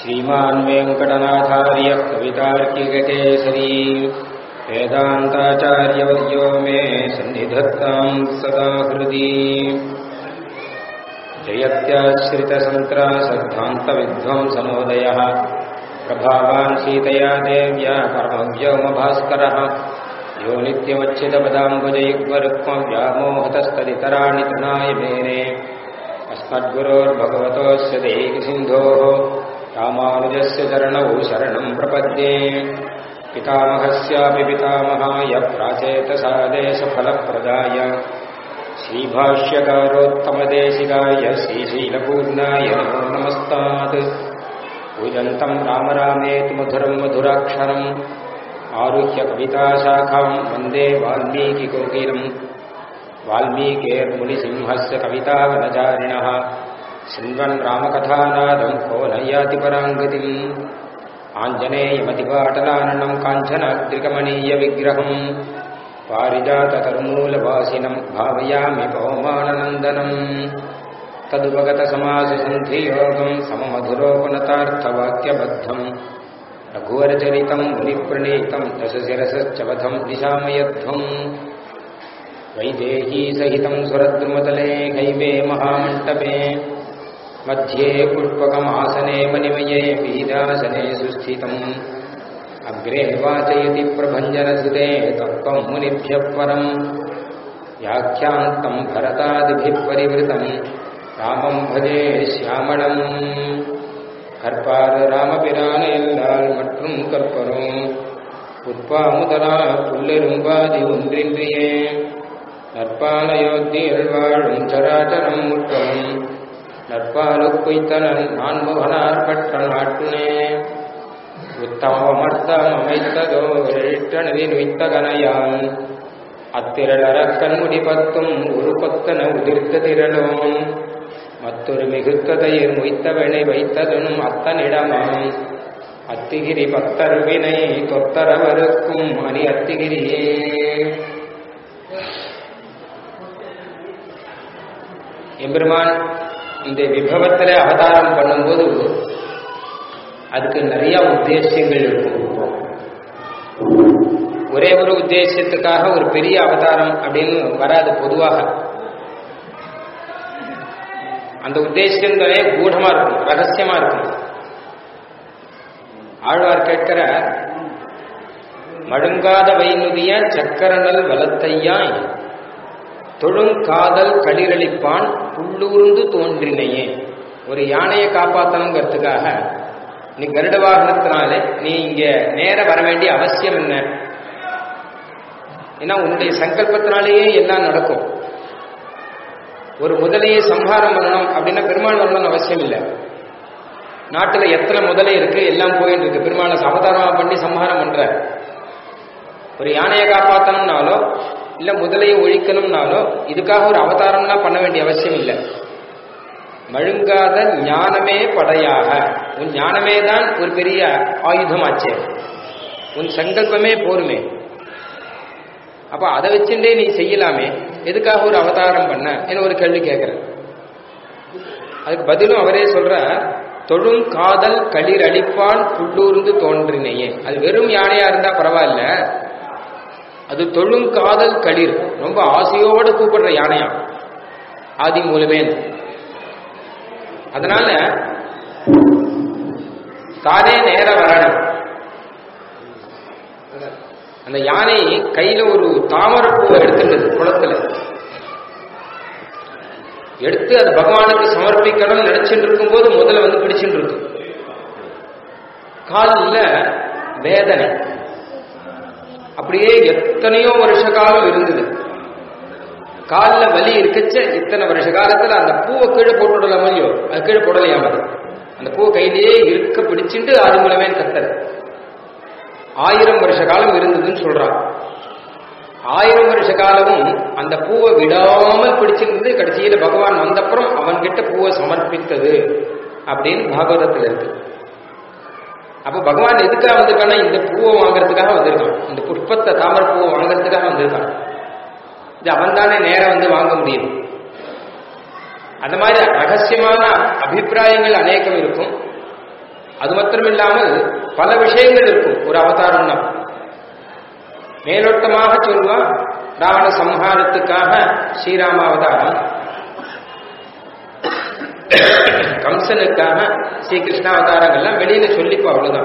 श्रीमान् वेङ्कटनाथार्यः कवितार्किककेसरी वेदान्ताचार्यवर्यो मे सन्निधत्ताम् सदा हृदि जयत्याश्रितसन्त्रासद्धान्तविध्वंसनोदयः प्रभावान् सीतया देव्या परमव्योमभास्करः यो नित्यमच्युतपदाम्बुजयुग्मरुक्मव्यामोहतस्तदितराणि तृणाय मेने अस्मद्गुरोर्भगवतोऽस्य देहिसिन्धोः रामानुजस्य चरणौ शरणम् प्रपद्ये पितामहस्यापि पितामहाय प्राचेतसादेशफलप्रदाय श्रीभाष्यकारोत्तमदेशिकाय श्रीशीलपूर्णाय नमो नमस्तात् पूजन्तम् राम रामेति मधुरम् मधुराक्षरम् आरुह्य कविताशाखाम् वन्दे वाल्मीकिकोकिलम् वाल्मीकेर्मुनिसिंहस्य कवितावनचारिणः शृण्वन् रामकथानादम् को नयाति पराङ्गतिम् आञ्जनेयमतिपाटलाननम् काञ्चनाद्रिकमणीयविग्रहम् पारिजाततर्मूलवासिनम् भावयामि पवमाननन्दनम् तदुपगतसमाससन्धियोगम् सममधुरोपनतार्थवाक्यबद्धम् रघुवरचरितम् मुनिप्रणीतम् दशशिरसश्चवधम् दिशामयध्वम् वैदेहीसहितम् सुरद्रुमतले हैवे महामण्टपे मध्ये पुष्पकमासने मणिमये पीडासने सुस्थितम् अग्रे वाचयति प्रभञ्जनसुते तत्त्वम् मुनिभ्यः परम् व्याख्यान्तम् भरतादिभिः परिवृतम् रामम् भजे श्यामणम् கற்பாறு ராமபிரானெல்லால் மற்றும் கற்பரும் புட்பாமுதலா புல்லெரும்பாதி ஒன்றின்றியே நற்பாலயோத்தியில் வாழும் சராச்சரம் முற்றவும் நற்பாலு குய்த்தனன் நான்முகனார் பற்ற நாட்டுனே உத்தமமர்த்தம் அமைத்ததோ எழுத்தனவின் வைத்த கனையான் அத்திரளர கண்முடி பத்தும் ஒரு கொத்தன உதிர்த்த திரளும் மற்றொரு மிகுத்ததையில் மொய்த்தவனை வைத்ததுனும் அத்தனிடமாம் அத்திகிரி பக்தருவினை தொத்தரவருக்கும் மணி அத்திகிரியே எம்பெருமான் இந்த விபவத்தில் அவதாரம் பண்ணும்போது அதுக்கு நிறைய உத்தேசியங்கள் இருக்கும் ஒரே ஒரு உத்தேசத்துக்காக ஒரு பெரிய அவதாரம் அப்படின்னு வராது பொதுவாக அந்த உத்தேசங்களே கூடமா இருக்கும் ரகசியமா இருக்கும் ஆழ்வார் கேட்கிற மழுங்காத வைநுதிய சக்கரனல் வலத்தையாய் தொழுங்காதல் களிரளிப்பான் புள்ளூர்ந்து தோன்றினையே ஒரு யானையை காப்பாற்றணுங்கிறதுக்காக நீ கருட வாகனத்தினாலே நீ இங்க நேர வர வேண்டிய அவசியம் என்ன ஏன்னா உன்னுடைய சங்கல்பத்தினாலேயே எல்லாம் நடக்கும் ஒரு முதலையை சம்ஹாரம் பண்ணணும் அப்படின்னா பெருமாள் வரணும்னு அவசியம் இல்லை நாட்டுல எத்தனை முதலை இருக்கு எல்லாம் போயிட்டு இருக்கு பெருமாளை அவதாரமா பண்ணி சம்ஹாரம் பண்ற ஒரு யானையை காப்பாற்றணும்னாலோ இல்ல முதலையை ஒழிக்கணும்னாலோ இதுக்காக ஒரு அவதாரம்னா பண்ண வேண்டிய அவசியம் இல்லை மழுங்காத ஞானமே படையாக உன் ஞானமே தான் ஒரு பெரிய ஆயுதமாச்சே உன் சங்கல்பமே போருமே அப்ப அதை வச்சுட்டே நீ செய்யலாமே எதுக்காக ஒரு அவதாரம் பண்ண என்ன ஒரு கேள்வி கேட்கிறேன் அதுக்கு பதிலும் அவரே சொல்ற தொழும் காதல் களிர் அடிப்பான் புள்ளூர்ந்து தோன்றினையே அது வெறும் யானையா இருந்தா பரவாயில்ல அது தொழும் காதல் களிர் ரொம்ப ஆசையோடு கூப்பிடுற யானையா ஆதி மூலமே அதனால தானே நேர வரணும் அந்த யானை கையில ஒரு தாமரப்பூவை எடுத்துட்டது குளத்துல எடுத்து அது பகவானுக்கு சமர்ப்பிக்கணும் நினைச்சுட்டு இருக்கும் போது முதல்ல வந்து பிடிச்சுட்டு இருக்கு காலில் வேதனை அப்படியே எத்தனையோ வருஷ காலம் இருந்தது காலில் வலி இருக்கச்ச இத்தனை வருஷ காலத்துல அந்த பூவை கீழே போட்டுடலாம் இல்லையோ அது கீழே போடலையாம அந்த பூவை கையிலேயே இருக்க பிடிச்சிட்டு அது மூலமே கத்தது ஆயிரம் வருஷ காலம் இருந்ததுன்னு சொல்றான் ஆயிரம் வருஷ காலமும் அந்த பூவை விடாமல் பிடிச்சிருந்தது கடைசியில பகவான் வந்தப்புறம் அவன்கிட்ட பூவை சமர்ப்பித்தது அப்படின்னு பாகவதத்தில் இருக்கு அப்ப பகவான் எதுக்காக வந்திருக்கான்னா இந்த பூவை வாங்குறதுக்காக வந்திருக்கான் இந்த புஷ்பத்தை தாமரை பூவை வாங்குறதுக்காக வந்திருக்கான் இது அவன் தானே நேரம் வந்து வாங்க முடியும் அந்த மாதிரி ரகசியமான அபிப்பிராயங்கள் அநேகம் இருக்கும் அது மாத்திரம் இல்லாமல் பல விஷயங்கள் இருக்கும் ஒரு அவதாரம்னா மேலோட்டமாக சொல்வா ராவண சம்ஹாரத்துக்காக ஸ்ரீராம அவதாரம் கம்சனுக்காக ஸ்ரீகிருஷ்ண அவதாரங்கள்லாம் வெளியில சொல்லிப்போ அவ்வளவுதான்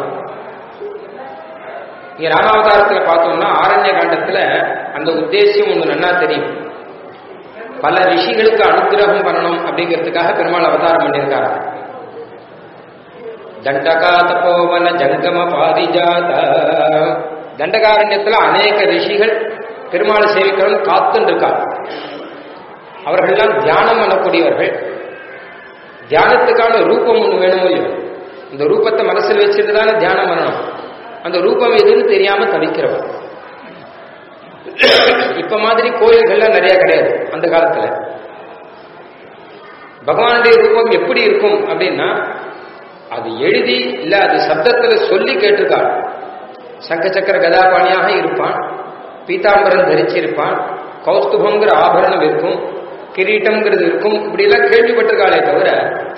இங்க ராமாவதாரத்துல பார்த்தோம்னா ஆரண்ய காண்டத்துல அந்த உத்தேசியம் ஒண்ணு நன்னா தெரியும் பல ரிஷிகளுக்கு அனுகிரகம் பண்ணணும் அப்படிங்கிறதுக்காக பெருமாள் அவதாரம் பண்ணியிருக்காரு தண்டகா தபோவன ஜங்கம பாரிஜாத தண்டகாரண்யத்துல அநேக ரிஷிகள் பெருமாளை சேவிக்கிறவங்க காத்துன்னு இருக்காங்க அவர்கள்லாம் தியானம் பண்ணக்கூடியவர்கள் தியானத்துக்கான ரூபம் ஒண்ணு வேணும் இல்லையோ இந்த ரூபத்தை மனசில் வச்சுட்டு தானே தியானம் பண்ணணும் அந்த ரூபம் எதுன்னு தெரியாம தவிக்கிறவன் இப்ப மாதிரி கோயில்கள்லாம் நிறைய கிடையாது அந்த காலத்துல பகவானுடைய ரூபம் எப்படி இருக்கும் அப்படின்னா அது எழுதி இல்ல அது சப்தத்துல சொல்லி கேட்டிருக்காள் சங்க சக்கர கதாபாணியாக இருப்பான் பீதாம்பரம் தரிச்சிருப்பான் கௌஸ்துபங்கிற ஆபரணம் இருக்கும் கிரீட்டம்ங்கிறது இருக்கும் இப்படி எல்லாம் கேள்விப்பட்டிருக்காளே தவிர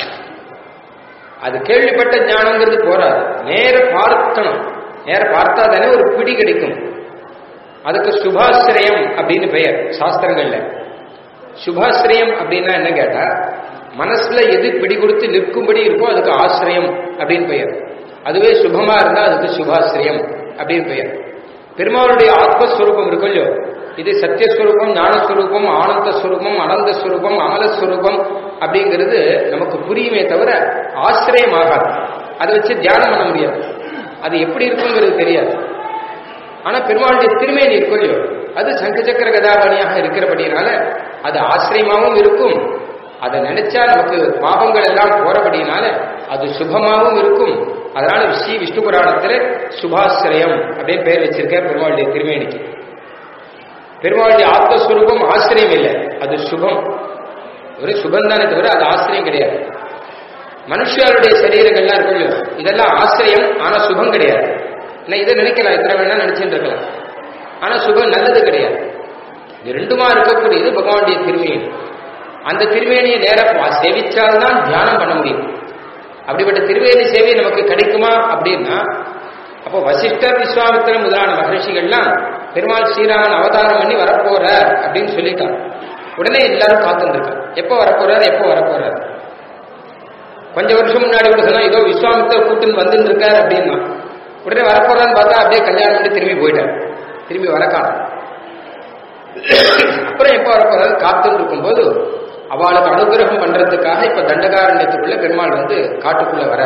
அது கேள்விப்பட்ட ஞானங்கிறது போறாது நேர பார்க்கணும் நேர பார்த்தா தானே ஒரு பிடி கிடைக்கும் அதுக்கு சுபாசிரயம் அப்படின்னு பெயர் சாஸ்திரங்கள்ல சுபாசிரயம் அப்படின்னா என்ன கேட்டா மனசுல எது பிடி கொடுத்து நிற்கும்படி இருக்கோ அதுக்கு ஆசிரியம் அப்படின்னு பெயர் அதுவே சுபமா இருந்தா அதுக்கு சுபாசிரியம் அப்படின்னு பெயர் பெருமாளுடைய ஆத்மஸ்வரூபம் இருக்கும் இல்லையோ இது சத்தியஸ்வரூபம் ஞானஸ்வரூபம் ஆனந்த ஸ்வரூபம் அனந்த ஸ்வரூபம் அமலஸ்வரூபம் அப்படிங்கிறது நமக்கு புரியுமே தவிர ஆசிரியம் ஆகாது அதை வச்சு தியானம் பண்ண முடியாது அது எப்படி இருக்குங்கிறது தெரியாது ஆனா பெருமாளுடைய திருமேனி இருக்கும் இல்லையோ அது சங்கச்சக்கர கதாபாணியாக இருக்கிறபடினால அது ஆசிரியமாகவும் இருக்கும் அதை நினைச்சா நமக்கு பாவங்கள் எல்லாம் போறபடினால அது சுபமாகவும் இருக்கும் அதனால ஸ்ரீ விஷ்ணு புராணத்துல சுபாசிரயம் அப்படின்னு பெயர் வச்சிருக்கார் பெருமாளுடைய திருமேனிக்கு பெருமாளுடைய ஆத்மஸ்வரூபம் ஆசிரியம் இல்லை அது சுபம் ஒரு சுபம் தானே தவிர அது ஆசிரியம் கிடையாது மனுஷருடைய சரீரங்கள்லாம் இருக்கும் இல்லையோ இதெல்லாம் ஆசிரியம் ஆனா சுபம் கிடையாது ஏன்னா இதை நினைக்கலாம் எத்தனை வேணா நினைச்சுட்டு இருக்கலாம் ஆனா சுபம் நல்லது கிடையாது இது ரெண்டுமா இருக்கக்கூடியது பகவானுடைய திருமேனி அந்த திருமேனியை நேர சேவிச்சால்தான் தியானம் பண்ண முடியும் அப்படிப்பட்ட திருவேணி சேவை நமக்கு கிடைக்குமா அப்படின்னா அப்போ வசிஷ்டர் விஸ்வாமித்திரன் முதலான மகர்ஷிகள்லாம் பெருமாள் ஸ்ரீராமன் அவதாரம் பண்ணி வரப்போற அப்படின்னு சொல்லிட்டார் உடனே எல்லாரும் காத்துருக்காங்க எப்போ வரப்போறாரு எப்போ வரப்போறாரு கொஞ்சம் வருஷம் முன்னாடி கூட சொன்னா ஏதோ விஸ்வாமித்திர கூட்டுன்னு வந்துட்டு இருக்காரு அப்படின்னா உடனே வரப்போறான்னு பார்த்தா அப்படியே கல்யாணம் பண்ணி திரும்பி போயிட்டார் திரும்பி வர காணும் அப்புறம் எப்போ வரப்போறாரு காத்துன்னு இருக்கும்போது அவளுக்கு அனுகிரகம் பண்றதுக்காக இப்ப தண்டகாரண்யத்துக்குள்ள பெருமாள் வந்து காட்டுக்குள்ள வர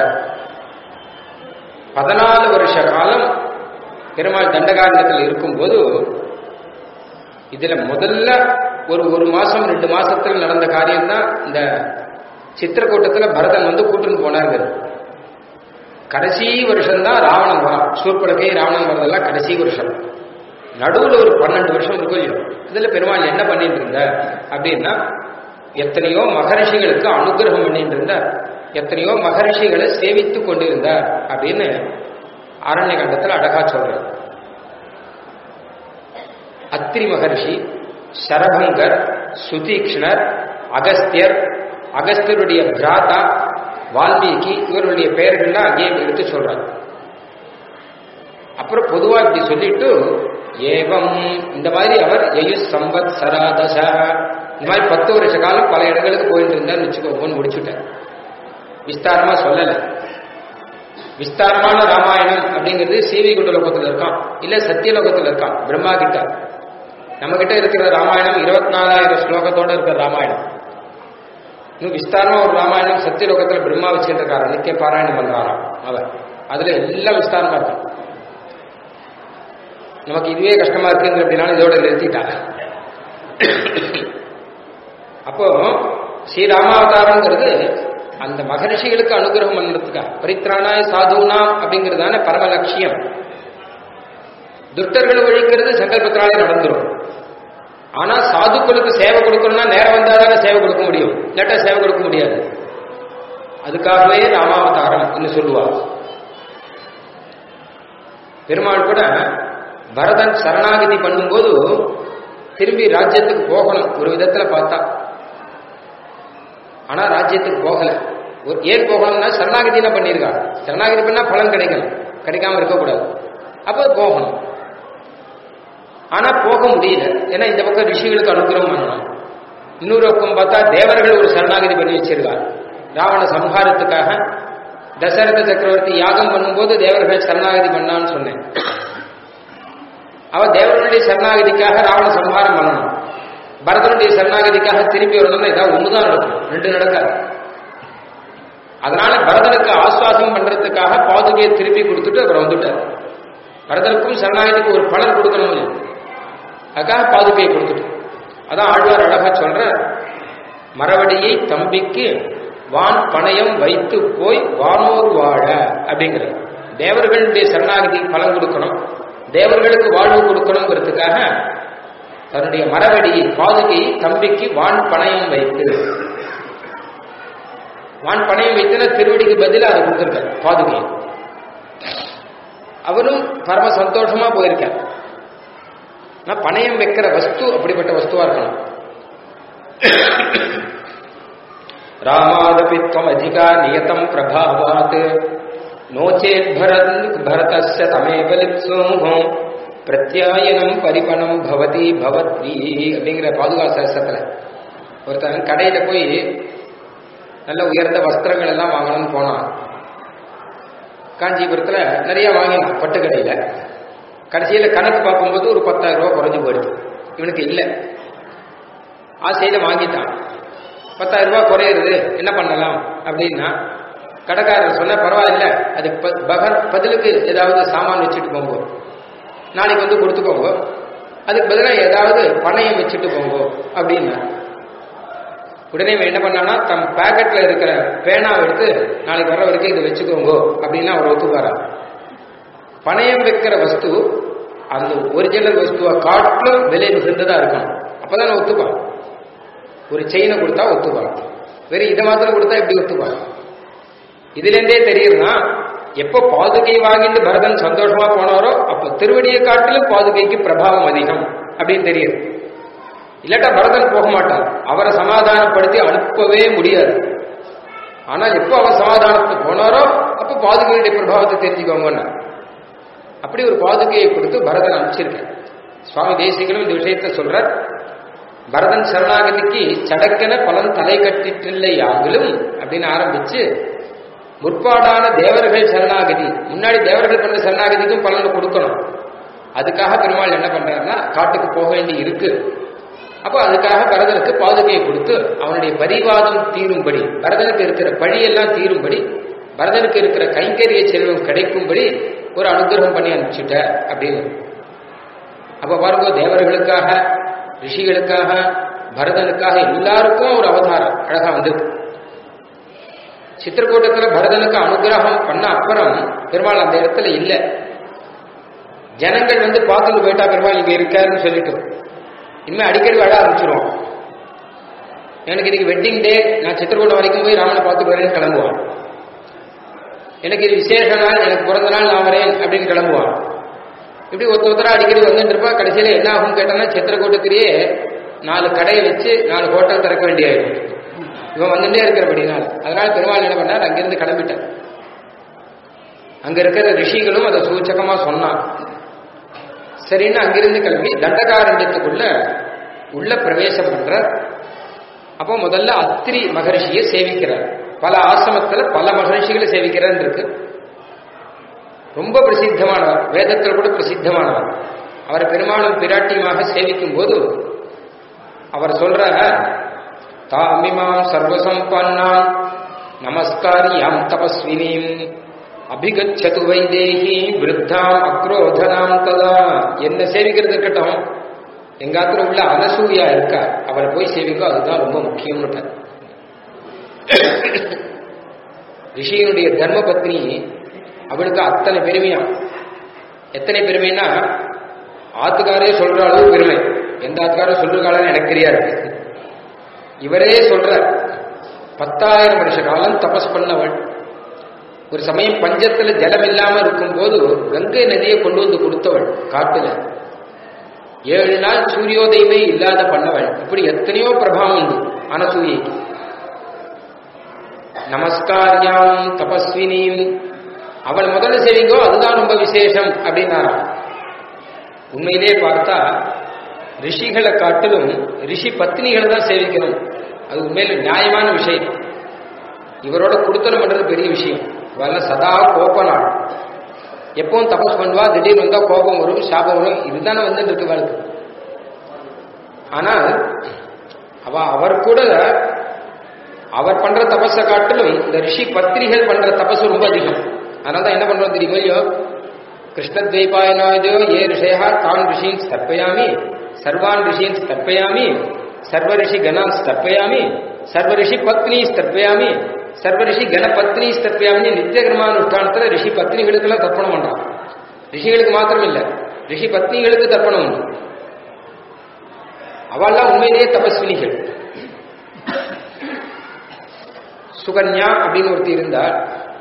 பதினாலு வருஷ காலம் பெருமாள் தண்டகாரண்யத்தில் இருக்கும்போது இதுல முதல்ல ஒரு ஒரு மாசம் ரெண்டு மாசத்துல நடந்த காரியம் தான் இந்த சித்திரக்கூட்டத்துல பரதன் வந்து கூட்டுன்னு போனாருங்கிறது கடைசி வருஷம் தான் ராவணன் வரான் சூர்படகை ராவணன் வரதெல்லாம் கடைசி வருஷம் நடுவுல ஒரு பன்னெண்டு வருஷம் இருக்கும் இல்லையோ இதுல பெருமாள் என்ன பண்ணிட்டு இருந்த அப்படின்னா எத்தனையோ மகரிஷிகளுக்கு அனுகிரகம் பண்ணிட்டு இருந்தார் எத்தனையோ மகரிஷிகளை சேவித்து கொண்டிருந்தார் அப்படின்னு அரண்ய கண்டத்தில் அழகா சொல்றார் அத்திரி மகர்ஷி சரபங்கர் சுதீக்ஷ்ணர் அகஸ்தியர் அகஸ்தியருடைய பிராதா வால்மீகி இவருடைய பெயர்கள்லாம் அங்கேயே எடுத்து சொல்றாங்க அப்புறம் பொதுவா இப்படி சொல்லிட்டு ஏவம் இந்த மாதிரி அவர் எயு சம்பத் சராதச இந்த மாதிரி பத்து வருஷ காலம் பல இடங்களுக்கு போயிட்டு இருந்தான்னு வச்சுக்கோங்கன்னு முடிச்சுட்டேன் விஸ்தாரமா சொல்லல விஸ்தாரமான ராமாயணம் அப்படிங்கிறது சீவி குண்ட லோகத்தில் இருக்கான் இல்ல சத்தியலோகத்தில் இருக்கான் பிரம்மா கிட்ட நம்ம கிட்ட இருக்கிற ராமாயணம் இருபத்தி நாலாயிரம் ஸ்லோகத்தோட இருக்கிற ராமாயணம் இன்னும் விஸ்தாரமா ஒரு ராமாயணம் சத்தியலோகத்துல பிரம்மா வச்சுட்டு இருக்காரு நித்திய பாராயணம் பண்றாராம் அவர் அதுல எல்லாம் விஸ்தாரமா இருக்கு நமக்கு இதுவே கஷ்டமா இருக்குங்கிற அப்படின்னாலும் இதோட நிறுத்திட்டாங்க அப்போ ஸ்ரீராமாவதாரங்கிறது அந்த மகரிஷிகளுக்கு அனுகிரகம் பண்ணுறதுக்காக பரித்ராணாய சாதுனாம் அப்படிங்கிறதான பரம லட்சியம் துஷ்டர்களை ஒழிக்கிறது சங்கல்பத்தினாலே நடந்துரும் ஆனா சாதுக்களுக்கு சேவை கொடுக்கணும்னா நேரம் வந்தா தானே சேவை கொடுக்க முடியும் இல்லாட்டா சேவை கொடுக்க முடியாது அதுக்காகவே ராமாவதாரம் என்று சொல்லுவார் பெருமாள் கூட பரதன் சரணாகதி பண்ணும்போது திரும்பி ராஜ்யத்துக்கு போகணும் ஒரு விதத்துல பார்த்தா ஆனா ராஜ்யத்துக்கு போகல ஒரு ஏன் போகணும்னா சரணாகதி தான் பண்ணியிருக்கா சரணாகதி பண்ணா பலன் கிடைக்கணும் கிடைக்காம இருக்கக்கூடாது அப்போ போகணும் ஆனா போக முடியல ஏன்னா இந்த பக்கம் ரிஷிகளுக்கு அனுகிரகம் பண்ணணும் இன்னொரு பக்கம் பார்த்தா தேவர்கள் ஒரு சரணாகதி பண்ணி வச்சிருக்கார் ராவண சம்ஹாரத்துக்காக தசரத சக்கரவர்த்தி யாகம் பண்ணும்போது தேவர்கள் சரணாகதி பண்ணான்னு சொன்னேன் அவ தேவர்களுடைய சரணாகதிக்காக ராவண சம்ஹாரம் பண்ணணும் பரதனுடைய சரணாகதிக்காக திரும்பி வரணும்னா ஏதாவது ஒண்ணுதான் நடக்கும் ரெண்டு நடக்காது அதனால பரதனுக்கு ஆஸ்வாசம் பண்றதுக்காக பாதுகையை திருப்பி கொடுத்துட்டு அப்புறம் வந்துட்டார் பரதனுக்கும் சரணாகதிக்கு ஒரு பலன் கொடுக்கணும் இல்லையா? அதுக்காக பாதுகையை கொடுத்துட்டு அதான் ஆழ்வார் அழகா சொல்ற மரவடியை தம்பிக்கு வான் பணயம் வைத்து போய் வானோர் வாழ அப்படிங்கிற தேவர்களுடைய சரணாகதி பலன் கொடுக்கணும் தேவர்களுக்கு வாழ்வு கொடுக்கணுங்கிறதுக்காக தன்னுடைய மரவடியை பாதுகையை தம்பிக்கு வான் பணயம் வைத்து வான் பணயம் வைத்துனா திருவடிக்கு பதிலா அதை கொடுத்துருக்காரு பாதுகையை அவரும் பரம சந்தோஷமா போயிருக்கார் ஆனா பணயம் வைக்கிற வஸ்து அப்படிப்பட்ட வஸ்துவா இருக்கணும் ராமாதபித்வம் அதிகா நியதம் பிரபாவாத் நோச்சேத் பரத் பரதஸ்ய தமேவ லிப்சோஹம் பிரத்யாயனம் பரிபணம் பவதி பவத்வி அப்படிங்கிற பாதுகா சரசத்துல ஒருத்தன் கடையில போய் நல்ல உயர்ந்த வஸ்திரங்கள் எல்லாம் வாங்கணும்னு போனான் காஞ்சிபுரத்துல நிறைய வாங்கினான் பட்டு கடையில கடைசியில கணக்கு பார்க்கும்போது ஒரு பத்தாயிரம் ரூபாய் குறைஞ்சு போயிடுது இவனுக்கு இல்லை ஆசையில வாங்கிட்டான் பத்தாயிரம் ரூபாய் குறையிறது என்ன பண்ணலாம் அப்படின்னா கடைக்காரர் சொன்ன பரவாயில்ல அதுக்கு ப- பகர் பதிலுக்கு ஏதாவது சாமான் வச்சுட்டு போங்க நாளைக்கு வந்து கொடுத்துக்கோங்க அதுக்கு பதிலாக ஏதாவது பணயம் வச்சுட்டு போங்க அப்படின்னா உடனே இவன் என்ன பண்ணானா தம் பேக்கெட்ல இருக்கிற பேனாவை எடுத்து நாளைக்கு வர வரைக்கும் இதை வச்சுக்கோங்க அப்படின்னு அவர் ஒத்துப்பாரா பணயம் வைக்கிற வஸ்து அந்த ஒரிஜினல் வஸ்துவை காட்டிலும் விலை மிகுந்ததா இருக்கணும் அப்பதான் ஒத்துப்பான் ஒரு செயினை கொடுத்தா ஒத்துப்பான் வெறும் இதை மாத்திரம் கொடுத்தா எப்படி ஒத்துப்பான் இதுல இருந்தே தெரியுதுன்னா எப்போ பாதுகை வாங்கிட்டு பரதன் சந்தோஷமா போனாரோ அப்போ திருவடியை காட்டிலும் பாதுகைக்கு பிரபாவம் அதிகம் அப்படின்னு தெரியுது இல்லாட்டா பரதன் போக மாட்டார் அவரை சமாதானப்படுத்தி அனுப்பவே முடியாது ஆனால் எப்போ அவர் சமாதானத்துக்கு போனாரோ அப்போ பாதுகையுடைய பிரபாவத்தை தெரிஞ்சுக்கோங்கன்னா அப்படி ஒரு பாதுகையை கொடுத்து பரதன் அனுப்பிச்சிருக்கேன் சுவாமி தேசிகனும் இந்த விஷயத்த சொல்றார் பரதன் சரணாகதிக்கு சடக்கென பலன் தலை கட்டிட்டில்லை யாகிலும் அப்படின்னு ஆரம்பிச்சு முற்பாடான தேவர்கள் சரணாகதி முன்னாடி தேவர்கள் பண்ண சரணாகதிக்கும் பலன் கொடுக்கணும் அதுக்காக பெருமாள் என்ன பண்றாருன்னா காட்டுக்கு போக வேண்டி இருக்கு அப்போ அதுக்காக பரதனுக்கு பாதுகையை கொடுத்து அவனுடைய பரிவாதம் தீரும்படி பரதனுக்கு இருக்கிற பழியெல்லாம் தீரும்படி பரதனுக்கு இருக்கிற கைங்கரிய செல்வம் கிடைக்கும்படி ஒரு அனுகிரகம் பண்ணி அனுப்பிச்சுட்ட அப்படின்னு அப்ப பாருங்க தேவர்களுக்காக ரிஷிகளுக்காக பரதனுக்காக எல்லாருக்கும் ஒரு அவதாரம் அழகா வந்திருக்கு சித்திரக்கூட்டத்துல பரதனுக்கு அனுகிரகம் பண்ண அப்புறம் பெருமாள் அந்த இடத்துல இல்லை ஜனங்கள் வந்து பார்த்துட்டு போயிட்டா பெருமாள் இங்க இருக்காருன்னு சொல்லிட்டு இனிமே அடிக்கடி விட ஆரம்பிச்சிருவோம் எனக்கு இன்னைக்கு வெட்டிங் டே நான் சித்திரக்கூட்டம் வரைக்கும் போய் ராமனை பார்த்து வரேன்னு கிளம்புவான் எனக்கு இது விசேஷ நாள் எனக்கு பிறந்த நாள் நான் வரேன் அப்படின்னு கிளம்புவான் இப்படி ஒருத்த ஒருத்தரா அடிக்கடி வந்துட்டு இருப்பா கடைசியில என்ன ஆகும் கேட்டோம்னா சித்திரக்கூட்டத்திலேயே நாலு கடையை வச்சு நாலு ஹோட்டல் திறக்க வேண்டியாயிடும் இவன் வந்துட்டே இருக்கிறபடினால அதனால பெருமாள் என்ன பண்ணார் அங்கிருந்து கிளம்பிட்டார் அங்க இருக்கிற ரிஷிகளும் அதை சூச்சகமா சொன்னான் சரின்னு அங்கிருந்து கிளம்பி தண்டகாரண்யத்துக்குள்ள உள்ள பிரவேசம் பண்றார் அப்போ முதல்ல அத்திரி மகரிஷியை சேவிக்கிறார் பல ஆசிரமத்துல பல மகரிஷிகளை சேவிக்கிறார் இருக்கு ரொம்ப பிரசித்தமானவர் வேதத்தில் கூட பிரசித்தமானவர் அவரை பெருமாளும் பிராட்டியுமாக சேவிக்கும் போது அவர் சொல்ற தாமிமாம் சர்வசம்பன்னாம் நமஸ்காரியாம் தபஸ்வினீம் அபிகச்சது வைதேகி விருத்தாம் அக்ரோதனாம் ததா என்ன சேவிக்கிறது இருக்கட்டும் எங்காத்துல உள்ள அனசூயா இருக்கா அவரை போய் சேவிக்கோ அதுதான் ரொம்ப முக்கியம்னு ரிஷியனுடைய தர்ம பத்னி அவளுக்கு அத்தனை பெருமையா எத்தனை பெருமைன்னா ஆத்துக்காரே சொல்ற அளவு பெருமை எந்த ஆத்துக்காரரும் சொல்றாங்கன்னு எனக்கு தெரியாது இவரே சொல்ற பத்தாயிரம் வருஷ காலம் தபஸ் பண்ணவள் ஒரு சமயம் பஞ்சத்துல ஜலம் இல்லாம இருக்கும்போது கங்கை நதியை கொண்டு வந்து கொடுத்தவள் காட்டுல ஏழு நாள் சூரியோதயமே இல்லாத பண்ணவள் இப்படி எத்தனையோ பிரபாவம் உண்டு அனசூயைக்கு நமஸ்காரியாம் தபஸ்வினியும் அவள் முதல்ல செய்வீங்கோ அதுதான் ரொம்ப விசேஷம் அப்படின்னாராம் உண்மையிலே பார்த்தா ரிஷிகளை காட்டிலும் ரிஷி பத்னிகளை தான் சேவிக்கணும் அது உண்மையில நியாயமான விஷயம் இவரோட குடுத்தனம் பண்றது பெரிய விஷயம் இவெல்லாம் சதா கோபனாள் எப்பவும் தபஸ் பண்ணுவா திடீர்னு வந்தா கோபம் வரும் சாபம் வரும் இதுதானே வந்துட்டு இருக்கு வாழ்க்கை ஆனால் அவ அவர் கூட அவர் பண்ற தபஸை காட்டிலும் இந்த ரிஷி பத்னிகள் பண்ற தபஸ் ரொம்ப அதிகம் அதனால தான் என்ன பண்றோம் தெரியுமோ இல்லையோ கிருஷ்ணத்வைபாயனாயதோ ஏ ரிஷயா தான் ரிஷீன் ஸ்தர்ப்பயாமி சர்வான் ரிஷீன் ஸ்தர்ப்பயாமி சர்வ ரிஷி கணான் ஸ்தர்ப்பயாமி சர்வ ரிஷி பத்னி ஸ்தர்ப்பயாமி சர்வ ரிஷி கணபத்னி ஸ்தர்ப்பயாமி நித்திய கர்மானுஷ்டானத்துல ரிஷி பத்னிகளுக்கெல்லாம் தர்ப்பணம் பண்றான் ரிஷிகளுக்கு மாத்திரம் இல்ல ரிஷி பத்னிகளுக்கு தர்ப்பணம் உண்டு அவெல்லாம் உண்மையிலேயே தபஸ்வினிகள் சுகன்யா அப்படின்னு ஒருத்தி இருந்தார்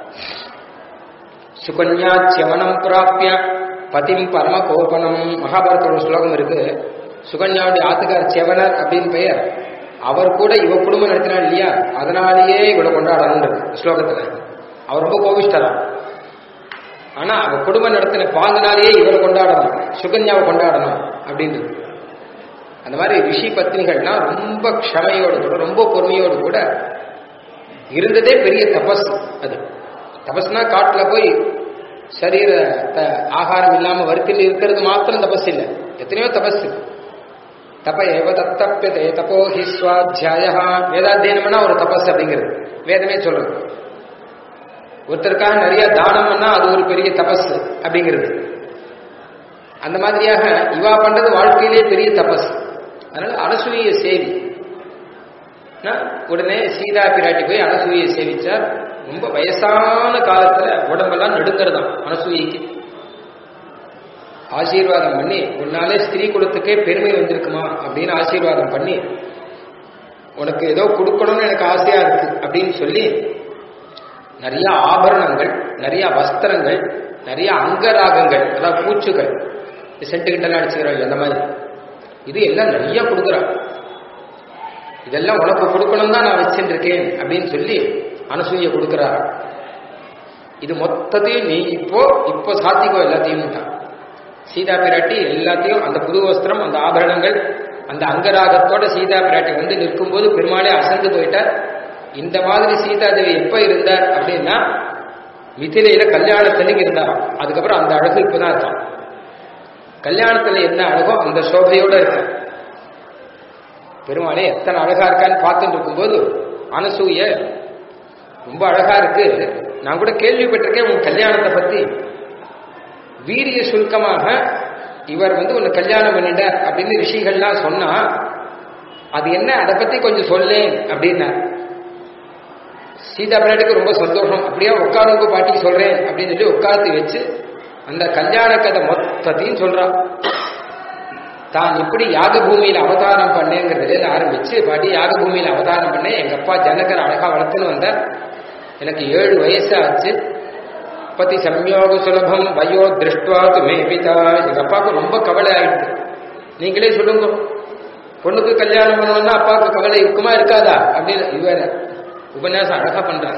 சுகன்யா சிவனம் பிராப்பிய பதிம் பரம கோபனம் மகாபாரத ஒரு ஸ்லோகம் இருக்கு சுகன்யாவுடைய ஆத்துக்கார் செவனர் அப்படின்னு பெயர் அவர் கூட இவ குடும்பம் நடத்தினார் இல்லையா அதனாலேயே இவளை கொண்டாடணும் ஸ்லோகத்துல அவர் ரொம்ப கோபிஷ்டலாம் ஆனா அவ குடும்பம் நடத்தின பாங்கனாலேயே இவரை கொண்டாடணும் சுகன்யாவை கொண்டாடணும் அப்படின்றது அந்த மாதிரி ரிஷி பத்னிகள்னா ரொம்ப க்ஷமையோடு கூட ரொம்ப பொறுமையோடு கூட இருந்ததே பெரிய தபஸ் அது தபஸ்னா காட்டுல போய் சரீர த- ஆகாரம் இல்லாம வருத்தில் இருக்கிறது மாத்திரம் தபஸ் இல்லை எத்தனையோ தபஸ் இருக்கு. தப ஏவ தத்தப்பியதே தபோ ஹி ஸ்வாத்தியாய வேதாத்தியனம்னா ஒரு தபஸ் அப்படிங்கிறது வேதமே சொல்றது ஒருத்தருக்காக நிறைய தானம் பண்ணா அது ஒரு பெரிய தபஸ் அப்படிங்கிறது அந்த மாதிரியாக இவா பண்றது வாழ்க்கையிலே பெரிய தபஸ் அதனால அனசூய சேவி நான் உடனே சீதா பிராட்டி போய் அனசூயை சேவிச்சார் ரொம்ப வயசான காலத்துல உடம்பெல்லாம் நடுங்கிறதாம் அனசூயைக்கு ஆசீர்வாதம் பண்ணி உன்னாலே ஸ்திரீ குலத்துக்கே பெருமை வந்திருக்குமா அப்படின்னு ஆசீர்வாதம் பண்ணி உனக்கு ஏதோ கொடுக்கணும்னு எனக்கு ஆசையா இருக்கு அப்படின்னு சொல்லி நிறைய ஆபரணங்கள் நிறைய வஸ்திரங்கள் நிறைய அங்கராகங்கள் அதாவது பூச்சுகள் சென்ட்டுக்கிட்டலாம் அடிச்சுக்கிறாங்க அந்த மாதிரி இது எல்லாம் நிறைய கொடுக்குறான் இதெல்லாம் உனக்கு கொடுக்கணும் தான் நான் வச்சுட்டு இருக்கேன் அப்படின்னு சொல்லி அனசூய கொடுக்கிறார் இது மொத்தத்தையும் நீ இப்போ இப்போ சாத்திக்கோ எல்லாத்தையும் தான் சீதா பிராட்டி எல்லாத்தையும் அந்த புது வஸ்திரம் அந்த ஆபரணங்கள் அந்த அங்கராகத்தோட சீதா பிராட்டி வந்து நிற்கும்போது பெருமாளே அசந்து போயிட்டார் இந்த மாதிரி சீதா தேவி எப்ப இருந்தார் அப்படின்னா மிதிலையில கல்யாணத்தன்னைக்கு இருந்தாராம் அதுக்கப்புறம் அந்த அழகு இப்பதான் இருக்கான் கல்யாணத்துல என்ன அழகோ அந்த சோபையோட இருக்க பெருமாளே எத்தனை அழகா இருக்கான்னு பார்த்துட்டு இருக்கும்போது அனசூய ரொம்ப அழகா இருக்கு நான் கூட கேள்விப்பட்டிருக்கேன் உன் கல்யாணத்தை பத்தி வீரிய சுருக்கமாக இவர் வந்து உன்னை கல்யாணம் பண்ணிட்ட அப்படின்னு ரிஷிகள்லாம் சொன்னா அது என்ன அதை பத்தி கொஞ்சம் சொல்லேன் அப்படின்னா சீதா பிராட்டிக்கு ரொம்ப சந்தோஷம் அப்படியே உட்காருங்க பாட்டிக்கு சொல்றேன் அப்படின்னு சொல்லி உட்கார்த்து வச்சு அந்த கல்யாண கதை மொத்தத்தையும் சொல்றான் தான் எப்படி யாக பூமியில அவதாரம் பண்ணேங்கிறதுல ஆரம்பிச்சு பாட்டி யாக பூமியில அவதாரம் பண்ணேன் எங்க அப்பா ஜனகர் அழகா வளர்த்துன்னு வந்தார் எனக்கு ஏழு வயசு ஆச்சு பதி சம்யோக சுலபம் வயோ திருஷ்டுவா துமே பிதா எங்க அப்பாவுக்கு ரொம்ப கவலை ஆயிடுச்சு நீங்களே சொல்லுங்க பொண்ணுக்கு கல்யாணம் பண்ணணும்னா அப்பாவுக்கு கவலை இருக்குமா இருக்காதா அப்படின்னு இவர் உபன்யாசம் அழகா பண்றார்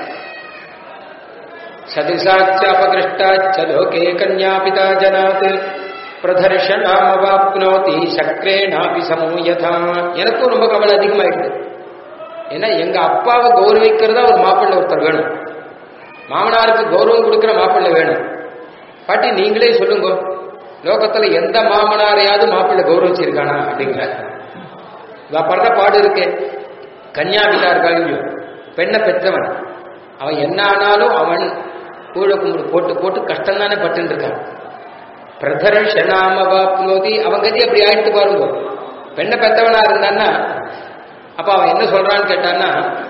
சதிசாச்சாபகிருஷ்டாச்ச லோகே கன்யா பிதா ஜனாத் பிரதர்ஷனாமவாப்னோதி சக்ரேனாபி சமூயதா எனக்கும் ரொம்ப கவலை அதிகமாயிடுது ஏன்னா எங்க அப்பாவை கௌரவிக்கிறதா ஒரு மாப்பிள்ளை ஒருத்தர் வேணும் மாமனாருக்கு கௌரவம் கொடுக்கிற மாப்பிள்ளை வேணும் பாட்டி நீங்களே சொல்லுங்க லோகத்துல எந்த மாமனாரையாவது மாப்பிள்ளை கௌரவிச்சிருக்கானா அப்படிங்கிற இவ படுற பாடு இருக்கே கன்யாபிதா இருக்காங்க பெண்ணை பெற்றவன் அவன் என்ன ஆனாலும் அவன் கூழ கும்பிடு போட்டு போட்டு கஷ்டம் தானே பட்டுன்னு இருக்கான் பிரதர்ஷனாமவாப்னோதி அவன் கதி அப்படி ஆயிட்டு பாருங்க பெண்ணை பெத்தவனா இருந்தான்னா அப்ப அவன் என்ன சொல்றான்னு கேட்டான்னா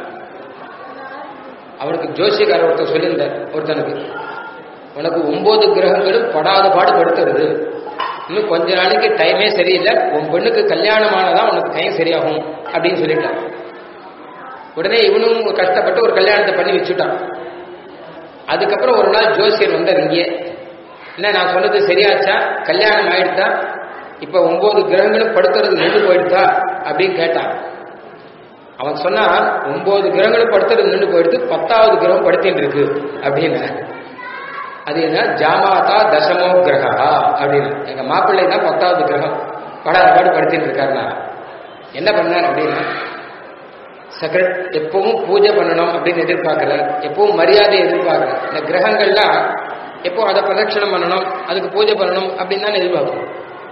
அவனுக்கு ஜோசியக்கார ஒருத்தர் சொல்லியிருந்தார் ஒருத்தனுக்கு உனக்கு ஒன்பது கிரகங்களும் படாத பாடு படுத்துறது இன்னும் கொஞ்ச நாளைக்கு டைமே சரியில்லை உன் பெண்ணுக்கு கல்யாணம் ஆனதான் உனக்கு டைம் சரியாகும் அப்படின்னு சொல்லிட்டான் உடனே இவனும் கஷ்டப்பட்டு ஒரு கல்யாணத்தை பண்ணி வச்சுட்டான் அதுக்கப்புறம் ஒரு நாள் ஜோசியர் வந்தார் இங்கே என்ன நான் சொன்னது சரியாச்சா கல்யாணம் ஆயிடுதா இப்ப ஒன்பது கிரகங்களும் படுத்துறது நின்று போயிடுதா அப்படின்னு கேட்டான் அவன் சொன்னா ஒன்பது கிரகங்களும் படுத்துறது நின்று போயிடுத்து பத்தாவது கிரகம் படுத்தின்னு இருக்கு அப்படின்னு அது என்ன ஜாமாதா தசமோ கிரகா அப்படின்னு எங்க மாப்பிள்ளை தான் பத்தாவது கிரகம் படாத பாடு படுத்தின்னு இருக்காருனா என்ன பண்ணார் அப்படின்னா சக்கர எப்பவும் பூஜை பண்ணணும் அப்படின்னு எதிர்பார்க்கிறார் எப்பவும் மரியாதை எதிர்பார்க்கிறார் இந்த கிரகங்கள்லாம் எப்போ அதை பிரதட்சணம் பண்ணணும் அதுக்கு பூஜை பண்ணணும் அப்படின்னு தான் எதிர்பார்க்கணும்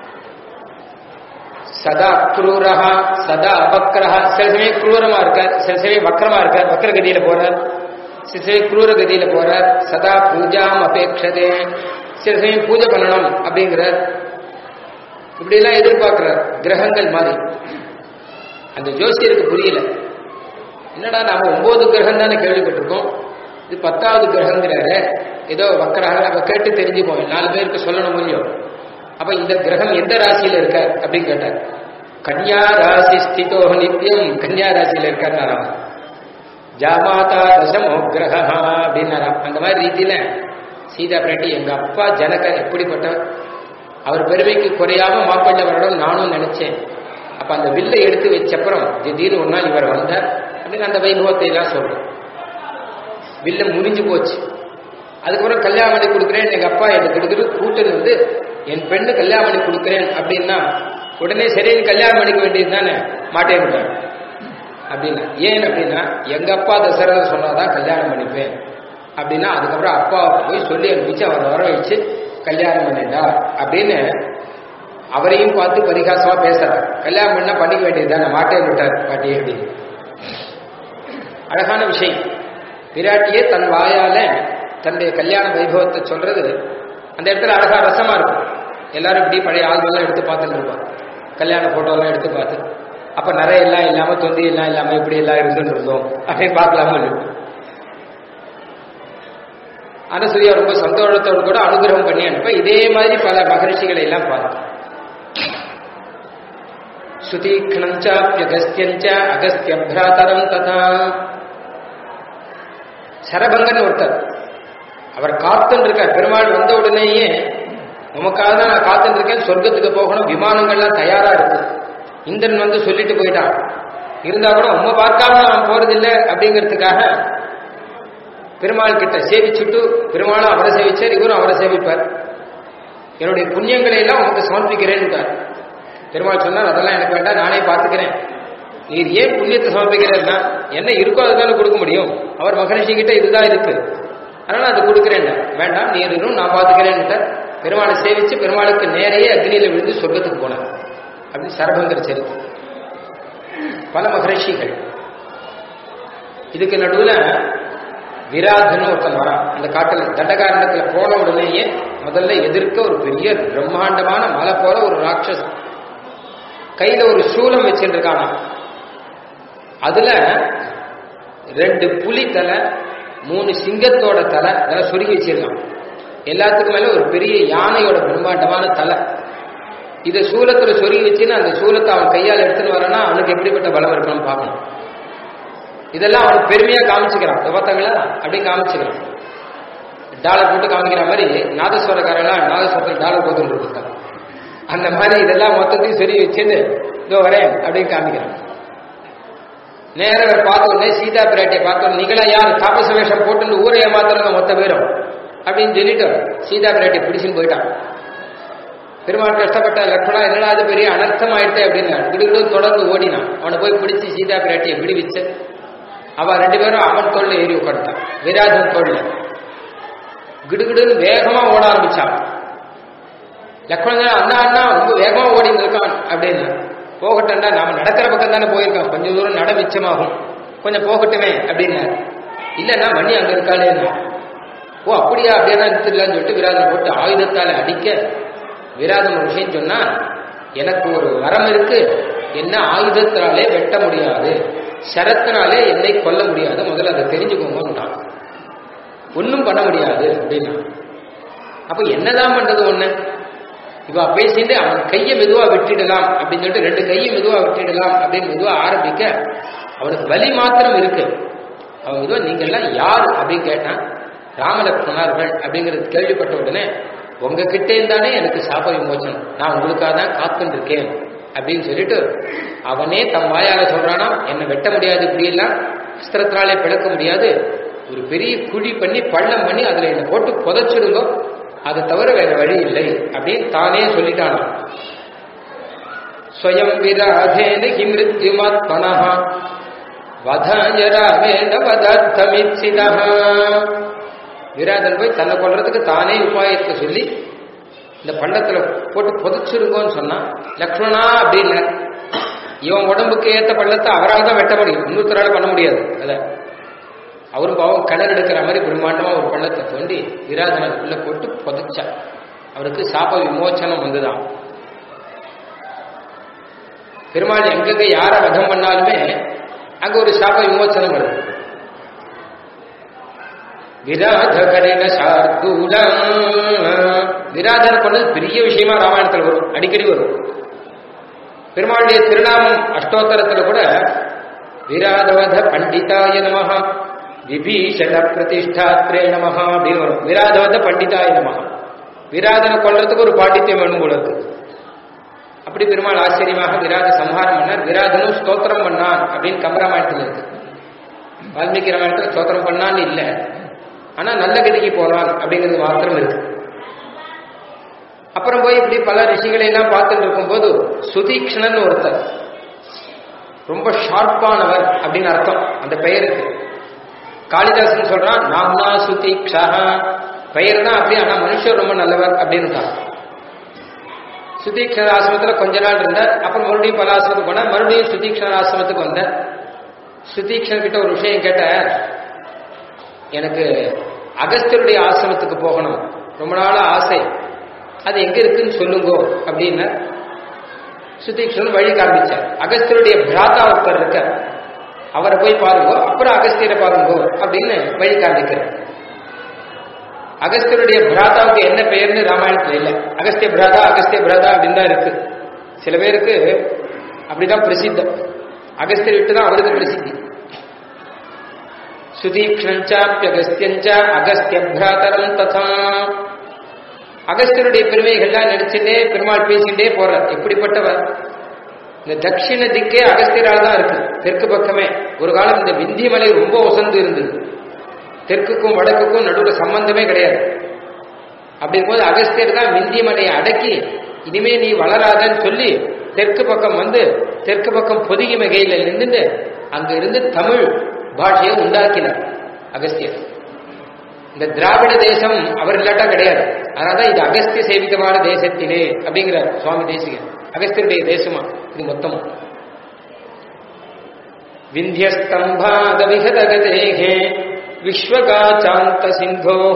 சதா குரூரஹா சதா அபக்கிரஹா சில சமயம் குரூரமா இருக்கார் சில சமயம் வக்கரமா இருக்கார் வக்கர கதியில போறார் சில சமயம் குரூர கதியில போறார் சதா பூஜாம் அபேட்சதே சில சமயம் பூஜை பண்ணணும் அப்படிங்கிறார் இப்படி எல்லாம் எதிர்பார்க்கிறார் கிரகங்கள் மாதிரி அந்த ஜோசியருக்கு புரியல என்னடா நாம ஒன்பது கிரகம் தானே கேள்விப்பட்டிருக்கோம் இது பத்தாவது கிரகங்கிறாரு ஏதோ வக்கராக அப்ப கேட்டு தெரிஞ்சுப்போம் நாலு பேருக்கு சொல்லணும் முடியும் அப்ப இந்த கிரகம் எந்த ராசியில இருக்க அப்படின்னு கேட்டார் கன்யா ராசி ஸ்திதோ நித்தியம் கன்யா ராசியில இருக்கார் ஜாமாதா தசமோ கிரகா அப்படின்னாராம் அந்த மாதிரி ரீதியில சீதா பிராட்டி எங்க அப்பா ஜனகர் எப்படிப்பட்டவர் அவர் பெருமைக்கு குறையாம மாப்பிள்ளை வரணும் நானும் நினைச்சேன் அப்ப அந்த வில்லை எடுத்து வச்சப்புறம் திடீர்னு ஒரு நாள் இவர் வந்தார் அப்படின்னு அந்த வைபவத்தை எல்லாம் சொல்றோம் வில்ல முறிஞ்சு போச்சு அதுக்கப்புறம் கல்யாணம் பண்ணி கொடுக்குறேன் எங்க அப்பா எனக்கு எடுக்கிட்டு கூட்டுன்னு வந்து என் பெண்ணு கல்யாணம் பண்ணி கொடுக்குறேன் அப்படின்னா உடனே சரின்னு கல்யாணம் பண்ணிக்க வேண்டியது தானே மாட்டேன் அப்படின்னா ஏன் அப்படின்னா எங்க அப்பா தசரதை சொன்னாதான் கல்யாணம் பண்ணிப்பேன் அப்படின்னா அதுக்கப்புறம் அப்பா போய் சொல்லி அனுப்பிச்சு அவர் வர வச்சு கல்யாணம் பண்ணிட்டா அப்படின்னு அவரையும் பார்த்து பரிகாசமா பேசுறார் கல்யாணம் பண்ணா பண்ணிக்க வேண்டியது தானே மாட்டேன் விட்டார் பாட்டி அப்படின்னு அழகான விஷயம் விராட்டியே தன் வாயால தன்னுடைய கல்யாண வைபவத்தை சொல்றது அந்த இடத்துல அழகா ரசமா இருக்கும் எல்லாரும் இப்படி பழைய ஆல்பம்லாம் எடுத்து பார்த்துட்டு இருப்பாங்க கல்யாண போட்டோலாம் எடுத்து பார்த்து அப்ப நிறைய எல்லாம் இல்லாம தொந்தி எல்லாம் இல்லாம இப்படி எல்லாம் இருந்துட்டு இருந்தோம் அப்படின்னு பார்க்கலாம அனசூயா ரொம்ப சந்தோஷத்தோடு கூட அனுகிரகம் பண்ணி அனுப்ப இதே மாதிரி பல மகரிஷிகளை எல்லாம் பார்த்தோம் சுதீக்ஷணஞ்சாப்பியகஸ்தியஞ்ச அகஸ்திய பிராதரம் ததா சரபங்கன் ஒருத்தர் அவர் காத்துன்னு இருக்கார் பெருமாள் வந்த உடனேயே உமக்காக தான் நான் காத்துட்டு இருக்கேன் சொர்க்கத்துக்கு போகணும் விமானங்கள்லாம் தயாரா இருக்கு இந்திரன் வந்து சொல்லிட்டு போயிட்டான் இருந்தா கூட உண்மை பார்க்காம நான் போறதில்லை அப்படிங்கிறதுக்காக பெருமாள் கிட்ட சேவிச்சுட்டு பெருமாளும் அவரை சேவிச்சார் இவரும் அவரை சேவிப்பார் என்னுடைய புண்ணியங்களை எல்லாம் உனக்கு சமர்ப்பிக்கிறேன்னு பெருமாள் சொன்னார் அதெல்லாம் எனக்கு வேண்டாம் நானே பார்த்துக்கிறேன் நீர் ஏன் புண்ணியத்தை சமர்ப்பிக்கிறேன்னா என்ன இருக்கோ அதுதானே கொடுக்க முடியும் அவர் மகரிஷி கிட்ட இதுதான் இருக்கு அதனால அது கொடுக்குறேன் வேண்டாம் நீர் இரும் நான் பார்த்துக்கிறேன்னுட்ட பெருமாளை சேவிச்சு பெருமாளுக்கு நேரையே அக்னியில விழுந்து சொர்க்கத்துக்கு போனார் அப்படின்னு சரபங்கர் சரித்து பல மகரிஷிகள் இதுக்கு நடுவுல விராதன் ஒருத்தன் வரான் அந்த காட்டுல தண்டகாரணத்துல போன உடனேயே முதல்ல எதிர்க்க ஒரு பெரிய பிரம்மாண்டமான மலை போல ஒரு ராட்சசன் கையில ஒரு சூலம் வச்சுருக்கானா அதுல ரெண்டு புலி தலை மூணு சிங்கத்தோட தலை அதெல்லாம் சொருகி வச்சிருக்கான் எல்லாத்துக்கும் மேல ஒரு பெரிய யானையோட பிரம்மாண்டமான தலை இதை சூலத்துல சொருகி வச்சுன்னு அந்த சூலத்தை அவன் கையால் எடுத்துன்னு வரனா அவனுக்கு எப்படிப்பட்ட பலம் இருக்கணும்னு பார்க்கணும் இதெல்லாம் அவனுக்கு பெருமையா காமிச்சுக்கிறான் பார்த்தாங்களா அப்படியே காமிச்சுக்கிறான் டாலர் போட்டு காமிக்கிற மாதிரி நாதஸ்வரக்காரெல்லாம் நாதஸ்வரத்தில் டாலர் போட்டு இருக்காங்க அந்த மாதிரி இதெல்லாம் மொத்தத்தையும் சரி வச்சுன்னு இதோ வரேன் அப்படின்னு காமிக்கிறான் நேரம் பார்த்த உடனே சீதா பிராட்டியை பார்த்த உடனே நீங்களா யார் தாபச வேஷம் போட்டு ஊரை ஏமாத்துறங்க மொத்த பேரும் அப்படின்னு சொல்லிட்டு சீதா பிராட்டி பிடிச்சுன்னு போயிட்டான் பெருமாள் கஷ்டப்பட்ட லக்ஷ்மணா என்னடா அது பெரிய அனர்த்தம் ஆயிடுச்சு அப்படின்னா கிடுகிடு தொடர்ந்து ஓடினான் அவனை போய் பிடிச்சி சீதா பிராட்டியை விடுவிச்சு அவ ரெண்டு பேரும் அவன் தோல்ல ஏறி உட்காந்துட்டான் விராஜன் தோல்ல கிடுகிடுன்னு வேகமா ஓட ஆரம்பிச்சான் லக்ஷ்மணன் அண்ணா அண்ணா ரொம்ப வேகமா ஓடிட்டு இருக்கான் அப்படின்னு போகட்டா நாம நடக்கிற பக்கம் தானே போயிருக்கோம் கொஞ்சம் தூரம் நட மிச்சமாகும் கொஞ்சம் போகட்டுமே அப்படின்னாரு இல்லைன்னா மணி அங்க இருக்காளேன்னு ஓ அப்படியா அப்படியே நிறுத்திடலான்னு சொல்லிட்டு விராதம் போட்டு ஆயுதத்தால அடிக்க விராதம் ஒரு விஷயம் சொன்னா எனக்கு ஒரு வரம் இருக்கு என்ன ஆயுதத்தினாலே வெட்ட முடியாது சரத்தினாலே என்னை கொல்ல முடியாது முதல்ல அதை தெரிஞ்சுக்கோங்கன்னுட்டான் ஒன்றும் பண்ண முடியாது அப்படின்னா அப்ப என்னதான் பண்றது ஒண்ணு இவ பேசிட்டு அவன் கையை மெதுவா வெட்டிடலாம் அப்படின்னு சொல்லிட்டு ரெண்டு கையை மெதுவா வெட்டிடலாம் அப்படின்னு மெதுவா ஆரம்பிக்க அவனுக்கு வலி மாத்திரம் இருக்கு அவன் மெதுவா நீங்க எல்லாம் யார் அப்படின்னு கேட்டான் ராமலக்ஷ்மணர்கள் அப்படிங்கிறது கேள்விப்பட்ட உடனே உங்ககிட்டே தானே எனக்கு சாப விமோச்சனம் நான் உங்களுக்காக தான் காத்துட்டு இருக்கேன் அப்படின்னு சொல்லிட்டு அவனே தம் வாயால சொல்றானா என்னை வெட்ட முடியாது இப்படி எல்லாம் அஸ்திரத்தினாலே பிளக்க முடியாது ஒரு பெரிய குழி பண்ணி பள்ளம் பண்ணி அதுல என்னை போட்டு புதைச்சிடுங்கோ அதை தவிர வேற வழி இல்லை அப்படின்னு தானே சொல்லிட்டானாம் ஸ்வயம் விராஜேன ஹி மிருத்யுமாத்மனா வதாய ராமேன வதர்த்தமிச்சிதா விராதன் போய் தன்னை கொள்றதுக்கு தானே உபாயத்தை சொல்லி இந்த பள்ளத்துல போட்டு புதைச்சிருங்கோன்னு சொன்னா லக்ஷ்மணா அப்படின்னு இவன் உடம்புக்கு ஏத்த பள்ளத்தை அவரால் தான் வெட்ட முடியும் இன்னொருத்தரால பண்ண முடியாது அத அவரும் பாவம் கிணறு எடுக்கிற மாதிரி பிரம்மாண்டமா ஒரு பள்ளத்தை தோண்டி விராதனை உள்ள போட்டு புதைச்சா அவருக்கு சாப விமோச்சனம் வந்துதான் பெருமாள் எங்கெங்க யாரை வதம் பண்ணாலுமே அங்க ஒரு சாப விமோச்சனம் வருது விராதகரின சார்தூலம் விராதர் கொண்டது பெரிய விஷயமா ராமாயணத்தில் வரும் அடிக்கடி வரும் பெருமாளுடைய திருநாமம் அஷ்டோத்தரத்துல கூட விராதவத பண்டிதாய நமஹ விபீஷண பிரதிஷ்டாத்ரே நமஹ அப்படின்னு வரும் விராதவத பண்டிதாய நமஹ விராதனை கொள்றதுக்கு ஒரு பாண்டித்யம் வேணும் போல இருக்கு அப்படி பெருமாள் ஆச்சரியமாக விராத சம்ஹாரம் பண்ணார் விராதனும் ஸ்தோத்திரம் பண்ணான் அப்படின்னு கம்பராமாயணத்தில் இருக்கு வால்மீகி ராமாயணத்தில் ஸ்தோத்திரம் பண்ணான்னு இல்லை ஆனா நல்ல கதிக்கு போனான் அப்படிங்கிறது மாத்திரம் இருக்கு அப்புறம் போய் இப்படி பல ரிஷிகளை எல்லாம் பார்த்துட்டு இருக்கும்போது சுதீக்ஷணன் ஒருத்தர் ரொம்ப ஷார்ப்பானவர் அப்படின்னு அர்த்தம் அந்த பெயருக்கு காளிதாசன் சொல்றான் நாம்னா சுதீக்ஷா பெயர் தான் அப்படி ஆனா மனுஷன் ரொம்ப நல்லவர் அப்படின்னு சுதீக்ஷண ஆசிரமத்தில் கொஞ்ச நாள் இருந்தார் அப்புறம் மறுபடியும் பல ஆசிரமத்துக்கு போனார் மறுபடியும் சுதீக்ஷண ஆசிரமத்துக்கு வந்தார் சுதீக்ஷன் கிட்ட ஒரு விஷயம் கேட்ட எனக்கு அகஸ்தியருடைய ஆசிரமத்துக்கு போகணும் ரொம்ப நாள ஆசை அது எங்க இருக்குன்னு சொல்லுங்கோ அப்படின்னு சுதீக்ஷன் வழி காண்பிச்சார் அகஸ்தியருடைய பிராதா ஒருத்தர் இருக்க அவரை போய் பாருங்கோ அப்புறம் அகஸ்தியரை பாருங்கோ அப்படின்னு வழி காண்பிக்கிறார் அகஸ்தியருடைய பிராதாவுக்கு என்ன பெயர்னு ராமாயணத்துல இல்லை அகஸ்திய பிராதா அகஸ்திய பிராதா அப்படின்னு தான் இருக்கு சில பேருக்கு அப்படிதான் பிரசித்தம் அகஸ்தியர் விட்டு தான் அவருக்கு பிரசித்தி சுதீக்ஷாப்பியகஸ்தியஞ்ச அகஸ்திய பிராதரம் ததா அகஸ்தியருடைய பெருமைகள்லாம் நடிச்சுட்டே பெருமாள் பேசிட்டே போறார் எப்படிப்பட்டவர் இந்த தட்சிண திக்கே அகஸ்தியரால் தான் இருக்கு தெற்கு பக்கமே ஒரு காலம் இந்த விந்தியமலை ரொம்ப உசந்து இருந்தது தெற்குக்கும் வடக்குக்கும் நடுவில் சம்பந்தமே கிடையாது அப்படி இருக்கும்போது அகஸ்தியர் தான் விந்தியமலையை அடக்கி இனிமே நீ வளராதன்னு சொல்லி தெற்கு பக்கம் வந்து தெற்கு பக்கம் பொதுகி மிகையில நின்றுட்டு அங்க இருந்து தமிழ் பாஷையை உண்டாக்கினார் அகஸ்தியர் இந்த திராவிட தேசம் அவர் இல்லாட்டா கிடையாது அதனாலதான் இது அகஸ்திய சேவிதமான தேசத்திலே அப்படிங்கிற சுவாமி தேசிகன் அகஸ்தியருடைய தேசமா இது மொத்தமும் விந்தியஸ்தம்பாத விகதகதேகே விஸ்வகாச்சாந்த சிந்தோः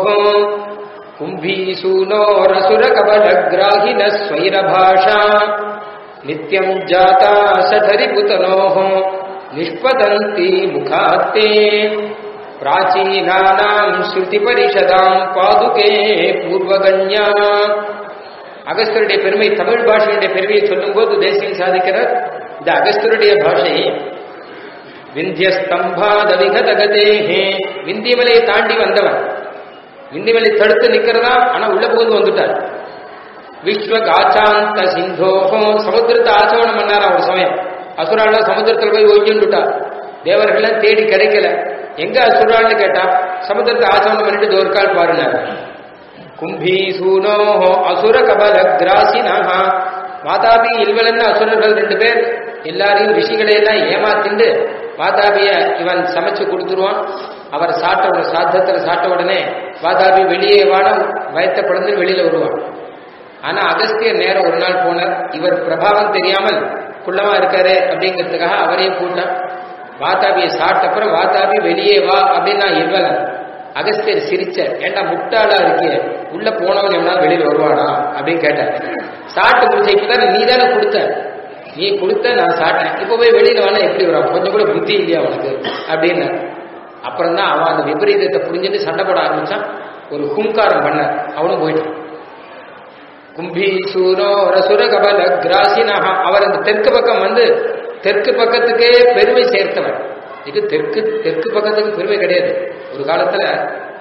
कुम्भीसूनोरसुरकबलग्राहिण स्वैरभाषा नित्यम् जाता सठरिपुतनोः निष्पतन्ति मुखात्ते प्राचीनानाम् श्रुतिपरिषदाम् பாதுகே பூர்வகன்யா அகஸ்தருடைய பெருமை தமிழ் பாஷையுடைய பெருமையை சொல்லும்போது தேசியம் சாதிக்கிறார் இந்த அகஸ்தருடைய பாஷை விந்தியஸ்தம்பாத விகதகதேஹே விந்தியமலையை தாண்டி வந்தவன் விந்தியமலை தடுத்து நிக்கிறதா ஆனா உள்ள புகுந்து வந்துட்டார் விஸ்வ காச்சாந்த சிந்தோகோ சமுத்திரத்தை ஆச்சவணம் பண்ணாரா ஒரு சமயம் அசுரால சமுத்திரத்தில் போய் ஒய்ஞ்சுட்டார் தேவர்கள்லாம் தேடி கிடைக்கல எங்க அசுரான்னு கேட்டா சமுத்திரத்தை ஆச்சவணம் பண்ணிட்டு தோற்கால் பாருனார் கும்பி சூனோஹோ அசுர கபல கிராசினஹா மாதாபி இல்வலன்னு அசுரர்கள் ரெண்டு பேர் எல்லாரையும் ரிஷிகளை எல்லாம் ஏமாத்திண்டு வாதாபிய இவன் சமைச்சு கொடுத்துருவான் அவர் சாட்ட உடனே சாத்தத்துல சாட்ட உடனே வாதாபி வெளியே வாட வயத்த பிறந்து வெளியில வருவான் ஆனா அகஸ்தியர் நேரம் ஒரு நாள் போனார் இவர் பிரபாவம் தெரியாமல் குள்ளமா இருக்காரு அப்படிங்கிறதுக்காக அவரையும் கூட்டான் வாதாபியை சாப்பிட்டப்புறம் வாதாபி வெளியே வா அப்படின்னு நான் இவ்வளன் அகஸ்தியர் சிரிச்ச ஏண்டா முட்டாளா இருக்கே உள்ள போனவன் எவனா வெளியில வருவானா அப்படின்னு கேட்டார் சாப்பிட்டு முடிச்ச இப்பதான் நீ தானே கொடுத்த நீ கொடுத்த நான் சாப்பிட்டேன் இப்போ போய் வெளியில வேணா எப்படி வரும் கொஞ்சம் கூட புத்தி இல்லையா அவனுக்கு அப்படின்னு அப்புறம் தான் அவன் அந்த விபரீதத்தை புரிஞ்சுட்டு சண்டை போட ஆரம்பிச்சான் ஒரு ஹுங்காரம் பண்ண அவனும் போயிட்டான் கும்பி சூரோ ரசுர கபல கிராசினஹா அவர் அந்த தெற்கு பக்கம் வந்து தெற்கு பக்கத்துக்கே பெருமை சேர்த்தவன் இது தெற்கு தெற்கு பக்கத்துக்கு பெருமை கிடையாது ஒரு காலத்துல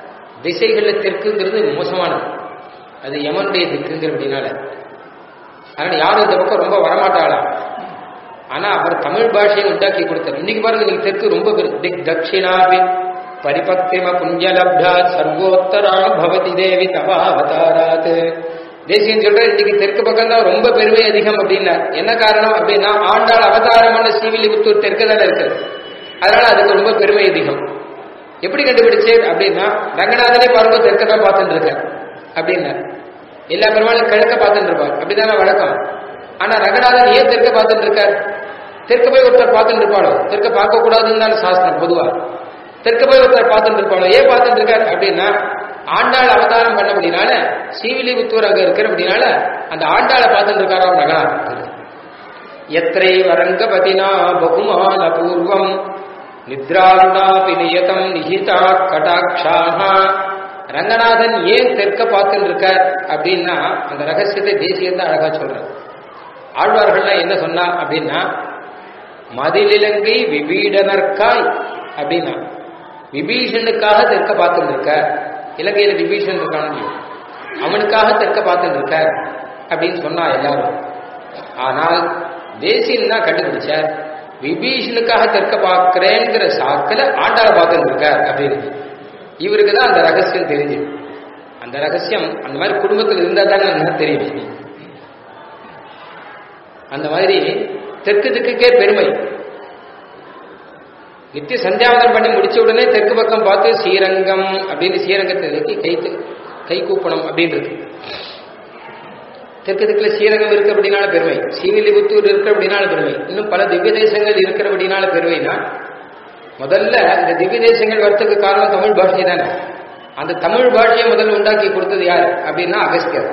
திசைகள்ல தெற்குங்கிறது மோசமானது அது யமனுடைய திக்குங்கிற அப்படின்னால அதனால யாரும் இந்த பக்கம் ரொம்ப வரமாட்டாளாம் ஆனா அவர் தமிழ் பாஷையை உண்டாக்கி கொடுத்தார் இன்னைக்கு பாருங்க நீங்க தெற்கு ரொம்ப பெரு- திக் தட்சிணாபி பரிபக்திம புண்ணியலப்தா சர்வோத்தரா பவதி தேவி தவாவதாராத் தேசியம் சொல்ற இன்னைக்கு தெற்கு பக்கம் தான் ரொம்ப பெருமை அதிகம் அப்படின்னா என்ன காரணம் அப்படின்னா ஆண்டாள் அவதாரமான ஸ்ரீவில்லிபுத்தூர் தெற்கு தானே இருக்கு அதனால அதுக்கு ரொம்ப பெருமை அதிகம் எப்படி கண்டுபிடிச்சு அப்படின்னா ரங்கநாதனே பாருங்க தெற்க தான் பார்த்துட்டு இருக்க அப்படின்னா எல்லா பெருமாளும் கிழக்க பார்த்துட்டு இருப்பார் அப்படிதானே வழக்கம் ஆனா ரங்கநாதன் ஏன் தெற்க பார்த்துட்டு இருக்கார் தெற்க போய் ஒருத்தர் பார்த்துட்டு இருப்பாளோ தெற்க பார்க்க கூடாதுன்னு தானே சாஸ்திரம் பொதுவா தெற்க போய் ஒருத்தர் பார்த்துட்டு இருப்பாளோ ஏன் பார்த்துட்டு இருக்கார் அப்படின்னா ஆண்டாள் அவதாரம் பண்ணபடினால ஸ்ரீவில்லிபுத்தூர் அங்க இருக்கிறபடினால அந்த ஆண்டாளை பார்த்துட்டு இருக்காராம் ரங்கநாதன் எத்திரை வரங்கபதினா பகுமான பூர்வம் நித்ராருணாபி நியதம் நிஹிதா கடாட்சாக ரங்கநாதன் ஏன் தெற்க பார்த்துட்டு இருக்கார் அப்படின்னா அந்த ரகசியத்தை தேசியம் தான் அழகா சொல்றார் ஆழ்வார்கள்லாம் என்ன சொன்னா அப்படின்னா மதிலிலங்கை விபீடனர்காய் அப்படின்னா விபீஷனுக்காக தெற்க பார்த்துட்டு இருக்க இலங்கையில விபீஷன் இருக்கான்னு அவனுக்காக தெற்க பார்த்துட்டு இருக்க அப்படின்னு சொன்னா எல்லாரும் ஆனால் தேசியன் தான் கண்டுபிடிச்சார் விபீஷனுக்காக தெற்க பார்க்கிறேங்கிற சாக்கில ஆண்டாள பார்த்துட்டு இருக்கார் அப்படின்னு இவருக்கு தான் அந்த ரகசியம் தெரிஞ்சு அந்த ரகசியம் அந்த மாதிரி குடும்பத்தில் இருந்தா தானே எனக்கு தெரியும் அந்த மாதிரி தெற்கு திக்குக்கே பெருமை நித்திய சந்தியாவதனம் பண்ணி முடிச்ச உடனே தெற்கு பக்கம் பார்த்து ஸ்ரீரங்கம் அப்படின்னு ஸ்ரீரங்கத்தை நோக்கி கை கை கூப்பணும் அப்படின்றது தெற்கு திக்குல ஸ்ரீரங்கம் இருக்கிறபடினால பெருமை ஸ்ரீவில்லிபுத்தூர் இருக்கிறபடினால பெருமை இன்னும் பல திவ்ய தேசங்கள் இருக்கிறபடினால பெருமைனா முதல்ல இந்த திவ்ய தேசங்கள் வரத்துக்கு காரணம் தமிழ் பாஷை தானே அந்த தமிழ் பாஷையை முதல்ல உண்டாக்கி கொடுத்தது யார் அப்படின்னா அகஸ்தியர்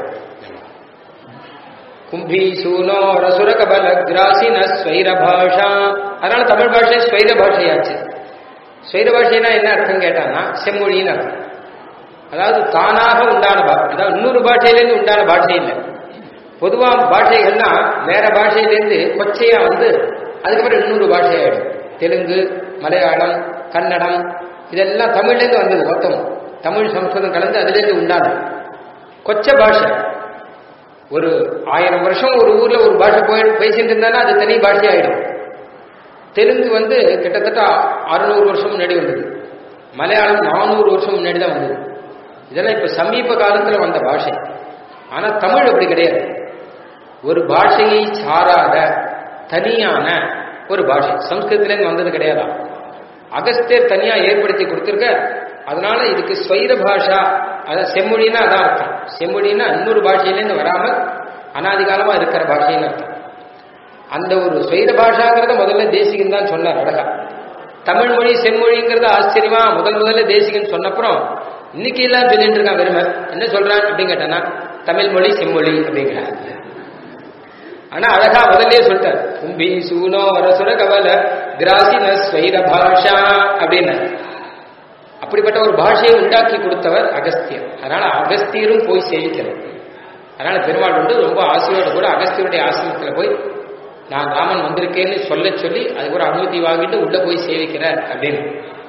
கும்பி சூனோ ரசுர கபல கிராசின ஸ்வைர பாஷா அதனால தமிழ் பாஷை ஸ்வைர பாஷையாச்சு ஸ்வைர பாஷைனா என்ன அர்த்தம் கேட்டான்னா செம்மொழின்னு அர்த்தம் அதாவது தானாக உண்டான பாஷை அதாவது இன்னொரு பாஷையிலேருந்து உண்டான பாஷை இல்லை பொதுவா பாஷைகள்லாம் வேற பாஷையிலேருந்து கொச்சையா வந்து அதுக்கப்புறம் இன்னொரு பாஷையாயிடும் தெலுங்கு மலையாளம் கன்னடம் இதெல்லாம் தமிழ்லேருந்து வந்தது மொத்தம் தமிழ் சம்ஸ்கிருதம் கலந்து அதுலேருந்து உண்டானது கொச்ச பாஷை ஒரு ஆயிரம் வருஷம் ஒரு ஊர்ல ஒரு பாஷை போய் பேசிட்டு இருந்தானா அது தனி பாஷை ஆயிடும் தெலுங்கு வந்து கிட்டத்தட்ட அறுநூறு வருஷம் முன்னாடி வந்தது மலையாளம் நானூறு வருஷம் முன்னாடி தான் வந்தது இதெல்லாம் இப்ப சமீப காலத்துல வந்த பாஷை ஆனா தமிழ் அப்படி கிடையாது ஒரு பாஷையை சாராத தனியான ஒரு பாஷை சம்ஸ்கிருதத்திலேருந்து வந்தது கிடையாதா அகஸ்தியர் தனியா ஏற்படுத்தி கொடுத்திருக்க அதனால இதுக்கு ஸ்வைர பாஷா அதான் செம்மொழின்னா அதான் அர்த்தம் செம்மொழின்னா இன்னொரு பாஷையிலேருந்து வராமல் அனாதிகாலமா இருக்கிற பாஷைன்னு அர்த்தம் அந்த ஒரு ஸ்வைர பாஷாங்கிறத முதல்ல தேசிகன் தான் சொன்னார் அழகா தமிழ் மொழி செம்மொழிங்கிறது ஆச்சரியமா முதல் முதல்ல தேசிகன் சொன்னப்புறம் இன்னைக்கு எல்லாம் சொல்லிட்டு இருக்கான் வெறுமை என்ன சொல்றான் அப்படின்னு கேட்டானா தமிழ் மொழி செம்மொழி அப்படிங்கிறான் ஆனா அழகா முதல்ல சொல்லிட்டார் கும்பி சூனோ வரசுர கவல கிராசின ஸ்வைர பாஷா அப்படின்னு அப்படிப்பட்ட ஒரு பாஷையை உண்டாக்கி கொடுத்தவர் அகஸ்தியர் அதனால அகஸ்தியரும் போய் சேவிக்கணும் அதனால பெருமாள் வந்து ரொம்ப ஆசையோடு கூட அகஸ்தியருடைய ஆசிரமத்தில் போய் நான் ராமன் வந்திருக்கேன்னு சொல்ல சொல்லி அதுக்கு ஒரு அனுமதி வாங்கிட்டு உள்ள போய் சேவிக்கிறார் அப்படின்னு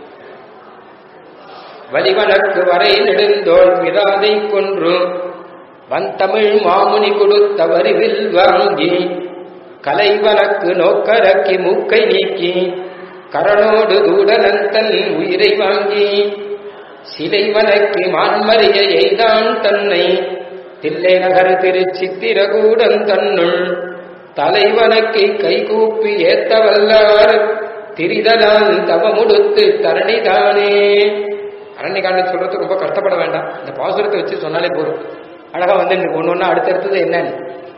வலிவனற்கு வரை நெடுந்தோள் விராதை கொன்று வந்தமிழ் மாமுனி கொடுத்த வரிவில் வாங்கி கலைவனக்கு நோக்கரக்கி மூக்கை நீக்கி கரணோடு தூடனந்தன் உயிரை வாங்கி சிலைவனக்கு மான்மறிய எய்தான் தன்னை தில்லை நகர் திருச்சித்திரகூடன் தன்னுள் தலைவனக்கு கைகூப்பி ஏத்த வல்லார் திரிதலால் தவமுடுத்து தரணிதானே அரண்யகாண்டம் சொல்றது ரொம்ப கஷ்டப்பட வேண்டாம் இந்த பாசுரத்தை வச்சு சொன்னாலே போதும் அழகா வந்து ஒன்னு ஒண்ணு அடுத்தடுத்தது என்னன்னு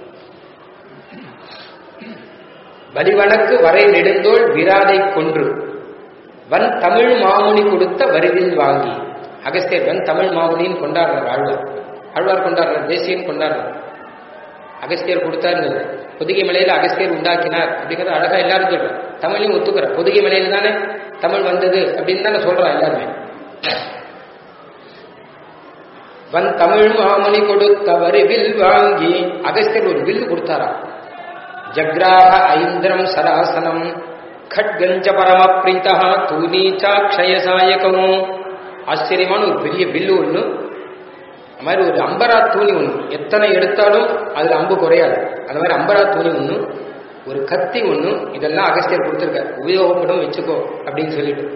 வலிவனக்கு வரை நெடுந்தோள் விராதை கொன்று வன் தமிழ் மாமுனி கொடுத்த வரிதில் வாங்கி அகஸ்தியர் வன் தமிழ் மாமுனின்னு கொண்டாடுறார் ஆழ்வார் ஆழ்வார் கொண்டாடுறார் தேசியம் கொண்டாடுறார் அகஸ்தியர் கொடுத்தாருங்கிறது பொதுகை மலையில அகஸ்தியர் உண்டாக்கினார் அப்படிங்கறது அழகா எல்லாரும் சொல்றாங்க தமிழையும் ஒத்துக்கிற பொதுகை மலையில தானே தமிழ் வந்தது அப்படின்னு தானே சொல்றா எல்லாருமே வன் தமிழ் மாமுனி கொடுத்த வரிவில் வாங்கி அகஸ்தியர் ஒரு வில்லு கொடுத்தாராம் ஜக்ராக ஐந்திரம் சராசனம் खड्गञ्च परमप्रीतः तूनीचाक्षयसायकम् ஆச்சரியமான ஒரு பெரிய வில்லு ஒன்று அது மாதிரி ஒரு அம்பரா தூணி ஒன்று எத்தனை எடுத்தாலும் அதுல அம்பு குறையாது அந்த மாதிரி அம்பரா தூணி ஒன்று ஒரு கத்தி ஒன்று இதெல்லாம் அகஸ்தியர் கொடுத்துருக்க உபயோகப்படும் வச்சுக்கோ அப்படின்னு சொல்லிட்டு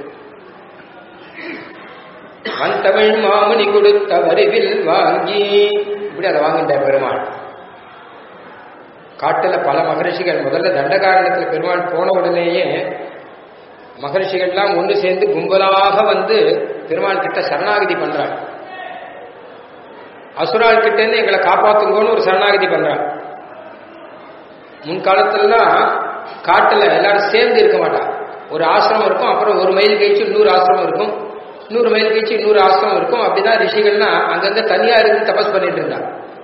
வன் தமிழ் மாமுனி கொடுத்த வரிவில் வாங்கி இப்படி அதை வாங்கிட்ட பெருமாள் காட்டுல பல மகரிஷிகள் முதல்ல தண்டகாரணத்துல பெருமாள் போன உடனேயே மகரிஷிகள்லாம் ஒன்று சேர்ந்து கும்பலாக வந்து பெருமாள் கிட்ட சரணாகதி பண்றாங்க அசுரால் கிட்ட இருந்து எங்களை காப்பாத்துங்கன்னு ஒரு சரணாகதி பண்றாங்க முன்காலத்துலலாம் காட்டுல எல்லாரும் சேர்ந்து இருக்க மாட்டாங்க ஒரு ஆசிரமம் இருக்கும் அப்புறம் ஒரு மைல் கழிச்சு இன்னொரு ஆசிரமம் இருக்கும் இன்னொரு மைல் கழிச்சு இன்னொரு ஆசிரமம் இருக்கும் அப்படிதான் ரிஷிகள்னா அங்கங்க தனியா இருந்து தபஸ் பண்ணிட்டு இருந்தாங்க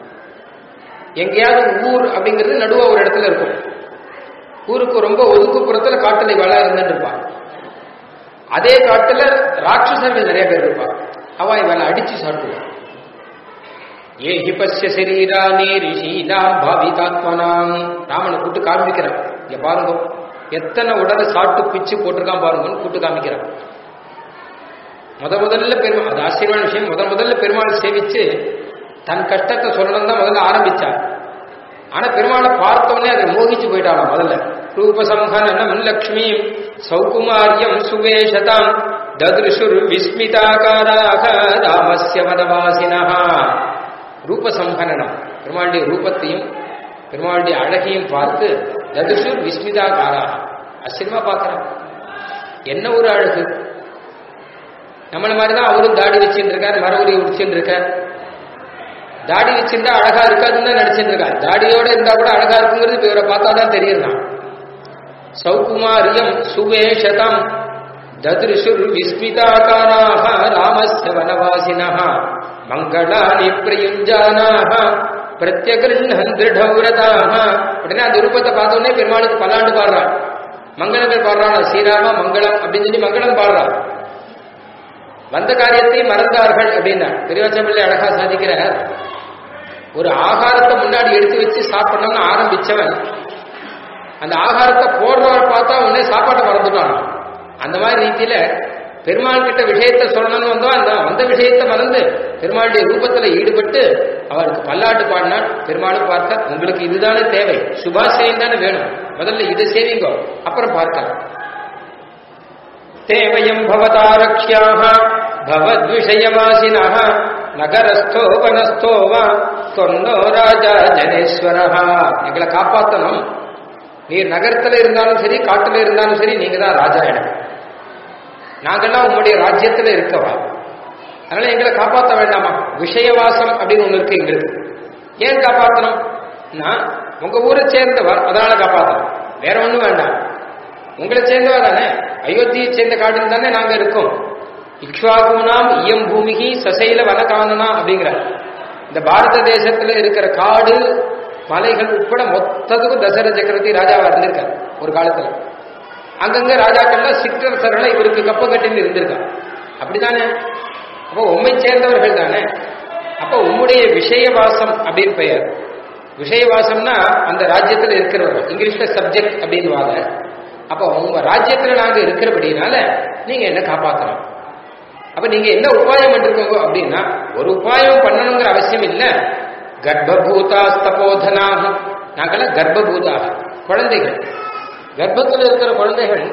எங்கேயாவது ஊர் அப்படிங்கிறது நடுவா ஒரு இடத்துல இருக்கும் ஊருக்கு ரொம்ப ஒதுக்குப்புறத்துல காட்டுல இவளா இருந்துட்டு இருப்பான் அதே காட்டுல ராட்சசர்கள் நிறைய பேர் இருப்பாங்க அவ இவளை அடிச்சு சாப்பிடுவான் ஏ ஹிபஸ்ய சரீரானே ரிஷீனாம் பாவிதாத்மனாம் ராமனை கூட்டு காண்பிக்கிறான் இங்க பாருங்க எத்தனை உடலை சாப்பிட்டு பிச்சு போட்டிருக்கான் பாருங்கன்னு கூட்டு காமிக்கிறான் முத முதல்ல பெருமாள் அது ஆச்சரியமான விஷயம் முத முதல்ல பெருமாள் சேவிச்சு தன் கஷ்டத்தை சொல்லணும் தான் முதல்ல ஆரம்பிச்சார் ஆனா பெருமாளை பார்த்தோன்னே அதை மோகிச்சு போயிட்டாளாம் முதல்ல ரூபசம்ஹனம் லக்ஷ்மி சௌகுமாரியம் சுவேஷதாம் ததுருஷுர் விஸ்மிதாகாராக ராமஸ்ய வனவாசினா ரூபசம்ஹனனம் பெருமாளுடைய ரூபத்தையும் பெருமாளுடைய அழகையும் பார்த்து ததுஷுர் விஸ்மிதாகாராக ஆச்சரியமா பார்க்கறான் என்ன ஒரு அழகு நம்மள மாதிரி தான் அவரும் தாடி வச்சுட்டு இருக்கார் மரவுரி உடிச்சுட்டு இருக்கார் தாடி வச்சிருந்தா அழகா இருக்காதுன்னு தான் நடிச்சுட்டு இருக்கார் தாடியோட இருந்தா கூட அழகா இருக்குங்கிறது இப்ப இவரை பார்த்தா தான் தெரியுதுதான் சௌகுமாரியம் சுவேஷதம் தத்ருஷுர் விஸ்மிதாகாராக ராமஸ்ய வனவாசினः மங்களானி பிரயுஞ்சானாக பிரத்யகிருண்ணன் திருடௌரதாக உடனே அந்த ரூபத்தை பார்த்தோன்னே பெருமாளுக்கு பல்லாண்டு பாடுறான் மங்களங்கள் பாடுறான் ஸ்ரீராம மங்களம் அப்படின்னு சொல்லி மங்களம் பாடுறான் வந்த காரியத்தை மறந்தார்கள் அப்படின்னா பெரியவச்சம்பிள்ளை அழகா சாதிக்கிறார் ஒரு ஆகாரத்தை முன்னாடி எடுத்து வச்சு சாப்பிடணும்னு ஆரம்பிச்சவன் அந்த ஆகாரத்தை போடுறவர் பார்த்தா உடனே சாப்பாட்டை மறந்துட்டான் அந்த மாதிரி ரீதியில பெருமாள் கிட்ட விஷயத்தை சொல்லணும்னு வந்தோம் அந்த வந்த விஷயத்தை மறந்து பெருமாளுடைய ரூபத்துல ஈடுபட்டு அவருக்கு பல்லாட்டு பாடினான் பெருமாளும் பார்த்தார் உங்களுக்கு இதுதானே தேவை சுபாசிரியம் தானே வேணும் முதல்ல இதை சேவிங்கோ அப்புறம் பார்க்கலாம் தேவயம் பவதாரக்ஷியாக பவத்விஷயவாசினः நகரஸ்தோ வனஸ்தோ வா தொன்னோ ராஜா ஜனேஸ்வரஹா எங்களை காப்பாத்தணும் நீர் நகரத்துல இருந்தாலும் சரி காட்டுல இருந்தாலும் சரி நீங்க தான் ராஜா எனக்கு நாங்கெல்லாம் உங்களுடைய ராஜ்யத்துல இருக்கவா அதனால எங்களை காப்பாற்ற வேண்டாமா விஷயவாசம் அப்படின்னு ஒண்ணு இருக்கு எங்களுக்கு ஏன் காப்பாற்றணும் நான் உங்க ஊரை சேர்ந்தவர் அதனால காப்பாற்றணும் வேற ஒண்ணும் வேண்டாம் உங்களை சேர்ந்தவா தானே அயோத்தியை சேர்ந்த காட்டில் தானே நாங்க இருக்கோம் இக்ஷ்வாகுனாம் இயம் பூமிகி சசைல வனகானனா அப்படிங்கிறார் இந்த பாரத தேசத்துல இருக்கிற காடு மலைகள் உட்பட மொத்தத்துக்கும் தசர சக்கரவர்த்தி ராஜாவா இருந்திருக்கார் ஒரு காலத்துல அங்கங்க ராஜாக்கள்லாம் சிற்றரசர்களை இவருக்கு கப்பம் கட்டின்னு இருந்திருக்கான் அப்படித்தானே அப்போ உண்மை சேர்ந்தவர்கள் தானே அப்போ உம்முடைய விஷயவாசம் அப்படின்னு பெயர் விஷயவாசம்னா அந்த ராஜ்யத்துல இருக்கிறவர்கள் இங்கிலீஷ்ல சப்ஜெக்ட் அப்படின்னு வாங்க அப்போ உங்க ராஜ்யத்துல நாங்க இருக்கிறபடினால நீங்க என்ன காப்பாத்தணும் அப்ப நீங்க என்ன உபாயம் பண்ணிருக்கோங்க அப்படின்னா ஒரு உபாயம் பண்ணணுங்கிற அவசியம் இல்ல கர்ப்பபூதா ஸ்தபோதனாக நாங்கெல்லாம் கர்ப்பபூதாக குழந்தைகள் கர்ப்பத்தில் இருக்கிற குழந்தைகள்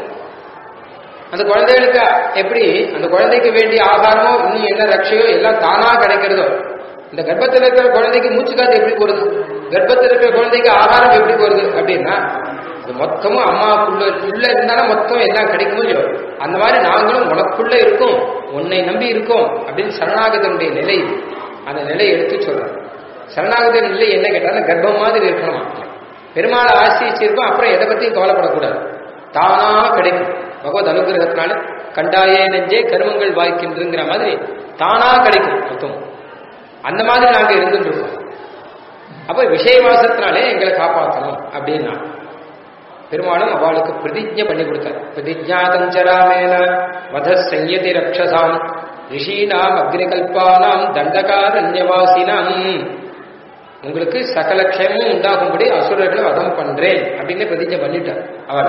அந்த குழந்தைகளுக்கு எப்படி அந்த குழந்தைக்கு வேண்டிய ஆகாரமோ இன்னும் என்ன ரட்சையோ எல்லாம் தானா கிடைக்கிறதோ இந்த கர்ப்பத்தில் இருக்கிற குழந்தைக்கு மூச்சு காத்து எப்படி போறது கர்ப்பத்தில் இருக்கிற குழந்தைக்கு ஆகாரம் எப்படி போறது அப்படின்னா இது மொத்தமும் அம்மாவுக்குள்ள உள்ள இருந்தாலும் மொத்தம் எல்லாம் கிடைக்குமோ இல்லையோ அந்த மாதிரி நாங்களும் உனக்குள்ள இருக்கோம் உன்னை நம்பி இருக்கோம் அப்படின்னு சரணாகதனுடைய நிலை இது அந்த நிலையை எடுத்து சொல்றேன் சரணாகத நிலை என்ன கேட்டாலும் கர்ப்பம் மாதிரி இருக்கணுமா பெருமாளை ஆசிரிச்சிருக்கோம் அப்புறம் எதை பத்தியும் கவலைப்படக்கூடாது தானா கிடைக்கும் பகவத் அனுகிரகத்தினால கண்டாயே நெஞ்சே கருமங்கள் வாய்க்கின்றுங்கிற மாதிரி தானா கிடைக்கும் மொத்தம் அந்த மாதிரி நாங்க இருந்துட்டு இருக்கோம் அப்ப விஷயவாசத்தினாலே எங்களை காப்பாற்றணும் அப்படின்னா பெருமாளும் அவளுக்கு பிரதிஜை பண்ணி கொடுத்தார் பிரதிஜா தஞ்சராமேன வத சங்கதி ரக்ஷசாம் ரிஷீனாம் அக்னிகல்பானாம் தண்டகாரண்யவாசினாம் உங்களுக்கு சகல க்ஷேமும் உண்டாகும்படி அசுரர்களை வதம் பண்றேன் அப்படின்னு பிரதிஜை பண்ணிட்டார் அவர்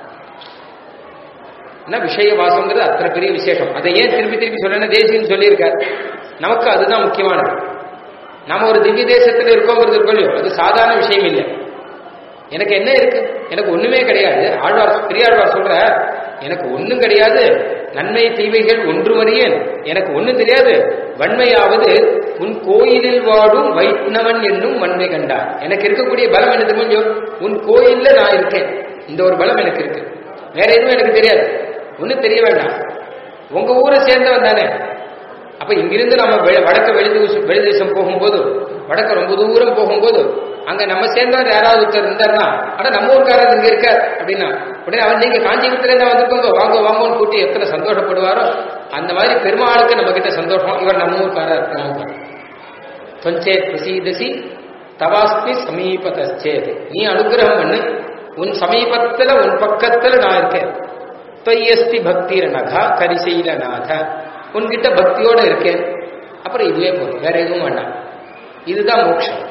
என்ன விஷய வாசம்ங்கிறது அத்தனை பெரிய விசேஷம் அதை ஏன் திருப்பி திருப்பி சொல்லணும் தேசியன்னு சொல்லியிருக்கார் நமக்கு அதுதான் முக்கியமானது நாம ஒரு திவ்ய தேசத்துல இருக்கோங்கிறது இருக்கோம் அது சாதாரண விஷயம் இல்லை எனக்கு என்ன இருக்கு எனக்கு ஒண்ணுமே கிடையாது ஆழ்வார் பெரியாழ்வார் சொல்ற எனக்கு ஒண்ணும் கிடையாது நன்மை தீமைகள் ஒன்று அறியேன் எனக்கு ஒண்ணும் தெரியாது வன்மையாவது உன் கோயிலில் வாடும் வைஷ்ணவன் என்னும் வன்மை கண்டார் எனக்கு இருக்கக்கூடிய பலம் என்ன தெரியுமோ உன் கோயில்ல நான் இருக்கேன் இந்த ஒரு பலம் எனக்கு இருக்கு வேற எதுவும் எனக்கு தெரியாது ஒன்றும் தெரிய வேண்டாம் உங்க ஊரை சேர்ந்தவன் தானே அப்ப இங்கிருந்து நம்ம வெ- வடக்க வெளி தேசம் வெளி தேசம் போகும்போது வடக்க ரொம்ப தூரம் போகும்போது அங்க நம்ம சேர்ந்தவர் யாராவது ஒருத்தர் இருந்தாருன்னா ஆனா நம்ம ஊருக்காரர் இங்க இருக்கார் அப்படின்னா உடனே அவன் நீங்க காஞ்சிபுரத்துல இருந்தா வந்திருக்கோங்க வாங்க வாங்கன்னு கூட்டி எத்தனை சந்தோஷப்படுவாரோ அந்த மாதிரி பெருமாளுக்கு நம்ம கிட்ட சந்தோஷம் இவர் நம்ம ஊருக்காரர் இருக்கிறாங்க தொஞ்சே பிரசீதசி தவாஸ்மி சமீபதச்சேது நீ அனுகிரகம் பண்ணு உன் சமீபத்துல உன் பக்கத்துல நான் இருக்கேன் தொய்யஸ்தி பக்திர நகா கரிசைல நாத உன்கிட்ட பக்தியோட இருக்கேன் அப்புறம் இதுவே போதும் வேற எதுவும் வேண்டாம் இதுதான் மோட்சம்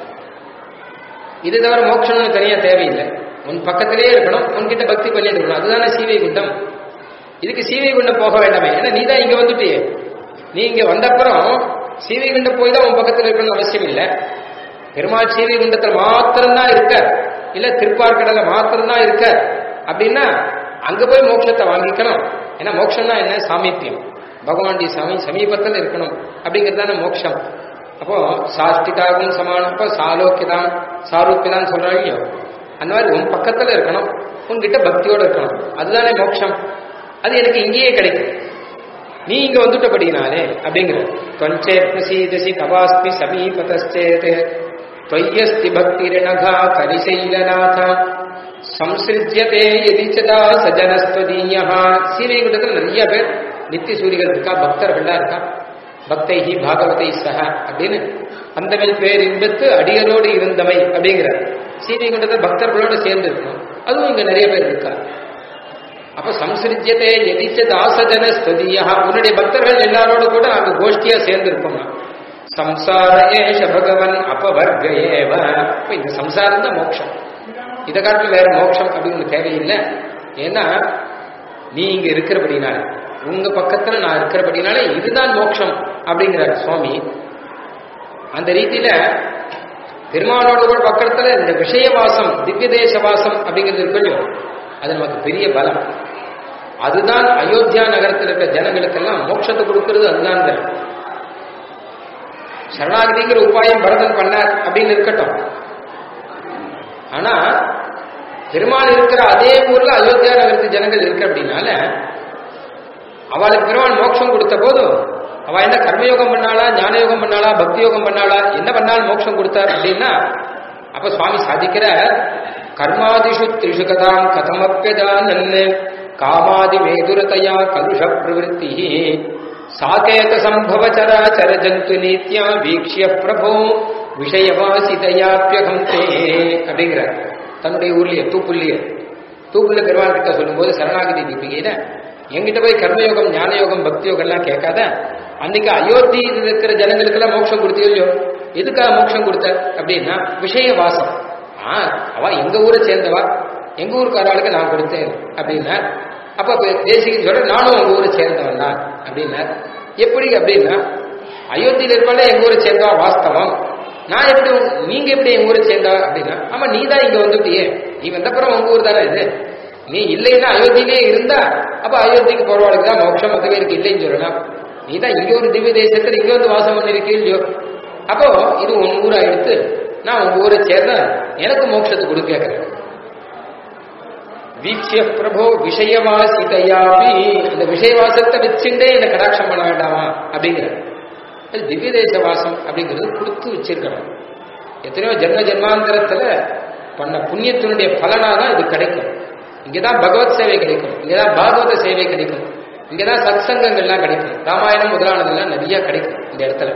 இது தவிர மோட்சம்னு தனியா தேவையில்லை உன் பக்கத்திலே இருக்கணும் உன்கிட்ட பக்தி பண்ணிட்டு இருக்கணும் அதுதானே சீவை குண்டம் இதுக்கு சீவை குண்டம் போக வேண்டாமே ஏன்னா நீ தான் இங்க வந்துட்டியே நீ இங்க வந்தப்புறம் சீவை குண்டம் போய் தான் உன் பக்கத்துல இருக்கணும்னு அவசியம் இல்லை பெருமாள் சீவை குண்டத்துல மாத்திரம்தான் இருக்க இல்ல திருப்பார்கடல மாத்திரம்தான் இருக்க அப்படின்னா அங்க போய் மோட்சத்தை வாங்கிக்கணும் ஏன்னா மோட்சம்னா என்ன சாமீப்பியம் பகவானுடைய சமீ சமீபத்தில் இருக்கணும் அப்படிங்கிறது தானே மோட்சம் அப்போ சாஷ்டிகாகும் சமானம் அப்போ சாலோக்கியதான் சாரூக்கியதான் சொல்றாங்க அந்த மாதிரி உன் பக்கத்துல இருக்கணும் உன்கிட்ட பக்தியோட இருக்கணும் அதுதானே மோட்சம் அது எனக்கு இங்கேயே கிடைக்கும் நீ இங்க வந்துட்டபடினாலே அப்படிங்கிற தொஞ்சே பிரசீதசி தவாஸ்மி சமீபதச்சேத் தொய்யஸ்தி பக்திரணகா கரிசைலநாத சம்சிருஜ்யதே எதிச்சதா சஜனஸ்வதீயா சீவைகுண்டத்தில் நிறைய பேர் நித்திய சூரிகள் இருக்கா பக்தர்கள்லாம் இருக்கா பக்தைஹி பாகவதை சக அப்படின்னு அந்தமில் பேர் இன்பத்து அடியரோடு இருந்தவை அப்படிங்கிறார் சீவைகுண்டத்தில் பக்தர்களோடு சேர்ந்து இருக்கணும் அதுவும் இங்க நிறைய பேர் இருக்கா அப்ப சம்சிருஜ்யத்தை எதிச்ச தாசஜன ஸ்துதியா உன்னுடைய பக்தர்கள் எல்லாரோடு கூட நாங்க கோஷ்டியா சேர்ந்து இருப்போம் சம்சார ஏஷ பகவன் அபவர்க ஏவ அப்ப இந்த சம்சாரம் தான் மோட்சம் இதை காட்டிலும் வேற மோட்சம் அப்படின்னு தேவையில்லை ஏன்னா நீ இங்க இருக்கிறபடினால உங்க பக்கத்துல நான் இருக்கிறபடினால இதுதான் மோட்சம் அப்படிங்கிறார் சுவாமி அந்த ரீதியில பெருமாளோட கூட பக்கத்துல இந்த விஷய வாசம் திவ்ய தேச வாசம் அப்படிங்கிறது இருக்கணும் அது நமக்கு பெரிய பலம் அதுதான் அயோத்தியா நகரத்தில் இருக்கிற ஜனங்களுக்கெல்லாம் மோட்சத்தை கொடுக்கிறது அதுதான் தான் சரணாகதிங்கிற உபாயம் பரதன் பண்ணார் அப்படின்னு இருக்கட்டும் ஆனா பெருமாள் இருக்கிற அதே ஊர்ல அயோத்தியா நகரத்து ஜனங்கள் இருக்கு அப்படின்னால அவளுக்கு பெருமாள் மோட்சம் கொடுத்த போதும் அவ என்ன கர்மயோகம் பண்ணாளா ஞான யோகம் பண்ணாளா பக்தி யோகம் பண்ணாளா என்ன பண்ணாலும் மோட்சம் கொடுத்தார் அப்படின்னா அப்ப சுவாமி சாதிக்கிற கர்மாதிஷு திரிஷு கதாம் கதமப்பியதானன் காமாதி மேதுரதையா கலுஷ பிரவருத்தி சாகேத சம்பவ சராச்சர ஜந்து நீத்யா வீக்ஷிய பிரபோ விஷயவாசிதையாப்பியகம் தே அப்படிங்கிறார் தன்னுடைய ஊர்லயே தூப்புள்ளியே தூப்புள்ள பெருமாள் கிட்ட சொல்லும்போது சரணாகதி தீபிகையில எங்கிட்ட போய் கர்மயோகம் ஞான யோகம் பக்தி யோகம் எல்லாம் கேட்காத அன்னைக்கு அயோத்தியில் இருக்கிற ஜனங்களுக்கெல்லாம் மோட்சம் கொடுத்தியோ இல்லையோ எதுக்காக மோட்சம் கொடுத்த அப்படின்னா விஷய வாசம் ஆ அவ எங்க ஊரை சேர்ந்தவா எங்க ஊருக்காராளுக்கு நான் கொடுத்தேன் அப்படின்னா அப்ப தேசிக்கு சொல்ற நானும் உங்க ஊரை சேர்ந்தவன் தான் அப்படின்னா எப்படி அப்படின்னா அயோத்தியில் இருப்பால எங்க ஊரை சேர்ந்தவா வாஸ்தவம் நான் எப்படி உங்க- நீங்க எப்படி எங்க ஊரை சேர்ந்தா அப்படின்னா ஆமா நீ தான் இங்க வந்துட்டியே நீ வந்தப்புறம் உங்க ஊர் தானே இது நீ இல்லைன்னா அயோத்தியிலே இருந்தா அப்ப அயோத்திக்கு போறவாளுக்கு தான் மோட்சம் மத்த பேருக்கு இல்லைன்னு சொல்லலாம் நீ தான் இங்க ஒரு திவ்ய தேசத்துல இங்க வந்து வாசம் பண்ணிருக்கே இல்லையோ அப்போ இது உன் ஊரா எடுத்து நான் உங்க ஊரை சேர்ந்தா எனக்கு மோட்சத்தை கொடு கேட்கிறேன் வீட்சிய பிரபோ விஷயவாசிதையாபி அந்த விஷயவாசத்தை வச்சுட்டே என்ன கடாட்சம் பண்ண வேண்டாமா அப்படிங்கிற அது திவ்ய தேச வாசம் அப்படிங்கிறது கொடுத்து வச்சிருக்கணும் எத்தனையோ ஜென்ம ஜென்மாந்தரத்துல பண்ண புண்ணியத்தினுடைய பலனா தான் இது கிடைக்கும் இங்கதான் பகவத் சேவை கிடைக்கும் இங்கதான் பாகவத சேவை கிடைக்கும் இங்கதான் சத் சங்கங்கள்லாம் கிடைக்கும் ராமாயணம் முதலானதெல்லாம் நிறைய கிடைக்கும் இந்த இடத்துல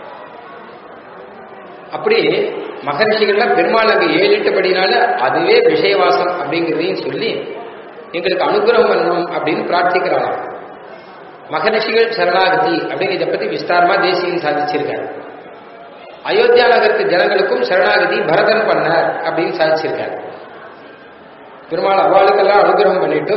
அப்படி மகரிஷிகள்லாம் பெருமாள் அங்க ஏழிட்டபடினால அதுவே விஷயவாசம் அப்படிங்கிறதையும் சொல்லி எங்களுக்கு அனுகிரகம் பண்ணணும் அப்படின்னு பிரார்த்திக்கிறாளாம் மகரிஷிகள் சரணாகதி அப்படின்னு இதை பத்தி விஸ்தாரமா தேசியம் சாதிச்சிருக்காரு அயோத்தியா நகரத்து ஜனங்களுக்கும் சரணாகதி பரதன் பண்ணார் அப்படின்னு சாதிச்சிருக்காரு பெருமாள் அவளுக்கெல்லாம் அனுகிரகம் பண்ணிட்டு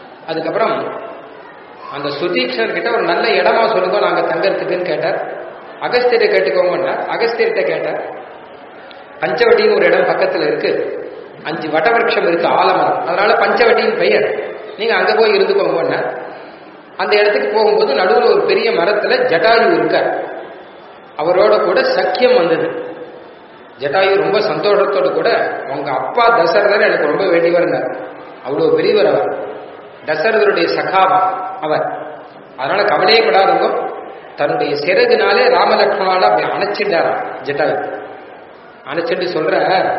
அதுக்கப்புறம் அந்த சுதீக்ஷர் கிட்ட ஒரு நல்ல இடமா சொல்லுங்க நாங்க தங்கறதுக்குன்னு கேட்டார் அகஸ்தியரை கேட்டுக்கோங்கன்னா அகஸ்தியர்கிட்ட கேட்டார் பஞ்சவட்டின்னு ஒரு இடம் பக்கத்துல இருக்கு அஞ்சு வடவிருஷம் இருக்கு ஆலமரம் அதனால பஞ்சவட்டின்னு பெயர் நீங்க அங்க போய் இருந்துக்கோங்கன்னா அந்த இடத்துக்கு போகும்போது நடுவில் ஒரு பெரிய மரத்துல ஜட்டாயு இருக்கார் அவரோட கூட சக்கியம் வந்தது ஜட்டாயு ரொம்ப சந்தோஷத்தோடு கூட உங்க அப்பா தசரதர் எனக்கு ரொம்ப வேண்டியவர் அவ்வளவு பெரியவர் அவர் தசரதருடைய சகாவம் அவர் அதனால கவலையே படாதவங்க தன்னுடைய சிறகுனாலே ராமலக்ஷ்மணால அப்படி அணைச்சிட்டாராம் ஜட்டாயு அணைச்சிட்டு சொல்ற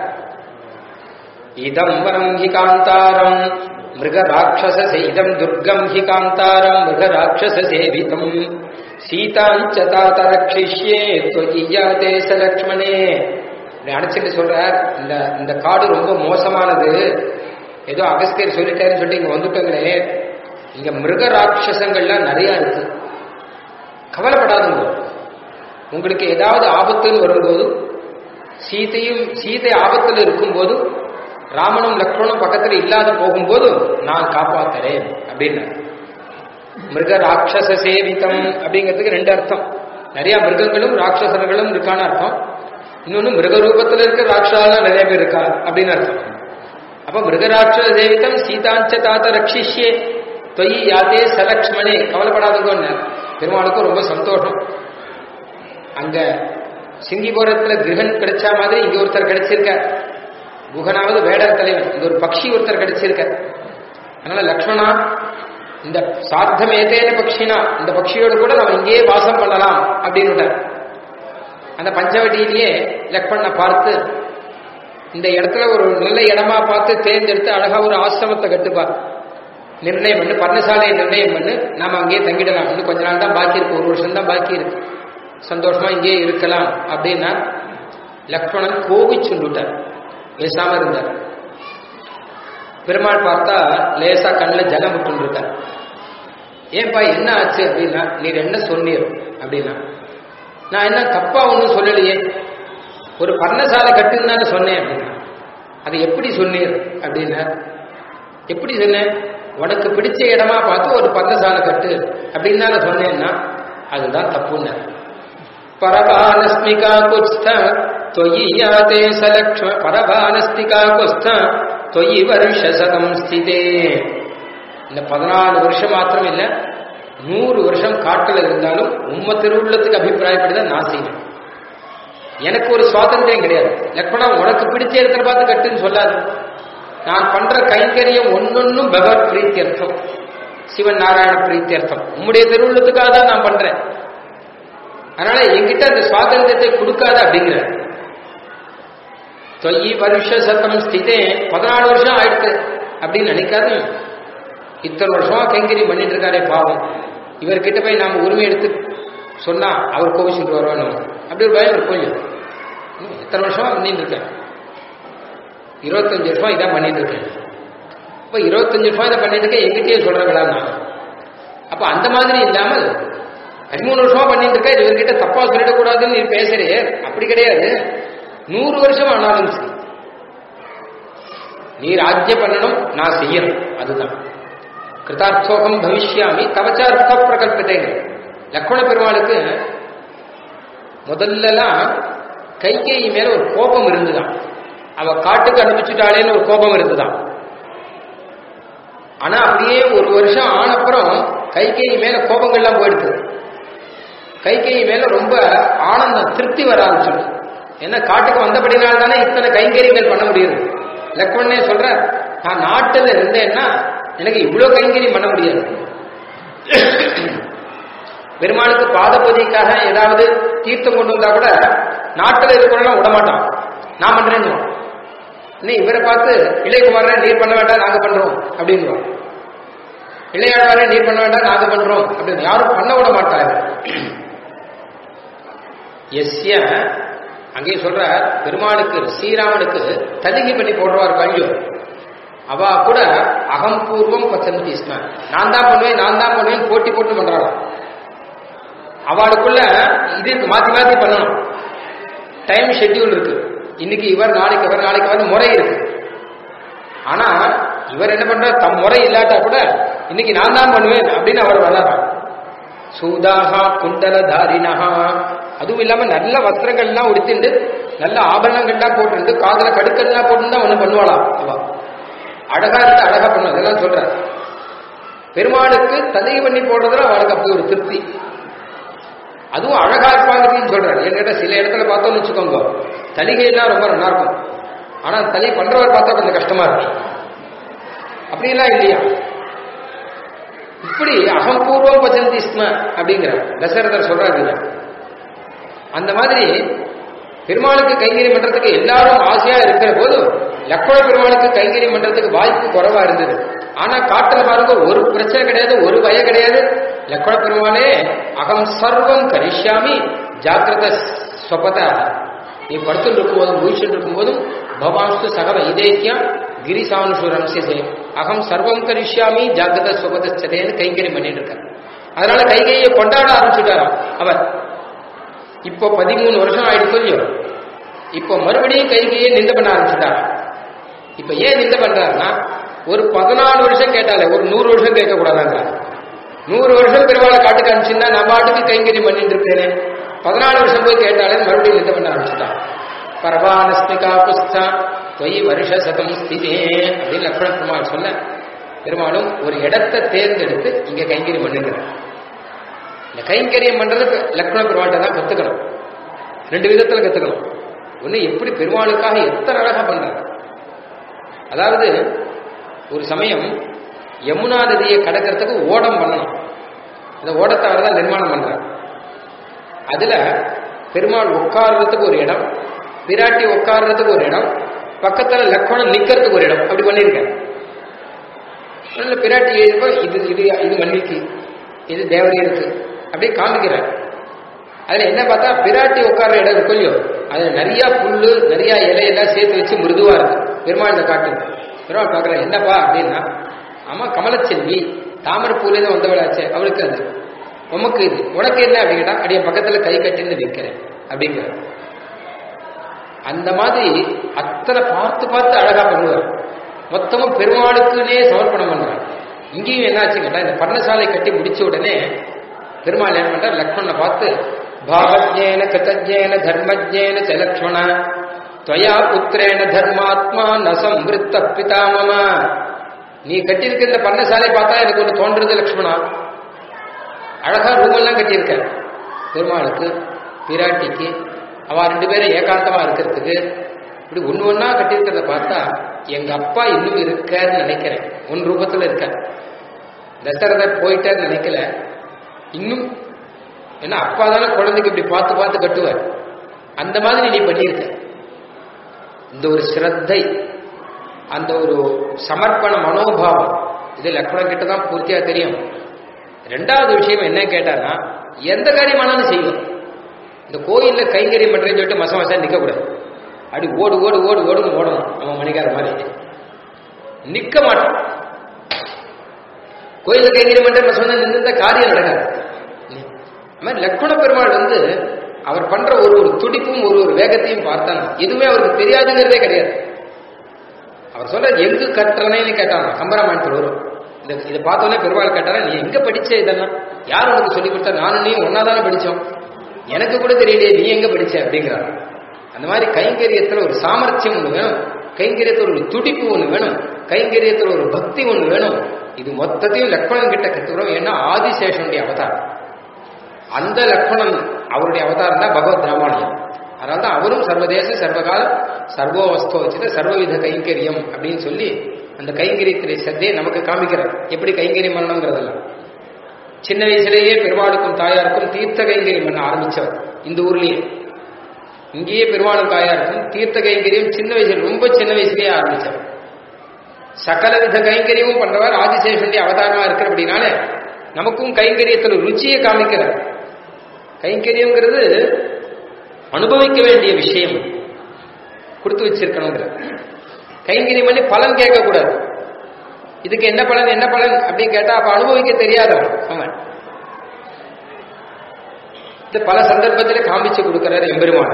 இதம் வரம் ஹி காந்தாரம் மிருக ராட்சச இதம் துர்கம் ஹி காந்தாரம் மிருக ராட்சச சேவிதம் சீதாஞ்ச தாத்த ரட்சிஷ்யே தொய்யாதே லக்ஷ்மணே இப்படி அணைச்சிட்டு சொல்றார் இந்த இந்த காடு ரொம்ப மோசமானது ஏதோ அகஸ்தியர் சொல்லிட்டாருன்னு சொல்லிட்டு இங்க வந்துட்டோங்களே இங்க மிருக ராட்சசங்கள்லாம் நிறைய இருக்கு கவலைப்படாதுங்க உங்களுக்கு ஏதாவது ஆபத்துன்னு வரும்போது சீதையும் சீதை ஆபத்தில் இருக்கும்போது ராமனும் லக்ஷ்மணும் பக்கத்தில் இல்லாத போகும்போது நான் காப்பாத்துறேன் அப்படின்னு மிருக ராட்சச சேவிதம் அப்படிங்கிறதுக்கு ரெண்டு அர்த்தம் நிறைய மிருகங்களும் ராட்சசர்களும் இருக்கான அர்த்தம் இன்னொன்னு மிருக ரூபத்தில் இருக்க ராட்சசாலாம் நிறைய பேர் இருக்கா அப்படின்னு அர்த்தம் அப்ப மிருகராட்சச சேவிதம் சீதாஞ்ச தாத்த ரட்சிஷ்யே தொய் யாத்தே சலக்ஷ்மணே கவலைப்படாதவங்க பெருமாளுக்கும் ரொம்ப சந்தோஷம் அங்க சிங்கிபுரத்துல கிரகன் கிடைச்ச மாதிரி இங்க ஒருத்தர் கிடைச்சிருக்க குகனாவது வேடர் தலைவன் இங்க ஒரு பக்ஷி ஒருத்தர் கிடைச்சிருக்க அதனால லக்ஷ்மணா இந்த சாத்தம் ஏதேன பக்ஷினா இந்த பக்ஷியோடு கூட நம்ம இங்கேயே வாசம் பண்ணலாம் அப்படின்னு அந்த பஞ்சவட்டியிலேயே லக்ஷ்மணனை பார்த்து இந்த இடத்துல ஒரு நல்ல இடமா பார்த்து தேர்ந்தெடுத்து அழகா ஒரு ஆசிரமத்தை கட்டுப்பா நிர்ணயம் பண்ணு பர்ணசாலையை நிர்ணயம் பண்ணு நாம அங்கேயே தங்கிடலாம் இன்னும் கொஞ்ச நாள் தான் பாக்கி இருக்கு ஒரு வருஷம் தான் பாக்கி இருக்கு சந்தோஷமா இங்கேயே இருக்கலாம் அப்படின்னா லக்ஷ்மணன் கோவிச்சுண்டுட்டார் பேசாம இருந்தார் பெருமாள் பார்த்தா லேசா கண்ணில் ஜலம் விட்டுருக்கார் ஏன்பா என்ன ஆச்சு அப்படின்னா நீர் என்ன சொன்னீர் அப்படின்னா நான் என்ன தப்பா ஒன்றும் சொல்லலையே ஒரு பர்ணசாலை கட்டுன்னு தானே சொன்னேன் அப்படின்னா அது எப்படி சொன்னீர் அப்படின்னா எப்படி சொன்னேன் உனக்கு பிடிச்ச இடமா பார்த்து ஒரு பர்ணசாலை கட்டு அப்படின்னு தானே சொன்னேன்னா அதுதான் தப்புன்னு பரபானஸ்மிகா குஸ்த தொயி யாதே சலக்ஷ்ம பரபானஸ்திகா குஸ்த தொயி வருஷசதம் ஸ்திதே இந்த பதினாலு வருஷம் மாத்திரம் இல்ல நூறு வருஷம் காட்டில் இருந்தாலும் உம்ம திருவுள்ளத்துக்கு அபிப்பிராயப்படி தான் நான் செய்வேன் எனக்கு ஒரு சுவாதந்திரம் கிடையாது லக்ஷ்மணா உனக்கு பிடிச்ச இடத்துல பார்த்து கட்டுன்னு சொல்லாது நான் பண்ற கைங்கரியம் ஒன்னொன்னும் பகவத் பிரீத்தியர்த்தம் சிவன் நாராயண பிரீத்தியர்த்தம் உம்முடைய திருவுள்ளத்துக்காக தான் நான் பண்றேன் அதனால என்கிட்ட அந்த சுவாதந்திரத்தை கொடுக்காத அப்படிங்கிற தொய்யி வருஷ சத்தம் ஸ்திதே பதினாலு வருஷம் ஆயிடுத்து அப்படின்னு நினைக்காது இத்தனை வருஷமா கைங்கரியம் பண்ணிட்டு இருக்காரே பாவம் இவர்கிட்ட போய் நாம உரிமை எடுத்து சொன்னா அவர் கோவிச்சுட்டு வருவானோ அப்படி ஒரு பயம் இருக்கும் இல்லையா? ம், இத்தனை வருஷமா பண்ணிட்டு இருக்கேன் இருபத்தஞ்சு வருஷமா இதான் பண்ணிட்டு இருக்கேன் இப்போ இருபத்தஞ்சு வருஷமா இதை பண்ணிட்டு இருக்கேன் எங்கிட்டயே சொல்றீங்களா நான் அப்ப அந்த மாதிரி இல்லாமல் பதிமூணு வருஷமா பண்ணிட்டு இருக்க இவர்கிட்ட தப்பா சொல்லிடக்கூடாதுன்னு நீ பேசுறியே அப்படி கிடையாது நூறு வருஷம் ஆனாலும் சரி நீ ராஜ்யம் பண்ணணும் நான் செய்யணும் அதுதான் கிருதார்த்தோகம் பவிஷ்யாமி தவச்சார்த்த பிரகல்பத்தேங்க லக்ஷ்மண பெருமாளுக்கு முதல்லலாம் கைகேயி மேல ஒரு கோபம் இருந்துதான் அவ காட்டுக்கு அனுப்பிச்சுட்டாளேன்னு ஒரு கோபம் இருந்துதான் ஆனா அப்படியே ஒரு வருஷம் ஆனப்புறம் கைகேயி மேல கோபங்கள்லாம் போயிடுது கைகேயி மேல ரொம்ப ஆனந்தம் திருப்தி வர ஆரம்பிச்சிடுது ஏன்னா காட்டுக்கு வந்தபடினால தானே இத்தனை கைங்கரியங்கள் பண்ண முடியுது லக்ஷ்மணனே சொல்ற நான் நாட்டுல இருந்தேன்னா எனக்கு இவ்வளவு கைங்கரியம் பண்ண முடியாது பெருமாளுக்கு பாத பூஜைக்காக ஏதாவது தீர்த்தம் கொண்டு வந்தா கூட நாட்டில் இருக்கிறவங்க விட மாட்டான் நான் பண்றேன்னு இன்னும் இவரை பார்த்து இளையகுமாரே நீர் பண்ண வேண்டாம் நாங்க பண்றோம் அப்படின்னு இளையாழ்வாரே நீர் பண்ண வேண்டாம் நாங்க பண்றோம் அப்படின்னு யாரும் பண்ண விட மாட்டாரு எஸ்ய அங்கேயும் சொல்ற பெருமாளுக்கு ஸ்ரீராமனுக்கு தலிகை பண்ணி போடுறவார் கழியோ அவ கூட அகம்பூர்வம் பச்சந்தி ஸ்ம நான் தான் பண்ணுவேன் நான் தான் பண்ணுவேன் போட்டி போட்டு பண்றாளாம் அவளுக்குள்ள இது இருக்கு, மாத்தி மாத்தி பண்ணணும் டைம் ஷெட்யூல் இருக்கு இன்னைக்கு இவர் நாளைக்கு இவர் நாளைக்கு வந்து முறை இருக்கு ஆனா இவர் என்ன பண்றார் தம் முறை இல்லாட்டா கூட இன்னைக்கு நான் தான் பண்ணுவேன் அப்படின்னு அவர் வளர்றார் சூதாகா குண்டல தாரிணஹா அதுவும் இல்லாம நல்ல வஸ்திரங்கள்லாம் உடுத்திண்டு நல்ல ஆபரணங்கள்லாம் போட்டுருந்து காதல கடுக்கல்லாம் போட்டுருந்தா ஒண்ணு பண்ணுவாளாம் அவ அழகா இருந்து அழகா பண்ணும் அதெல்லாம் சொல்ற பெருமாளுக்கு தலை பண்ணி போடுறதுல அவளுக்கு அப்படி ஒரு திருப்தி அதுவும் அழகா இருப்பாங்கன்னு சொல்றாரு என்கிட்ட சில இடத்துல பார்த்தோம்னு வச்சுக்கோங்க தலிகையெல்லாம் ரொம்ப நல்லா இருக்கும் ஆனா தலி பண்றவர் பார்த்தா கொஞ்சம் கஷ்டமா இருக்கும் அப்படியெல்லாம் இல்லையா இப்படி அகம்பூர்வம் பஜந்தி ஸ்ம அப்படிங்கிற தசரதர் சொல்றாரு அந்த மாதிரி பெருமாளுக்கு கைங்கரியம் பண்றதுக்கு எல்லாரும் ஆசையா இருக்கிற போது லக்ஷ்மண பெருமாளுக்கு கைங்கரியம் பண்றதுக்கு வாய்ப்பு குறைவா இருந்தது ஆனா காட்டுல பாருங்க ஒரு பிரச்சனை கிடையாது ஒரு பய கிடையாது லக்ஷ்மண பெருமாளே அகம் சர்வம் கரிஷ்யாமி ஜாக்கிரத ஸ்வபத நீ படுத்துட்டு இருக்கும்போதும் முயற்சிட்டு இருக்கும்போதும் பவான்ஸ்து சகவ இதேக்கியா கிரிசானுஷு ரம்சே அகம் சர்வம் கரிஷ்யாமி ஜாக்கிரத ஸ்வபதச்சதேன்னு கைங்கரியம் பண்ணிட்டு இருக்கார் அதனால கைகையை கொண்டாட ஆரம்பிச்சுட்டாராம் அவர் இப்போ பதிமூணு வருஷம் ஆயிடுச்சு இல்லையோ இப்போ மறுபடியும் கைகையை நிந்த பண்ண ஆரம்பிச்சுட்டார் இப்ப ஏன் நிந்த பண்றாருன்னா ஒரு பதினாலு வருஷம் கேட்டாலே ஒரு நூறு வருஷம் கேட்க கூடாதாங்க நூறு வருஷம் பெருவாளை காட்டுக்கு அனுப்பிச்சிருந்தா நான் பாட்டுக்கு கைங்கரியம் பண்ணிட்டு இருக்கேனே பதினாலு வருஷம் போய் கேட்டாலே மறுபடியும் நிந்த பண்ண ஆரம்பிச்சுட்டான் பரவானஸ்மிகா புஸ்தா தொய் வருஷ சதம் ஸ்திதே அப்படின்னு லக்ஷ்மண பெருமாள் சொல்ல பெருமாளும் ஒரு இடத்தை தேர்ந்தெடுத்து இங்க கைங்கரியம் பண்ணுங்கிறார் இந்த கைங்கரியம் பண்றதுக்கு லக்ஷ்மண பெருமாள்கிட்ட தான் கத்துக்கணும் ரெண்டு விதத்துல கத்துக்கணும் ஒண்ணு எப்படி பெருமாளுக்காக எத்தனை அழகா பண்றாங்க அதாவது ஒரு சமயம் யமுனா நதியை கடக்கிறதுக்கு ஓடம் பண்ணணும் அந்த ஓடத்தை அவர் தான் நிர்மாணம் பண்றார் அதுல பெருமாள் உட்கார்றதுக்கு ஒரு இடம் பிராட்டி உட்கார்றதுக்கு ஒரு இடம் பக்கத்துல லக்ஷ்மணன் நிக்கிறதுக்கு ஒரு இடம் அப்படி பண்ணியிருக்கேன் அதனால பிராட்டி எழுதிப்போ இது இது இது மன்னிக்கு இது தேவரியருக்கு அப்படியே காமிக்கிறார் அதுல என்ன பார்த்தா பிராட்டி உட்கார்ற இடம் இருக்கும் இல்லையோ அதுல நிறைய புல்லு நிறைய இலையெல்லாம் சேர்த்து வச்சு மிருதுவா இருக்கு பெருமாள் இந்த காட்டு பெருமாள் பார்க்கற என்னப்பா அப்படின்னா ஆமா கமலச்செல்வி தாமரை பூலேருந்து வந்தவளாச்சே அவளுக்கு அது உமக்கு இது உனக்கு என்ன அப்படின்னா அடிய பக்கத்துல கை கட்டின்னு நிற்கிறேன் அப்படிங்கிற அந்த மாதிரி அத்தனை பார்த்து பார்த்து அழகா பண்ணுவார் மொத்தமும் பெருமாளுக்குன்னே சமர்ப்பணம் பண்றார் இங்கேயும் என்னாச்சு கேட்டா இந்த பர்ணசாலை கட்டி முடிச்ச உடனே பெருமாள் என்ன பண்றார் லக்ஷ்மணனை பார்த்து பாவஜேன கிருத்தஜேன தர்மஜேன ச லக்ஷ்மண துவயா புத்திரேன தர்மாத்மா நசம் விருத்த பிதாமம நீ கட்டியிருக்க இந்த பர்ணசாலை பார்த்தா எனக்கு ஒன்று தோன்றது லக்ஷ்மணா அழகா ரூம் எல்லாம் கட்டியிருக்க பெருமாளுக்கு பிராட்டிக்கு அவ ரெண்டு பேரும் ஏகாந்தமா இருக்கிறதுக்கு இப்படி ஒண்ணு ஒன்னா கட்டியிருக்கிறத பார்த்தா எங்க அப்பா இன்னும் இருக்காருன்னு நினைக்கிறேன் உன் ரூபத்துல இருக்க தசரதர் போயிட்டாருன்னு நினைக்கல இன்னும் ஏன்னா அப்பா தானே குழந்தைக்கு இப்படி பார்த்து பார்த்து கட்டுவார் அந்த மாதிரி நீ பண்ணியிருக்க இந்த ஒரு ஸ்ரத்தை அந்த ஒரு சமர்ப்பண மனோபாவம் இது லக்ஷ்மணன் கிட்ட தான் பூர்த்தியா தெரியும் ரெண்டாவது விஷயம் என்ன கேட்டான்னா எந்த காரியமானாலும் செய்வோம் இந்த கோயில்ல கைங்கரியம் பண்றேன்னு சொல்லிட்டு மச மசா நிக்க கூடாது அப்படி ஓடு ஓடு ஓடு ஓடுன்னு ஓடணும் நம்ம மணிக்கார மாதிரி நிக்க மாட்டோம் கோயில்ல கைங்கரியம் பண்ற சொன்ன நின்று காரியம் நடக்காது அது மாதிரி லக்ஷ்மண பெருமாள் வந்து அவர் பண்ற ஒரு ஒரு துடிப்பும் ஒரு ஒரு வேகத்தையும் பார்த்தாங்க எதுவுமே அவருக்கு தெரியாதுங்கிறதே கிடையாது அவர் சொல்ற எங்கு கற்றனேன்னு கேட்டாங்க கம்பராமாயணத்தில் வரும் இந்த இதை பார்த்தோன்னே பெருமாள் கேட்டாரா நீ எங்க படிச்ச இதெல்லாம் யார் உனக்கு சொல்லி கொடுத்தா நானும் நீ ஒன்னா தானே படிச்சோம் எனக்கு கூட தெரியலையே நீ எங்க படிச்ச அப்படிங்கிறார் அந்த மாதிரி கைங்கரியத்துல ஒரு சாமர்த்தியம் ஒண்ணு வேணும் கைங்கரியத்துல ஒரு துடிப்பு ஒண்ணு வேணும் கைங்கரியத்துல ஒரு பக்தி ஒண்ணு வேணும் இது மொத்தத்தையும் லக்ஷ்மணன் கிட்ட கத்துக்கிறோம் ஏன்னா ஆதிசேஷனுடைய அவதாரம் அந்த லக்ஷ்மணன் அவருடைய அவதாரம் தான் பகவத் ராமாயணம் அதனால தான் அவரும் சர்வதேச சர்வகால சர்வோவஸ்தோ வச்சுட்டு சர்வவித கைங்கரியம் அப்படின்னு சொல்லி அந்த கைங்கரியத்திலே சத்தையை நமக்கு காமிக்கிறார் எப்படி கைங்கரியம் பண்ணணுங்கிறதெல்லாம் சின்ன வயசுலேயே பெருமாளுக்கும் தாயாருக்கும் தீர்த்த கைங்கரியம் பண்ண ஆரம்பிச்சவர் இந்த ஊர்லயே இங்கேயே பெருமாளும் தாயாருக்கும் தீர்த்த கைங்கரியம் சின்ன வயசுல ரொம்ப சின்ன வயசுலயே ஆரம்பிச்சவர் சகல வித கைங்கரியமும் பண்றவர் ஆதிசேஷனுடைய அவதாரமா இருக்கிற அப்படின்னால நமக்கும் கைங்கரியத்துல ருச்சியை காமிக்கிறார் கைங்கரியம்ங்கிறது அனுபவிக்க வேண்டிய விஷயம் கொடுத்து வச்சிருக்கணுங்கிற கைங்கரியம் பண்ணி பலன் கேட்கக்கூடாது இதுக்கு என்ன பலன் என்ன பலன் அப்படின்னு கேட்டா அப்ப அனுபவிக்க தெரியாதவன் அவன் இது பல சந்தர்ப்பத்தில் காமிச்சு கொடுக்கிறார் எம்பெருமான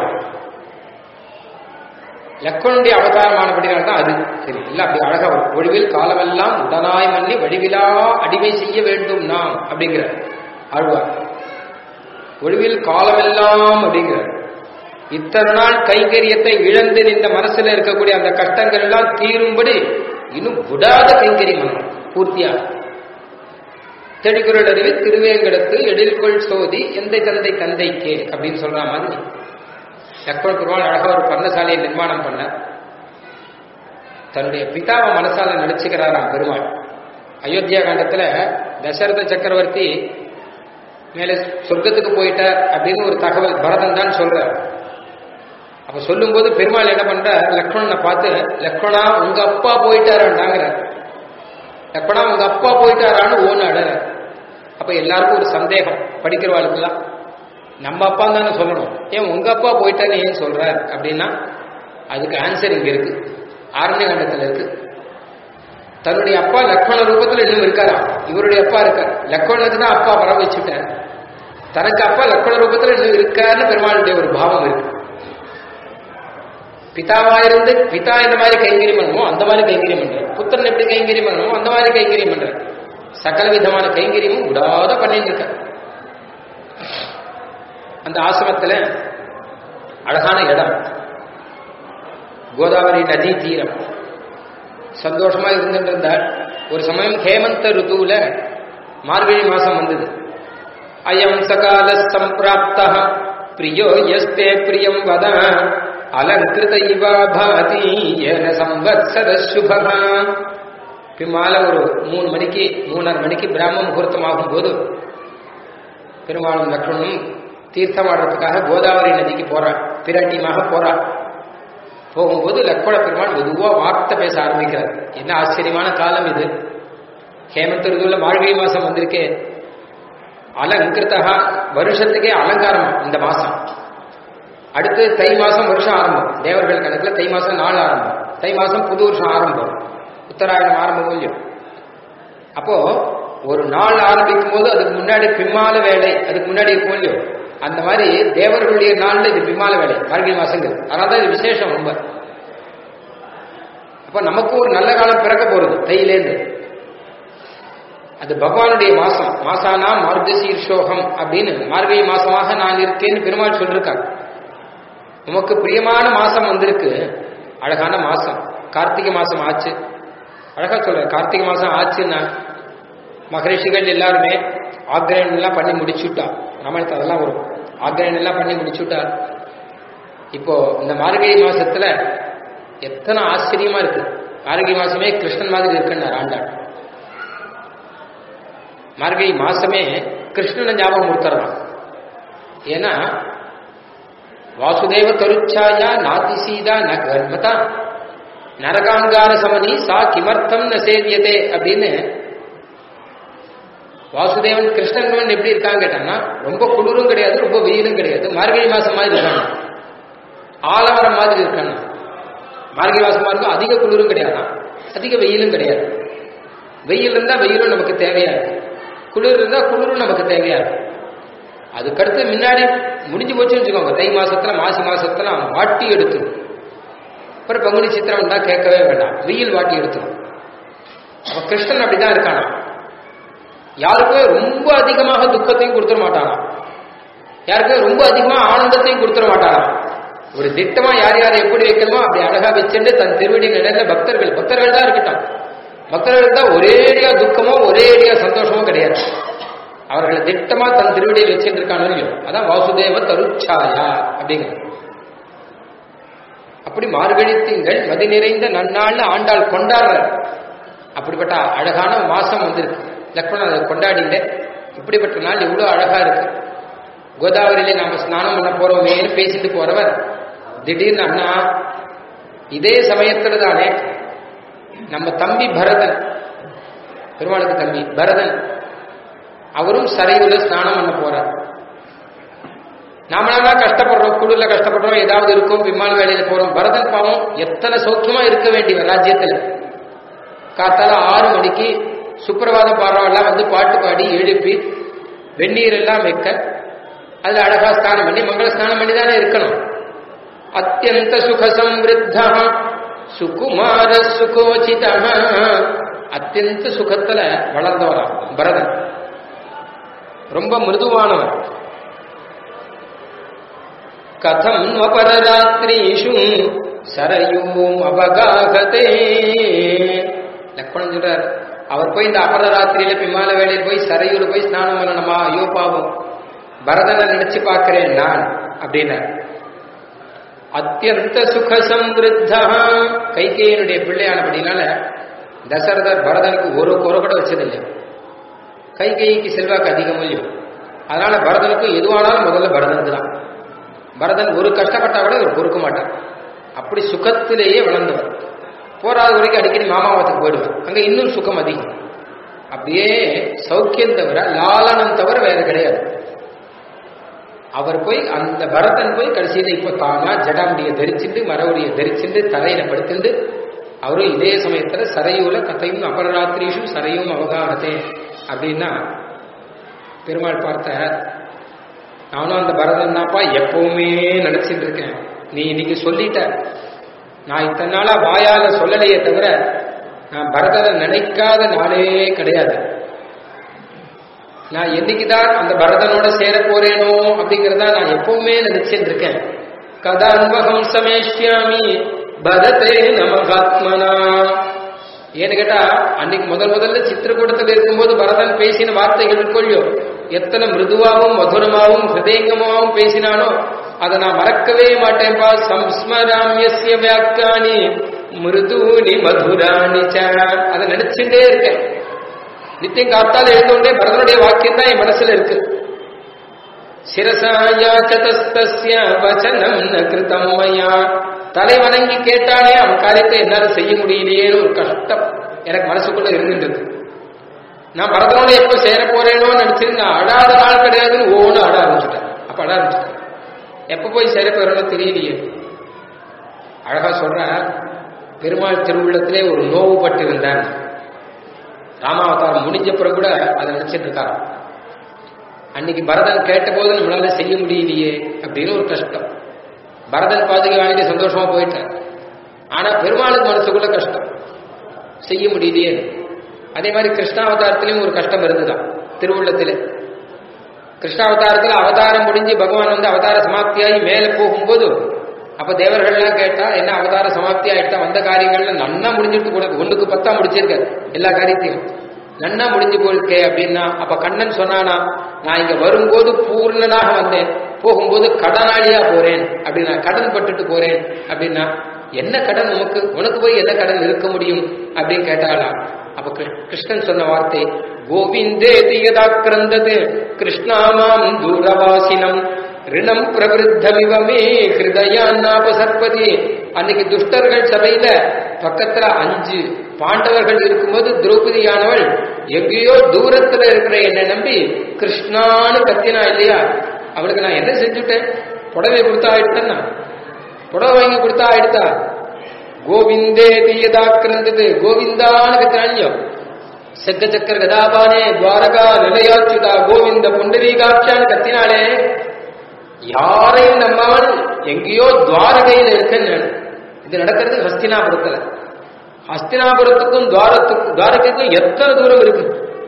லக்ஷ்மணுடைய அவதாரமானபடினால் தான் அது சரி இல்ல அப்படி அழகா வரும் ஒழிவில் காலமெல்லாம் உடனாய் மன்னி வடிவிலா அடிமை செய்ய வேண்டும் நாம் அப்படிங்கிற ஆழ்வார் ஒழிவில் காலமெல்லாம் அப்படிங்கிறார் இத்தனை நாள் கைங்கரியத்தை இழந்து இந்த மனசுல இருக்கக்கூடிய அந்த கஷ்டங்கள் எல்லாம் தீரும்படி இன்னும் விடாத கைங்கரியம் பண்ணணும் பூர்த்தியா தெடிக்குரல் அறிவு திருவேங்கடத்து எழில்கொள் சோதி எந்தை தந்தை தந்தைக்கே அப்படின்னு சொல்ற மாதிரி லக்ஷ்மண பெருமாள் அழகா ஒரு பர்ணசாலையை நிர்மாணம் பண்ண தன்னுடைய பிதாவை மனசால நினைச்சுக்கிறாராம் பெருமாள் அயோத்தியா காண்டத்துல தசரத சக்கரவர்த்தி மேல சொர்க்கத்துக்கு போயிட்டார் அப்படின்னு ஒரு தகவல் பரதன் தான் சொல்றார் அப்ப சொல்லும்போது பெருமாள் என்ன பண்ற லக்ஷ்மணனை பார்த்து லக்ஷ்மணா உங்க அப்பா போயிட்டாராண்டாங்கிற லக்ஷ்மணா உங்க அப்பா போயிட்டாரான்னு ஓன்னு அட அப்ப எல்லாருக்கும் ஒரு சந்தேகம் படிக்கிறவாளுக்குலாம் நம்ம அப்பா தானே சொல்லணும் ஏன் உங்க அப்பா போயிட்டான்னு ஏன் சொல்ற அப்படின்னா அதுக்கு ஆன்சர் இங்க இருக்கு ஆரண்ய காண்டத்துல இருக்கு தன்னுடைய அப்பா லக்ஷ்மண ரூபத்துல இன்னும் இருக்காரா இவருடைய அப்பா இருக்கார் லக்ஷ்மணனுக்கு தான் அப்பா வர வச்சுட்டார் தனக்கு அப்பா லக்ஷ்மண ரூபத்துல இன்னும் இருக்காருன்னு பெருமாளுடைய ஒரு பாவம் இருக்கு பிதாவா இருந்து பிதா இந்த மாதிரி கைங்கரியம் பண்ணணுமோ அந்த மாதிரி கைங்கரியம் பண்ற புத்திரன் எப்படி கைங்கரியம் பண்ணணுமோ அந்த மாதிரி கைங்கரியம் பண்ற சகல விதமான கைங்கரியமும் விடாத பண்ணிட்டு இருக்க அந்த ஆசிரமத்துல அழகான இடம் கோதாவரி நதி தீரம் சந்தோஷமா இருந்துட்டு இருந்தார் ஒரு சமயம் ஹேமந்த ருத்துவுல மார்கழி மாசம் வந்தது அயம் சகால சம்பிராப்த பிரியோ எஸ்தே பிரியம் வத அலங்கிருத இவா பாதி ஏன சம்பத்சர சுபகா பின்னால ஒரு மூணு மணிக்கு மூணரை மணிக்கு பிராம முகூர்த்தம் ஆகும் போது பெருமாளும் லக்ஷ்மணும் தீர்த்தமாடுறதுக்காக கோதாவரி நதிக்கு போறாள் பிராட்டியமாக போறாள் போகும்போது லக்ஷ்மண பெருமாள் மெதுவா வார்த்தை பேச ஆரம்பிக்கிறார் என்ன ஆச்சரியமான காலம் இது ஹேமந்த ருதுல மார்கழி மாசம் வந்திருக்கே அலங்கிருத்தகா வருஷத்துக்கே அலங்காரம் இந்த மாசம் அடுத்து தை மாசம் வருஷம் ஆரம்பம் தேவர்கள் கணக்குல தை மாசம் நாள் ஆரம்பம் தை மாசம் புது வருஷம் ஆரம்பம் உத்தராயணம் ஆரம்பம் இல்லையோ அப்போ ஒரு நாள் ஆரம்பிக்கும் போது அதுக்கு முன்னாடி பிம்மால வேலை அதுக்கு முன்னாடி இருக்கும் இல்லையோ அந்த மாதிரி தேவர்களுடைய நாள்ல இது பிம்மால வேலை மார்கழி மாசங்கள் அதனால தான் இது விசேஷம் ரொம்ப அப்ப நமக்கு ஒரு நல்ல காலம் பிறக்க போறது தையிலேருந்து அது பகவானுடைய மாசம் மாசானா மார்கசீர்ஷோகம் அப்படின்னு மார்கழி மாசமாக நான் இருக்கேன்னு பெருமாள் சொல்லிருக்காங்க உமக்கு பிரியமான மாசம் வந்திருக்கு அழகான மாசம் கார்த்திகை மாசம் ஆச்சு அழகா சொல்ற கார்த்திகை மாசம் ஆச்சுன்னா மகரிஷிகள் எல்லாருமே ஆக்ரேன் எல்லாம் பண்ணி முடிச்சுட்டா ராமாயணத்து அதெல்லாம் வரும் ஆக்ரேன் எல்லாம் பண்ணி முடிச்சுட்டா இப்போ இந்த மார்கழி மாசத்துல எத்தனை ஆச்சரியமா இருக்கு மார்கழி மாசமே கிருஷ்ணன் மாதிரி இருக்குன்னார் ஆண்டாள் மார்கழி மாசமே கிருஷ்ணனை ஞாபகம் கொடுத்துறான் ஏன்னா வாசுதேவ கருச்சாயா நாதி சீதா ந கர்மதா நரகாங்கார சமனி சா கிமர்த்தம் ந சேவியதே அப்படின்னு வாசுதேவன் கிருஷ்ணன் எப்படி இருக்காங்க கேட்டான்னா ரொம்ப குளிரும் கிடையாது ரொம்ப வெயிலும் கிடையாது மார்கழி மாசம் மாதிரி இருக்காங்க ஆலமரம் மாதிரி இருக்காங்க மார்கழி மாசமா இருக்கும் அதிக குளிரும் கிடையாது அதிக வெயிலும் கிடையாது வெயில் இருந்தா வெயிலும் நமக்கு தேவையா இருக்கு குளிர் இருந்தா குளிரும் நமக்கு தேவையா இருக்கு அதுக்கடுத்து முன்னாடி முடிஞ்சு போச்சுன்னு வச்சுக்கோங்க தை மாசத்துல மாசி மாசத்துல வாட்டி எடுத்துரும் அப்புறம் பங்குனி சித்திரம் தான் கேட்கவே வேண்டாம் வெயில் வாட்டி எடுத்துரும் அப்ப கிருஷ்ணன் அப்படிதான் இருக்கானா யாருக்குமே ரொம்ப அதிகமாக துக்கத்தையும் கொடுத்துட மாட்டாராம் யாருக்குமே ரொம்ப அதிகமா ஆனந்தத்தையும் கொடுத்துட மாட்டாராம் ஒரு திட்டமா யார் யார் எப்படி வைக்கணுமோ அப்படி அழகா வச்சுட்டு தன் திருவடி நிலையில பக்தர்கள் பக்தர்கள் தான் இருக்கட்டும் பக்தர்கள் தான் ஒரேடியா துக்கமோ ஒரேடியா சந்தோஷமோ கிடையாது அவர்களை திட்டமா தன் திருவடியில் வச்சுட்டு இருக்கானோ இல்லையோ அதான் வாசுதேவ தருச்சாயா அப்படிங்கிறது அப்படி மார்கழி திங்கள் மதி நிறைந்த நன்னாள்னு ஆண்டாள் கொண்டாடுறார் அப்படிப்பட்ட அழகான மாசம் வந்திருக்கு லக்ஷ்மணன் அதை கொண்டாடிட்டு இப்படிப்பட்ட நாள் எவ்வளவு அழகா இருக்கு கோதாவரியில நாம ஸ்நானம் பண்ண போறோமேன்னு பேசிட்டு போறவர் திடீர்னு அண்ணா இதே சமயத்துல தானே நம்ம தம்பி பரதன் பெருமாளுக்கு தம்பி பரதன் அவரும் சரையுல ஸ்நானம் பண்ண போறார் நாமெல்லாம் கஷ்டப்படுறோம் குளிர்ல கஷ்டப்படுறோம் ஏதாவது இருக்கும் விமான வேலையில போறோம் பரதன் பாவம் எத்தனை சௌக்கியமா இருக்க வேண்டியவர் ராஜ்யத்துல காத்தால ஆறு மணிக்கு சுப்பிரபாதம் பாடுறவெல்லாம் வந்து பாட்டு பாடி எழுப்பி வெந்நீர் எல்லாம் வைக்க அதுல அழகா ஸ்நானம் பண்ணி மங்கள ஸ்நானம் பண்ணி தானே இருக்கணும் அத்தியந்த சுக சம்ருத்த சுகுமார சுகோச்சித அத்தியந்த சுகத்துல வளர்ந்தவராம் பரதன் ரொம்ப மிருதுவானவர் கதம் அபரராத்திரீஷு சரையும் அபகாகதே லக்ஷ்மணன் சொல்றார் அவர் போய் இந்த அபரராத்திரியில பிமால வேலையில் போய் சரையூர் போய் ஸ்நானம் பண்ணணுமா ஐயோ பாவம் பரதனை நினைச்சு பார்க்கிறேன் நான் அப்படின்னார் அத்தியந்த சுக சம்ருத்தா கைகேயனுடைய பிள்ளையானபடினால தசரதர் பரதனுக்கு ஒரு குறை கூட வச்சதில்லை கைகேயிக்கு செல்வாக்கு அதிகம் இல்லையோ அதனால பரதனுக்கு எதுவானாலும் முதல்ல பரதனுக்கு தான் பரதன் ஒரு கஷ்டப்பட்டா கூட இவர் பொறுக்க மாட்டார் அப்படி சுகத்திலேயே வளர்ந்தவர் போராத வரைக்கும் அடிக்கடி மாமாவத்துக்கு போயிடுவார் அங்க இன்னும் சுகம் அதிகம் அப்படியே சௌக்கியம் தவிர லாலனம் தவிர வேற கிடையாது அவர் போய் அந்த பரதன் போய் கடைசியில இப்ப தானா ஜடாமுடிய தரிச்சுட்டு மரவுடைய தரிச்சுட்டு தலையில படுத்துண்டு அவரும் இதே சமயத்துல சரையூல கதையும் அபரராத்திரிஷும் சரையும் அவகாகத்தே அப்படின்னா பெருமாள் பார்த்த நானும் அந்த பரதன் தான்ப்பா எப்பவுமே நினைச்சிட்டு இருக்கேன் நீ இன்னைக்கு சொல்லிட்ட நான் இத்தனை நாளா வாயால சொல்லலையே தவிர நான் பரதனை நினைக்காத நாளே கிடையாது நான் என்னைக்குதான் அந்த பரதனோட சேர போறேனோ அப்படிங்கறத நான் எப்பவுமே நினைச்சிட்டு இருக்கேன் கதான்பகம் சமேஷ்யாமி பரதே நமகாத்மனா ஏன்னு கேட்டா அன்னைக்கு முதல் முதல்ல சித்திரக்கூடத்தில் இருக்கும்போது பரதன் பேசின வார்த்தைகள் இருக்கொள்ளியோ எத்தனை மிருதுவாவும் மதுரமாவும் ஹிருதயங்கமாவும் பேசினானோ அதை நான் மறக்கவே மாட்டேன்பா சம்ஸ்மராமியசிய வியாக்கியானி மிருதூனி மதுராணி அதை நினைச்சுட்டே இருக்கேன் நித்தியம் காத்தால் எழுந்தோடனே பரதனுடைய வாக்கியம் தான் என் மனசுல இருக்கு சிரசாயாச்சதஸ்தஸ்ய வச்சனம் ந கிருதம் மயா தலை வணங்கி கேட்டானே அவன் காரியத்தை என்னால செய்ய முடியலையேன்னு ஒரு கஷ்டம் எனக்கு மனசுக்குள்ள இருந்துட்டு நான் பரதனோட எப்ப சேர போறேனோ நினைச்சிருந்து நான் அழாத நாள் கிடையாதுன்னு ஓன்னு அழ ஆரம்பிச்சுட்டேன் அப்ப அழ ஆரம்பிச்சுட்டேன் எப்ப போய் சேர போறேனோ தெரியலையே அழகா சொல்ற பெருமாள் திருவுள்ளத்திலே ஒரு நோவு பட்டு இருந்தான் ராமாவதாரம் முடிஞ்ச பிறகு கூட அதை நினைச்சிட்டு இருக்காரு அன்னைக்கு பரதன் கேட்டபோது நம்மளால செய்ய முடியலையே அப்படின்னு ஒரு கஷ்டம் பரதன் பாதுகை வாங்கிட்டு சந்தோஷமா போயிட்டார் ஆனா பெருமாளுக்கு மனசுக்குள்ள கஷ்டம் செய்ய முடியலையே அதே மாதிரி கிருஷ்ணாவதாரத்திலையும் ஒரு கஷ்டம் இருந்துதான் திருவுள்ளத்திலே கிருஷ்ணாவதாரத்தில் அவதாரம் முடிஞ்சு பகவான் வந்து அவதார சமாப்தியாகி மேலே போகும்போது அப்ப தேவர்கள்லாம் கேட்டா என்ன அவதார சமாப்தி ஆயிட்டா வந்த காரியங்கள்ல நன்னா முடிஞ்சிட்டு கூட ஒண்ணுக்கு பத்தா முடிச்சிருக்க எல்லா காரியத்தையும் நன்னா முடிஞ்சு போயிருக்கே அப்படின்னா அப்ப கண்ணன் சொன்னானா நான் இங்க வரும்போது பூர்ணனாக வந்தேன் போகும்போது கடனாளியா போறேன் அப்படின்னா கடன் பட்டுட்டு போறேன் அப்படின்னா என்ன கடன் உனக்கு உனக்கு போய் என்ன கடன் இருக்க முடியும் அப்படின்னு கேட்டாளா அப்ப கிருஷ்ணன் சொன்ன வார்த்தை கோவிந்தே தியதா கிரந்தது கிருஷ்ணாமாம் தூரவாசினம் ரிணம் பிரவிருத்தமிவமே ஹிருதயான்னாபசற்பதி அன்னைக்கு துஷ்டர்கள் சபையில பக்கத்துல அஞ்சு பாண்டவர்கள் இருக்கும்போது திரௌபதியானவள் எங்கேயோ தூரத்துல இருக்கிற என்னை நம்பி கிருஷ்ணான்னு கத்தினா இல்லையா அவளுக்கு நான் என்ன செஞ்சுட்டேன் புடவை கொடுத்தா ஆயிடுத்தா புடவை வாங்கி கொடுத்தா ஆயிடுத்தா கோவிந்தே தீயதா கிரந்தது கோவிந்தான்னு கத்தினாலியோ செக்க சக்கர கதாபானே துவாரகா நிலையாச்சுதா கோவிந்த புண்டரீகாட்சான்னு கத்தினாலே யாரையும் நம்பாமல் எங்கேயோ துவாரகையில் இருக்கேன்னு இது நடக்கிறது ஹஸ்தினாபுரத்துல ஹஸ்தினாபுரத்துக்கும் துவாரத்துக்கும் துவாரகைக்கும் எத்தனை தூரம் இருக்கு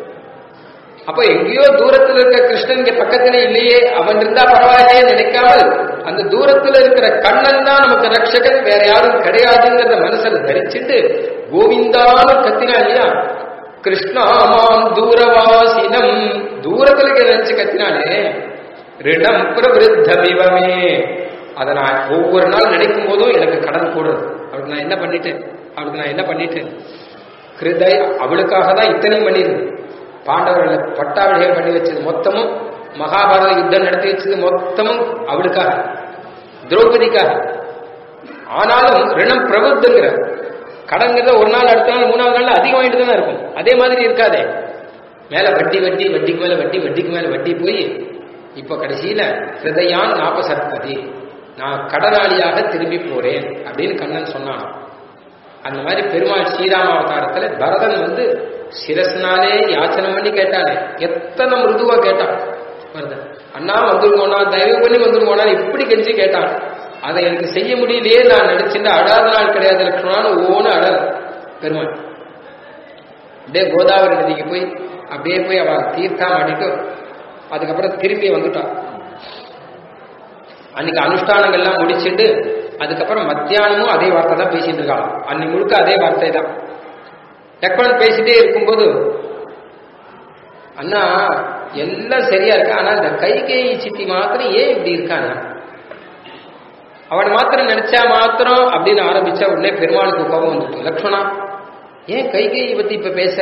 அப்ப எங்கேயோ தூரத்தில் இருக்க கிருஷ்ணன் இங்க பக்கத்துல இல்லையே அவன் இருந்தா பரவாயில்லையே நினைக்காமல் அந்த தூரத்துல இருக்கிற கண்ணன் தான் நமக்கு ரட்சகன் வேற யாரும் கிடையாதுங்கிறத மனசுல தரிச்சுட்டு கோவிந்தான்னு கத்தினா இல்லையா கிருஷ்ணாமாம் தூரவாசினம் தூரத்துல நினைச்சு கத்தினாலே ரிடம் பிரவிருத்தமிவமே அதை நான் ஒவ்வொரு நாள் நினைக்கும் போதும் எனக்கு கடன் கூடுறது அவளுக்கு நான் என்ன பண்ணிட்டேன் அவளுக்கு நான் என்ன பண்ணிட்டேன் ஹிருதய அவளுக்காக தான் இத்தனையும் பண்ணிருந்தேன் பாண்டவர்களை பட்டாபிஷேகம் பண்ணி வச்சது மொத்தமும் மகாபாரத யுத்தம் நடத்தி வச்சது மொத்தமும் அவளுக்காக திரௌபதிக்காக ஆனாலும் ரிணம் பிரபுத்துங்கிற கடன்கிறத ஒரு நாள் அடுத்த நாள் மூணாவது நாள் அதிகமாயிட்டு தானே இருக்கும் அதே மாதிரி இருக்காதே மேல வட்டி வட்டி வட்டிக்கு மேல வட்டி வட்டிக்கு மேல வட்டி போய் இப்ப கடைசியில ஹிருதயான் நாபசற்பதி நான் கடனாளியாக திரும்பி போறேன் அப்படின்னு கண்ணன் சொன்னான் அந்த மாதிரி பெருமாள் ஸ்ரீராம அவதாரத்துல பரதன் வந்து சிரஸ்னாலே யாச்சனை பண்ணி கேட்டானே எத்தனை மிருதுவா கேட்டான் பரதன் அண்ணா வந்துருங்கோனா தயவு பண்ணி வந்துருங்கோனா இப்படி கெஞ்சி கேட்டான் அதை எனக்கு செய்ய முடியலையே நான் நடிச்சுட்டு அழாத நாள் கிடையாது லட்சணான்னு ஓன்னு அழ பெருமாள் அப்படியே கோதாவரி நதிக்கு போய் அப்படியே போய் அவன் தீர்த்தம் அடிட்டு அதுக்கப்புறம் திரும்பி வந்துட்டான் அன்னைக்கு அனுஷ்டானங்கள்லாம் முடிச்சுட்டு அதுக்கப்புறம் மத்தியானமும் அதே வார்த்தை தான் பேசிட்டு இருக்காங்க அன்னைக்கு முழுக்க அதே வார்த்தை தான் லக்ஷ்மணன் பேசிட்டே இருக்கும்போது அண்ணா எல்லாம் சரியா இருக்கு ஆனா இந்த கைகேயி சித்தி மாத்திரம் ஏன் இப்படி இருக்கானா அவன் மாத்திரம் நினைச்சா மாத்திரம் அப்படின்னு ஆரம்பிச்சா உடனே பெருமாளுக்கு கோபம் வந்துட்டு லக்ஷ்மணா ஏன் கைகேயி பத்தி இப்ப பேசுற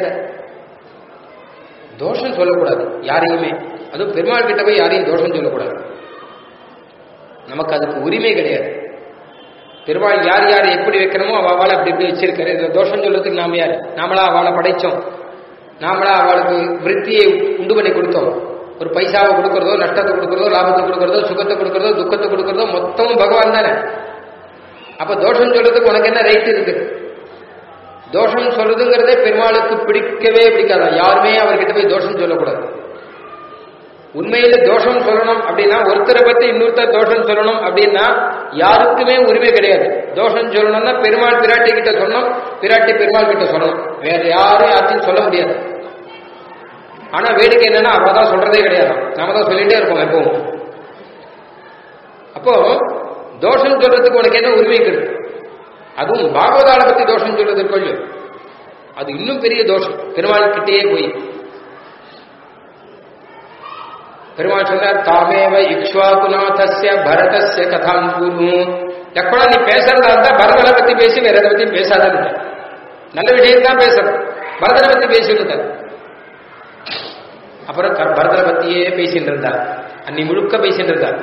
தோஷம் சொல்லக்கூடாது யாரையுமே அதுவும் பெருமாள் கிட்ட போய் யாரையும் தோஷம் சொல்லக்கூடாது நமக்கு அதுக்கு உரிமை கிடையாது பெருமாள் யார் யார் எப்படி வைக்கணுமோ அவளை அப்படி இப்படி வச்சிருக்காரு இதுல தோஷம் சொல்றதுக்கு நாம யார் நாமளா அவளை படைச்சோம் நாமளா அவளுக்கு விருத்தியை உண்டு பண்ணி கொடுத்தோம் ஒரு பைசாவை கொடுக்கறதோ நஷ்டத்தை கொடுக்கறதோ லாபத்தை கொடுக்கறதோ சுகத்தை கொடுக்கறதோ துக்கத்தை கொடுக்கறதோ மொத்தமும் பகவான் தானே அப்ப தோஷம் சொல்றதுக்கு உனக்கு என்ன ரைட் இருக்கு தோஷம் சொல்றதுங்கிறதே பெருமாளுக்கு பிடிக்கவே பிடிக்காதான் யாருமே அவர்கிட்ட போய் தோஷம் சொல்லக்கூடாது உண்மையில தோஷம் சொல்லணும் அப்படின்னா ஒருத்தரை பத்தி இன்னொருத்தர் தோஷம் சொல்லணும் அப்படின்னா யாருக்குமே உரிமை கிடையாது தோஷம் சொல்லணும்னா பெருமாள் பிராட்டி கிட்ட சொன்னோம் பிராட்டி பெருமாள் கிட்ட சொல்லணும் வேற யாரும் யார்த்தையும் சொல்ல முடியாது ஆனா வேடிக்கை என்னன்னா அவ தான் சொல்றதே கிடையாது நாம தான் சொல்லிட்டே இருப்போம் எப்பவும் அப்போ தோஷம் சொல்றதுக்கு உனக்கு என்ன உரிமை இருக்கு அதுவும் பாகவதால பத்தி தோஷம் சொல்றது இருக்கொள்ளு அது இன்னும் பெரிய தோஷம் பெருமாள் கிட்டேயே போய் பெருமாள் சொன்னார் தாமேவ இக்ஷ்வாகுநாதஸ்ய பரதஸ்ய கதாம் குரு எப்படா நீ பேசுறதா இருந்தா பரதனை பத்தி பேசி வேற எதை பத்தி பேசாத நல்ல விஷயம் தான் பேசணும் பரதனை பத்தி பேசிட்டு அப்புறம் க- பரதனை பத்தியே பேசிட்டு இருந்தார் அன்னி முழுக்க பேசிட்டு இருந்தார்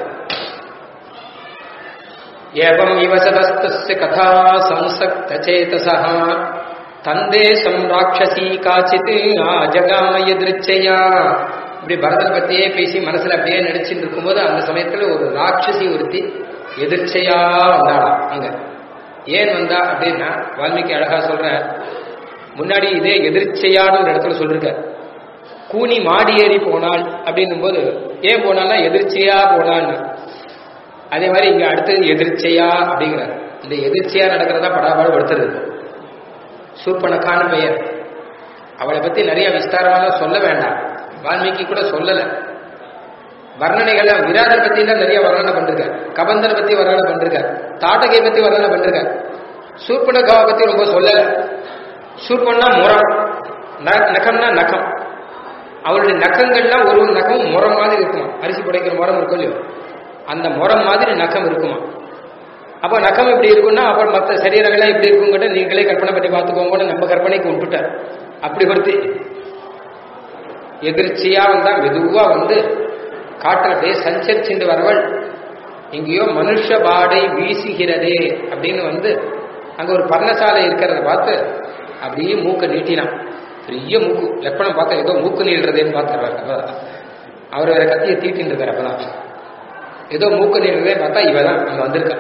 ஏவம் இவசதஸ்தஸ்ய கதா சம்சக்த சேதசா தந்தேசம் ராட்சசி காச்சித் ஆஜகாம எதிர்ச்சையா இப்படி பரதனை பத்தியே பேசி மனசுல அப்படியே நினைச்சிட்டு இருக்கும்போது அந்த சமயத்துல ஒரு ராட்சசி ஒருத்தி எதிர்ச்சையா வந்தாளாம் அங்க ஏன் வந்தா அப்படின்னா வால்மீகி அழகா சொல்ற முன்னாடி இதே எதிர்ச்சையான ஒரு இடத்துல சொல்லிருக்க கூனி மாடி ஏறி போனாள் அப்படின்னும் போது ஏன் போனான்னா எதிர்ச்சையா போனான்னு அதே மாதிரி இங்க அடுத்தது எதிர்ச்சையா அப்படிங்கிறார் இந்த எதிர்ச்சையா நடக்கிறதா படாபாடு படுத்துறது சூப்பனக்கான பெயர் அவளை பத்தி நிறைய விஸ்தாரமாக சொல்ல வேண்டாம் வால்மீகி கூட சொல்லல வர்ணனைகள் விராதர் பத்தி தான் நிறைய வர்ணனை பண்றார் கபந்தனை பத்தி வர்ணனை பண்றார் தாட்டகை பத்தி வர்ணனை பண்றார் சூர்பனகாவை பத்தி ரொம்ப சொல்லல சூர்பன்னா முரம் ந- நகம்னா நகம் அவருடைய நகங்கள்லாம் ஒரு ஒரு நகம் முரம் மாதிரி இருக்குமா அரிசி புடைக்கிற முரம் இருக்கும் இல்லையோ அந்த முரம் மாதிரி நகம் இருக்குமா அப்போ நகம் எப்படி இருக்கும்னா அப்புறம் மற்ற சரீரங்கள்லாம் எப்படி இருக்குங்கிட்ட நீங்களே கற்பனை பண்ணி பார்த்துக்கோங்கன்னு நம்ம கற்பனைக்கு விட்டுட்டார் அப்படி ஒருத்தி எதிர்ச்சியா வந்தா மெதுவா வந்து காட்டுல அப்படியே சஞ்சரிச்சுட்டு வரவள் எங்கேயோ மனுஷ பாடை வீசுகிறதே அப்படின்னு வந்து அங்க ஒரு பர்ணசாலை இருக்கிறத பார்த்து அப்படியே மூக்க நீட்டினான் பெரிய மூக்கு லட்சணம் பார்த்தா ஏதோ மூக்கு நீள்றதேன்னு பார்த்துறாரு அப்பதான் அவர் வேற கத்தியை தீட்டின்னு இருக்காரு அப்பதான் ஏதோ மூக்கு நீள்றதே பார்த்தா இவதான் அங்க வந்திருக்கா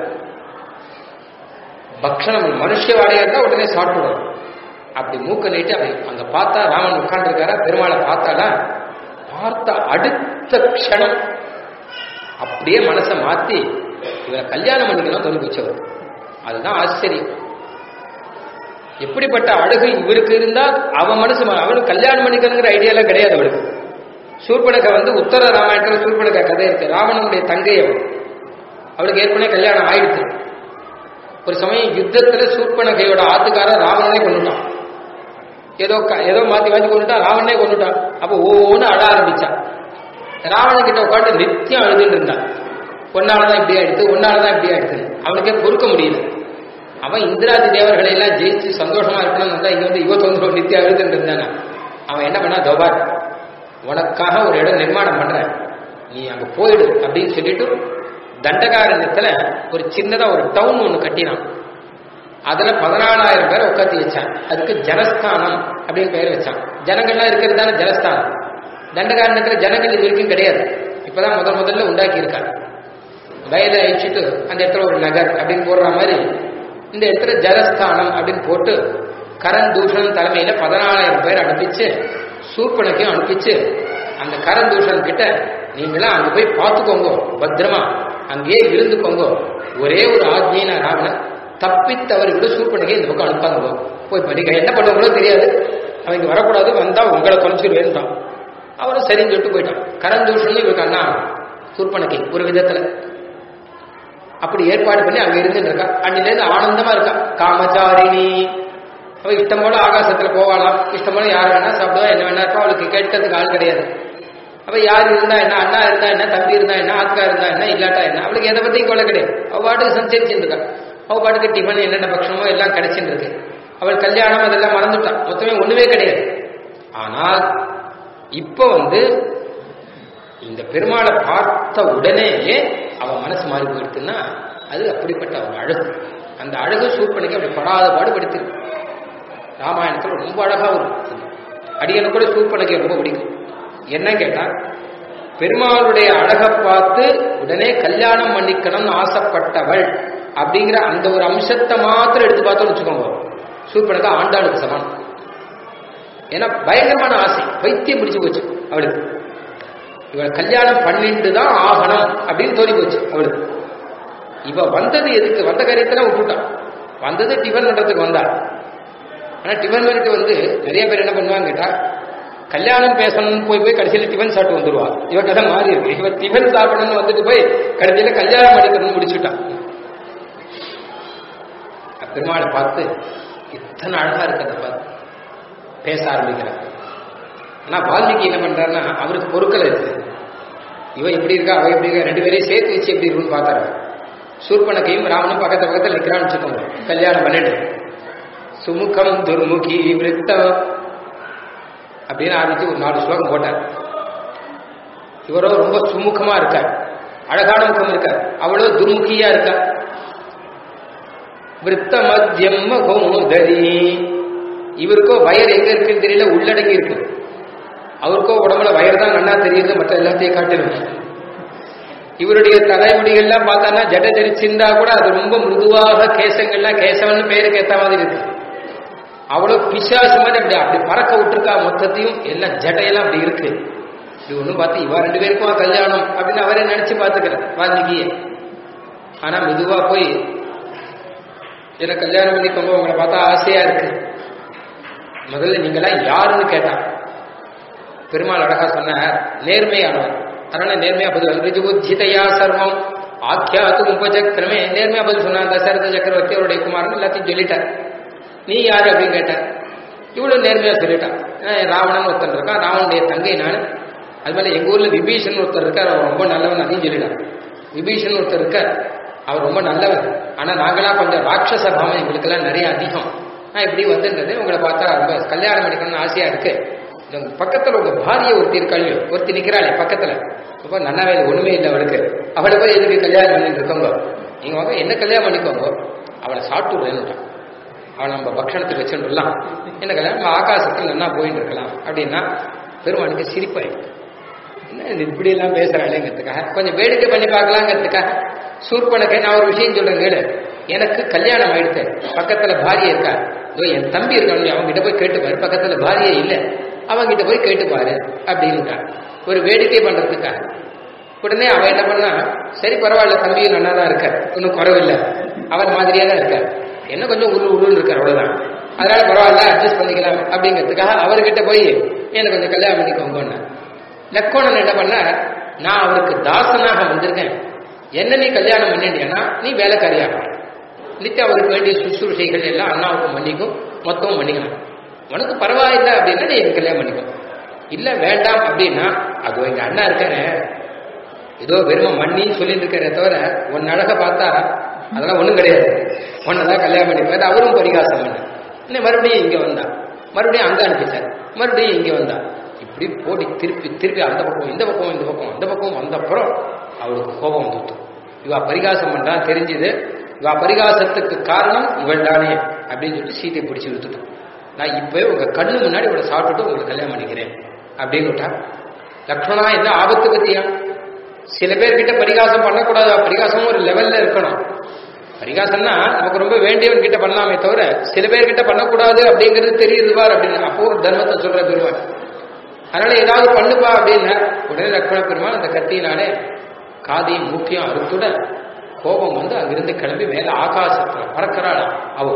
பக்ஷணம் மனுஷ வாடையா இருந்தா உடனே சாப்பிடுவோம் அப்படி மூக்க நீட்டி அவன் அங்க பார்த்தா ராமன் உட்கார்ந்துருக்காரா பெருமாளை பார்த்தாடா பார்த்த அடுத்த க்ஷணம் அப்படியே மனசை மாத்தி இவரை கல்யாணம் பண்ணிக்கலாம் தோணி வச்சவர் அதுதான் ஆச்சரியம் எப்படிப்பட்ட அழகு இவருக்கு இருந்தா அவன் மனசு மா- அவனுக்கு கல்யாணம் பண்ணிக்கணுங்கிற ஐடியாலாம் கிடையாது அவளுக்கு சூர்பனக வந்து உத்தர ராமாயணத்துல சூர்பனக கதை இருக்கு ராவணனுடைய தங்கை அவள் அவளுக்கு ஏற்கனவே கல்யாணம் ஆயிடுச்சு ஒரு சமயம் யுத்தத்துல சூர்பனகையோட ஆத்துக்காரன் ராவணனே கொண்டுட்டான் ஏதோ க- ஏதோ மாத்தி மாத்தி கொண்டுட்டான் ராவணனே கொண்டுட்டான் அப்ப ஒவ்வொன்னு அழ ஆரம்பிச்சான் ராவணன் கிட்ட உட்காந்து நித்தியம் அழுதுட்டு இருந்தான் ஒன்னாலதான் இப்படி ஆயிடுத்து ஒன்னாலதான் இப்படி ஆயிடுத்து அவனுக்கே பொறுக்க முடியல அவன் இந்திராதி தேவர்களை எல்லாம் ஜெயிச்சு சந்தோஷமா இருக்கணும்னு வந்தா இங்க வந்து இவ தொந்தரவு நித்தியம் அழுதுட்டு இருந்தானே அவன் என்ன பண்ணா தோபார் உனக்காக ஒரு இடம் நிர்மாணம் பண்றேன் நீ அங்க போயிடு அப்படின்னு சொல்லிட்டு தண்டகாரண்யத்துல ஒரு சின்னதா ஒரு டவுன் ஒண்ணு கட்டினான் அதுல பதினாலாயிரம் பேரை உட்காந்து வச்சான் அதுக்கு ஜனஸ்தானம் அப்படின்னு பெயர் வச்சான் ஜனங்கள்லாம் இருக்கிறது தானே ஜனஸ்தானம் தண்டகாரண்யத்துல ஜனங்கள் இது வரைக்கும் கிடையாது இப்பதான் முதல் முதல்ல உண்டாக்கி இருக்காங்க வயதை அழிச்சிட்டு அந்த இடத்துல ஒரு நகர் அப்படின்னு போடுற மாதிரி இந்த இடத்துல ஜலஸ்தானம் அப்படின்னு போட்டு கரண் தூஷணன் தலைமையில பதினாலாயிரம் பேர் அனுப்பிச்சு சூர்பனுக்கையும் அனுப்பிச்சு அந்த கரண் தூஷணன் கிட்ட நீங்களாம் அங்க போய் பார்த்துக்கோங்க பத்திரமா அங்கேயே இருந்துக்கோங்க ஒரே ஒரு ஆத்மீன ராவணன் தப்பி தவறிவிட்டு சூர்பனுக்கை இந்த பக்கம் அனுப்பாங்க போய் படிக்க என்ன பண்ணுவாங்களோ தெரியாது அவங்க வரக்கூடாது வந்தா உங்களை தொலைச்சிடுவேன் தான் அவரும் சரின்னு சொல்லிட்டு போயிட்டான் கரந்தூஷன் இவருக்கு அண்ணா சூர்பனக்கை ஒரு விதத்துல அப்படி ஏற்பாடு பண்ணி அங்க இருந்துட்டு இருக்கா அன்னிலேருந்து ஆனந்தமா இருக்கா காமச்சாரிணி அவ இஷ்டம் போல ஆகாசத்துல போவாளாம் இஷ்டம் போல யார் வேணா சாப்பிடுவா என்ன வேணா இருக்கோ அவளுக்கு கேட்கறதுக்கு ஆள் கிடையாது அவ யார் இருந்தா என்ன அண்ணா இருந்தா என்ன தம்பி இருந்தா என்ன ஆத்கா இருந்தா என்ன இல்லாட்டா என்ன அவளுக்கு எதை பத்தியும் கொலை கிடையாது அவ பாட்டுக்கு சஞ்சரிச்சுட்டு இருக்கா அவ பாட்டுக்கு டிஃபன் என்னென்ன பட்சமோ எல்லாம் கிடைச்சிட்டு இருக்கு அவள் கல்யாணம் அதெல்லாம் மறந்துட்டான் மொத்தமே ஒண்ணுமே கிடையாது ஆனால் இப்ப வந்து இந்த பெருமாளை பார்த்த உடனேயே அவன் மனசு மாறி போயிடுதுன்னா அது அப்படிப்பட்ட ஒரு அழகு அந்த அழகு சூப்பனுக்கு அப்படி படாத பாடுபடுத்திருக்கு ராமாயணத்துல ரொம்ப அழகா வரும் அடியனு கூட சூப்பனுக்கு ரொம்ப பிடிக்கும் என்ன கேட்டா பெருமாளுடைய அழகை பார்த்து உடனே கல்யாணம் பண்ணிக்கணும்னு ஆசைப்பட்டவள் அப்படிங்கிற அந்த ஒரு அம்சத்தை மாத்திரம் எடுத்து பார்த்தோம்னு வச்சுக்கோங்க சூப்பனுக்கு ஆண்டாளுக்கு சமானம் ஏன்னா பயங்கரமான ஆசை பைத்தியம் பிடிச்சு போச்சு அவளுக்கு இவள் கல்யாணம் பண்ணிட்டு தான் ஆகணும் அப்படின்னு தோணி போச்சு அவளுக்கு இவ வந்தது எதுக்கு வந்த காரியத்தெல்லாம் விட்டுட்டான் வந்தது டிஃபன் பண்றதுக்கு வந்தா ஆனா டிஃபன் பண்ணிட்டு வந்து நிறைய பேர் என்ன பண்ணுவாங்க கேட்டா கல்யாணம் பேசணும்னு போய் போய் கடைசியில டிஃபன் சாப்பிட்டு வந்துருவா இவ கதை மாறி இருக்கு இவ டிஃபன் சாப்பிடணும்னு வந்துட்டு போய் கடைசியில கல்யாணம் பண்ணிக்கணும்னு முடிச்சுட்டான் பெருமாளை பார்த்து இத்தனை அழகா இருக்கு அதை பார்த்து பேச ஆரம்பிக்கிறார் ஆனா வால்மீகி என்ன பண்றாருன்னா அவருக்கு பொருட்கள் இருக்கு இவன் எப்படி இருக்கா அவ எப்படி இருக்கா ரெண்டு பேரையும் சேர்த்து வச்சு எப்படி இருக்குன்னு பார்த்தாரு சூர்பனக்கையும் ராமனும் பக்கத்து பக்கத்துல நிக்கிறான்னு வச்சுக்கோங்க கல்யாணம் பண்ணிட்டு சுமுகம் துர்முகி விருத்தம் அப்படின்னு ஆரம்பிச்சு ஒரு நாலு ஸ்லோகம் போட்டார் இவரோ ரொம்ப சுமுகமா இருக்கார் அழகான முகம் இருக்கார் அவ்வளோ துர்முகியா இருக்கா விருத்த மத்தியம் மகோதரி இவருக்கோ வயர் எங்க இருக்குன்னு தெரியல உள்ளடங்கி இருக்கு அவருக்கோ உடம்புல வயர் தான் நல்லா தெரியுது மற்ற எல்லாத்தையும் காட்டிடும் இவருடைய தலைமுடிகள்லாம் பார்த்தானா ஜட தெரிச்சிருந்தா கூட அது ரொம்ப மிருதுவாக கேசங்கள்லாம் கேசவன் பேருக்கு ஏத்த மாதிரி இருக்கு அவ்வளவு பிசாசு மாதிரி அப்படி அப்படி பறக்க விட்டுருக்கா மொத்தத்தையும் எல்லாம் ஜட்டையெல்லாம் அப்படி இருக்கு இது ஒண்ணும் பார்த்து இவா ரெண்டு பேருக்கும் கல்யாணம் அப்படின்னு அவரே நினைச்சு பார்த்துக்கிறார் வால்மீகியை ஆனா மெதுவா போய் என்ன கல்யாணம் பண்ணிக்கோங்க உங்களை பார்த்தா ஆசையா இருக்கு முதல்ல நீங்களாம் யாருன்னு கேட்டான் பெருமாள் அழகா சொன்னார் நேர்மையானவர் அதனால நேர்மையா பதில் ரிஜுபுத்திதையா சர்வம் ஆக்கியாத்து உபசக்கிரமே நேர்மையா பதில் சொன்னார் தசரத சக்கரவர்த்தி அவருடைய குமாரன் எல்லாத்தையும் சொல்லிட்டார் நீ யாரு அப்படின்னு கேட்டார் இவ்வளவு நேர்மையா சொல்லிட்டான் அஹ் ராவணன் ஒருத்தன் இருக்கான் ராவனுடைய தங்கை நான் அது மேல எங்க ஊர்ல விபீஷன் ஒருத்தர் இருக்கார் அவர் ரொம்ப நல்லவன் அதையும் சொல்லிட்டான் விபீஷன் ஒருத்தர் இருக்கார் அவர் ரொம்ப நல்லவர் ஆனா நாங்களா கொஞ்சம் ராட்சச பாவம் எங்களுக்கெல்லாம் நிறைய அதிகம் நான் இப்படி வந்துருந்தது உங்களை பார்த்தா ரொம்ப கல்யாணம் பண்ணிக்கணும்னு ஆசையா இருக்கு இந்த பக்கத்துல உங்க பாரிய ஒருத்தி இருக்காள் ஒருத்தி நிக்கிறாளே பக்கத்துல ரொம்ப நன்னாவே இல்லை, ஒண்ணுமே இல்லை அவளுக்கு அவளை போய் எதுக்கு கல்யாணம் பண்ணிட்டு இருக்கோங்க நீங்க வாங்க என்ன கல்யாணம் பண்ணிக்கோங்க அவளை சாப்பிட்டு விடணுட்டான் அவளை நம்ம பக்ஷணத்துக்கு வச்சுடலாம் என்ன கல்யாணம் நம்ம ஆகாசத்தில் நல்லா போயிட்டு இருக்கலாம் அப்படின்னா பெருமானுக்கு சிரிப்பாயிடும் என்ன இது இப்படி எல்லாம் பேசுறாளேங்கிறதுக்காக கொஞ்சம் வேடிக்கை பண்ணி பார்க்கலாங்கிறதுக்காக சூர்பனுக்கு நான் ஒரு விஷயம் சொல்றேன் கேளு எனக்கு கல்யாணம் ஆயிடுச்சு பக்கத்துல பாரிய இருக்கா இதோ என் தம்பி இருக்கான் அவங்க கிட்ட போய் கேட்டுப்பாரு பக்கத்துல பாரிய இல்ல அவங்க கிட்ட போய் கேட்டுப்பாரு அப்படின்னுட்டான் ஒரு வேடிக்கை பண்றதுக்காக உடனே அவன் என்ன பண்ணா சரி பரவாயில்ல தம்பியும் நல்லா தான் இருக்கார் ஒன்றும் குறவில்லை அவர் மாதிரியா தான் இருக்கார் என்ன கொஞ்சம் உரு உருன்னு இருக்கார் அவ்வளவுதான் அதனால பரவாயில்ல அட்ஜஸ்ட் பண்ணிக்கலாம் அப்படிங்கிறதுக்காக அவர்கிட்ட போய் எனக்கு கொஞ்சம் கல்யாணம் பண்ணிக்கோங்கன்னு லக்கோணன் என்ன பண்ண நான் அவருக்கு தாசனாக வந்திருக்கேன் என்ன நீ கல்யாணம் பண்ணிட்டியன்னா நீ வேலைக்காரியாக நித்தியம் அவருக்கு வேண்டிய சுசுறுஷைகள் எல்லாம் அண்ணாவுக்கு மன்னிக்கும் மொத்தமும் பண்ணிக்கலாம் உனக்கு பரவாயில்லை அப்படின்னா நீ எனக்கு கல்யாணம் பண்ணிக்கோ இல்ல வேண்டாம் அப்படின்னா அது எங்க அண்ணா இருக்காரு ஏதோ வெறும் மண்ணின்னு சொல்லிட்டு இருக்கிற தவிர உன் அழக பார்த்தா அதெல்லாம் ஒண்ணும் கிடையாது உன்னதான் கல்யாணம் பண்ணிப்பாரு அவரும் பரிகாசம் பண்ண இன்னும் மறுபடியும் இங்க வந்தா மறுபடியும் அங்க அனுப்பிச்சார் மறுபடியும் இங்க வந்தா இப்படி போடி திருப்பி திருப்பி அந்த பக்கம் இந்த பக்கம் இந்த பக்கம் அந்த பக்கம் வந்தப்புறம் அவளுக்கு கோபம் வந்துட்டு இவா பரிகாசம் பண்றா தெரிஞ்சது இவா பரிகாசத்துக்கு காரணம் இவள் தானே அப்படின்னு சொல்லிட்டு சீதையை பிடிச்சு விட்டுட்டான் நான் இப்பவே உங்க கண்ணு முன்னாடி இவளை சாப்பிட்டுட்டு உங்களுக்கு கல்யாணம் பண்ணிக்கிறேன் அப்படின்னு விட்டா லக்ஷ்மணா என்ன ஆபத்து பத்தியா சில பேர்கிட்ட பரிகாசம் பண்ணக்கூடாது பரிகாசமும் ஒரு லெவல்ல இருக்கணும் பரிகாசம்னா நமக்கு ரொம்ப வேண்டியவன் கிட்ட பண்ணலாமே தவிர சில பேர்கிட்ட பண்ணக்கூடாது அப்படிங்கிறது தெரியுது பார் அப்படின்னு அப்போ ஒரு தர்மத்தை சொல்ற பெருமாள் அதனால ஏதாவது பண்ணுப்பா அப்படின்னா உடனே லக்ஷ்மண பெருமாள் அந்த கத்தியினாலே காதையும் மூக்கையும் அறுத்துட கோபம் வந்து அங்கிருந்து கிளம்பி மேல ஆகாசத்துல பறக்கிறாளா அவ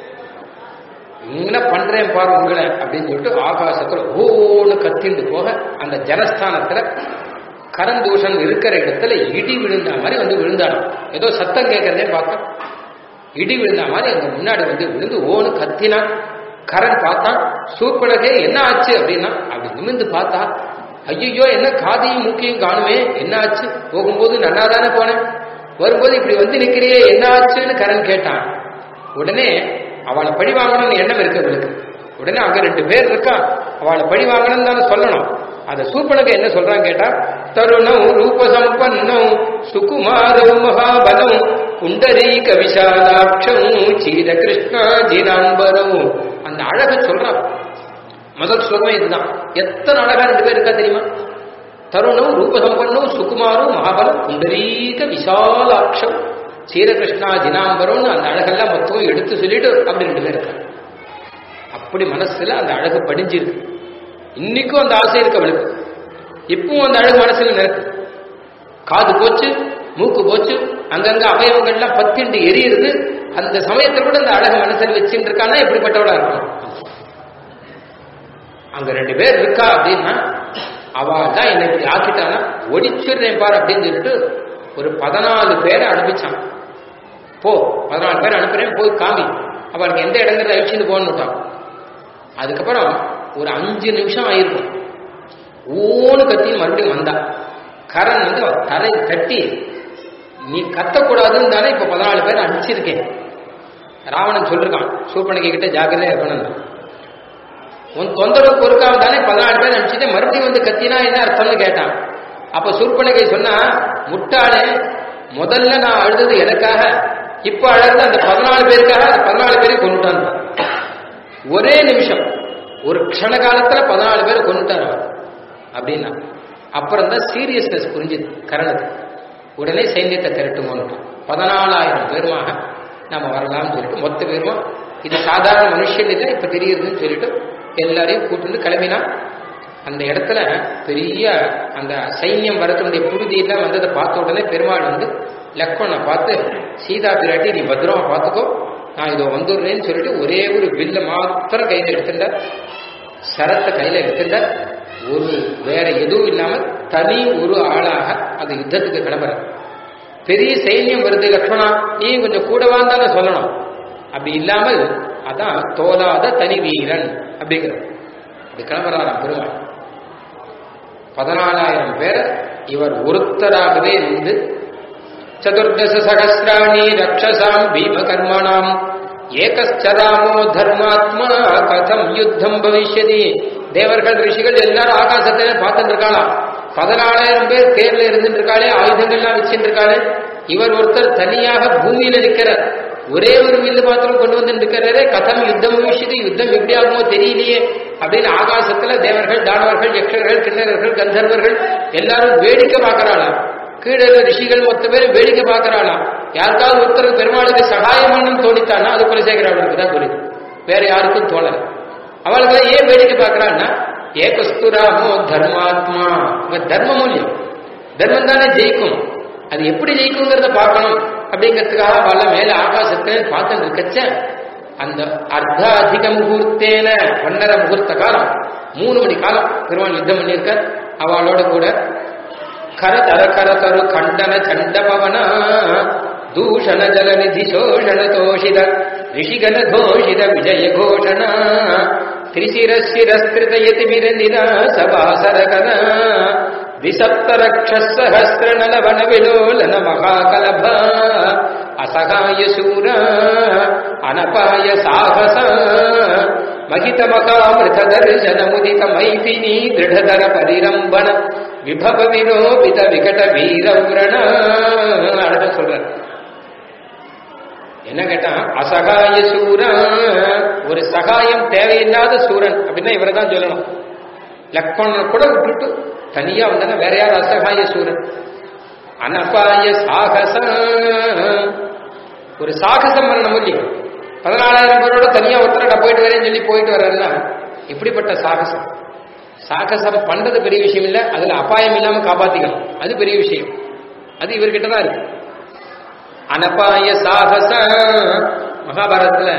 என்ன பண்றேன் பாரு உங்களை அப்படின்னு சொல்லிட்டு ஆகாசத்துல ஓன்னு கத்திண்டு போக அந்த ஜனஸ்தானத்துல கரண் தூஷன் இருக்கிற இடத்துல இடி விழுந்த மாதிரி வந்து விழுந்தாடும் ஏதோ சத்தம் கேட்கறதே பார்க்க இடி விழுந்த மாதிரி அங்க முன்னாடி வந்து விழுந்து ஓன்னு கத்தினான் கரண் பார்த்தான் சூப்பழகே என்ன ஆச்சு அப்படின்னா அப்படி நிமிந்து பார்த்தா ஐயோ என்ன காதையும் மூக்கையும் காணுமே என்ன ஆச்சு போகும்போது நல்லா தானே போனேன் வரும்போது இப்படி வந்து நிக்கிறியே என்ன ஆச்சுன்னு கரண் கேட்டான் உடனே அவளை பழி வாங்கணும்னு எண்ணம் இருக்கு அவளுக்கு உடனே அங்க ரெண்டு பேர் இருக்கா அவளை பழி வாங்கணும்னு தானே சொல்லணும் அத சூப்பனுக்கு என்ன சொல்றான் கேட்டா தருணம் ரூபசம்பன்னம் சுகுமாரம் மகாபலம் புண்டரீக விஷாலாட்சம் சீர கிருஷ்ணா ஜினாம்பரம் அந்த அழக சொல்றான் முதல் ஸ்லோகம் இதுதான் எத்தனை அழகா ரெண்டு பேர் இருக்கா தெரியுமா தருணம் ரூபசம்பன்னம் சுகுமாரம் மகாபலம் புண்டரீக விஷாலாட்சம் சீரகிருஷ்ணா ஜினாம்பரம்னு அந்த அழகெல்லாம் மொத்தம் எடுத்து சொல்லிட்டு அப்படி ரெண்டு பேர் இருக்காங்க அப்படி மனசுல அந்த அழகு படிஞ்சிருக்கு இன்னைக்கும் அந்த ஆசை இருக்கு அவளுக்கு இப்பவும் அந்த அழகு மனசுல இருக்கு காது போச்சு மூக்கு போச்சு அங்கங்க அவயவங்கள்லாம் பத்திண்டு எரியுது அந்த சமயத்தில் கூட அந்த அழகு மனசில் வச்சுட்டு இருக்கானா எப்படிப்பட்டவளா இருக்கணும் அங்க ரெண்டு பேர் இருக்கா அப்படின்னா அவ தான் என்னை இப்படி ஆக்கிட்டானா ஒடிச்சிடுறேன் பாரு அப்படின்னு சொல்லிட்டு ஒரு பதினாலு பேரை அனுப்பிச்சான் போ பதினாலு பேர் அனுப்புறேன் போய் காமி அவளுக்கு எந்த இடங்கிறத அழிச்சுட்டு போகணுட்டான் அதுக்கப்புறம் ஒரு அஞ்சு நிமிஷம் ஆயிருக்கும் ஓன்னு கத்தின்னு மறுபடியும் வந்தா கரண் வந்து அவ தலை தட்டி நீ கத்தக்கூடாதுன்னு தானே இப்ப பதினாலு பேர் அடிச்சிருக்கேன் ராவணன் சொல்லிருக்கான் சூப்பனகை கிட்ட ஜாக்கிரதையா இருக்கணும் உன் தொந்தரவு பொறுக்காம தானே பதினாலு பேர் அனுப்பிச்சுட்டு மறுபடியும் வந்து கத்தினா என்ன அர்த்தம்னு கேட்டான் அப்ப சூர்பனகை சொன்னா முட்டாளே முதல்ல நான் அழுதது எனக்காக இப்ப அழகு அந்த பதினாலு பேருக்காக அந்த பதினாலு பேரையும் கொண்டுட்டான் ஒரே நிமிஷம் ஒரு க்ஷண காலத்துல பதினாலு பேரை கொண்டுட்டார் அவர் அப்படின்னா அப்புறம் தான் சீரியஸ்னஸ் புரிஞ்சுது கரணது உடனே சைன்யத்தை திரட்டுமோன்னு பதினாலாயிரம் பேருமாக நம்ம வரலாம்னு சொல்லிட்டு மொத்த பேருமா இது சாதாரண மனுஷன் இல்லை இப்ப தெரியுதுன்னு சொல்லிட்டு எல்லாரையும் கூட்டு கிளம்பினா அந்த இடத்துல பெரிய அந்த சைன்யம் வரத்தினுடைய புழுதியெல்லாம் வந்ததை பார்த்த உடனே பெருமாள் வந்து லக்ஷ்மணனை பார்த்து சீதா பிராட்டி நீ பத்திரமா பார்த்துக்கோ நான் இதோ வந்துடுறேன்னு சொல்லிட்டு ஒரே ஒரு வில்ல மாத்திரம் கையில எடுத்துட்டார் சரத்தை கையில எடுத்துட்டார் ஒரு வேற எதுவும் இல்லாம தனி ஒரு ஆளாக அந்த யுத்தத்துக்கு கிளம்புற பெரிய சைன்யம் வருது லக்ஷ்மணா நீ கொஞ்சம் கூட வாழ்ந்தால சொல்லணும் அப்படி இல்லாமல் அதான் தோதாத தனி வீரன் அப்படிங்கிற அப்படி கிளம்புறாராம் பெருமாள் பதினாலாயிரம் பேர் இவர் ஒருத்தராகவே இருந்து சதுர்தச சகசிராணி ரக்ஷசாம் பீமகர்மணாம் ஏகஸ்சராமோ தர்மாத்மா கதம் யுத்தம் பவிஷ்யதி தேவர்கள் ரிஷிகள் எல்லாரும் ஆகாசத்திலே பார்த்துட்டு இருக்காளாம் பதினாலாயிரம் பேர் தேர்ல இருந்துட்டு இருக்காளே ஆயுதங்கள்லாம் வச்சுட்டு இருக்காளே இவர் ஒருத்தர் தனியாக பூமியில நிற்கிறார் ஒரே ஒரு வில்லு மாத்திரம் கொண்டு வந்து நிற்கிறாரே கதம் யுத்தம் பவிஷ்யதி யுத்தம் எப்படி ஆகுமோ தெரியலையே அப்படின்னு ஆகாசத்துல தேவர்கள் தானவர்கள் யக்ஷர்கள் கிண்ணறர்கள் கந்தர்வர்கள் எல்லாரும் வேடிக்கை பார்க்கறாளாம் கீழே ரிஷிகள் மொத்த பேர் வேடிக்கை பார்க்கறாளாம் யாருக்காவது ஒருத்தருக்கு பெருமாளுக்கு சகாயம் பண்ணணும் தோணித்தானா அது குலசேகரவளுக்கு தான் தோணிது வேற யாருக்கும் தோணல அவளுக்கு ஏன் வேடிக்கை பார்க்கறான்னா ஏகஸ்துராமோ தர்மாத்மா இவன் தர்ம மூலியம் தர்மம் தானே ஜெயிக்கும் அது எப்படி ஜெயிக்குங்கிறத பார்க்கணும் அப்படிங்கிறதுக்காக அவள மேல ஆகாசத்தை பார்த்துட்டு இருக்கச்ச அந்த அர்த்த அதிக முகூர்த்தேன ஒன்னரை முகூர்த்த காலம் மூணு மணி காலம் பெருமாள் யுத்தம் பண்ணியிருக்க அவளோட கூட கரதர கரதரு கண்டன சண்ட பவன தூஷண ஜல நிதி சோஷண தோஷித ரிஷிகன தோஷித விஜய கோஷண திரிசிரசிரஸ்கிருதயதி விரநித சபாசரகன द्विसप्तरक्षसहस्र नलवन विलोलन महाकलभ असहाय शूर अनपाय साहस महित मकामृत दर्शन मुदित मैथिनी दृढधर परिरंबण விபவ விரோபித விகட வீரவ்ரண அழக சொல்ற என்ன கேட்டா அசகாய சூரா ஒரு சகாயம் தேவையில்லாத சூரன் அப்படின்னா இவரை தான் சொல்லணும் லக்ஷ்மணன் கூட விட்டுட்டு தனியா வந்தாங்க வேற யார் அசகாய சூரன் அனபாய சாகச ஒரு சாகசம் பண்ண முடியும் பதினாலாயிரம் பேரோட தனியா ஒருத்தர நான் போயிட்டு வரேன்னு சொல்லி போயிட்டு வரேன்னா இப்படிப்பட்ட சாகசம் சாகசம் பண்றது பெரிய விஷயம் இல்ல அதுல அபாயம் இல்லாம காப்பாத்திக்கணும் அது பெரிய விஷயம் அது இவர்கிட்ட தான் இருக்கு அனபாய சாகச மகாபாரதத்துல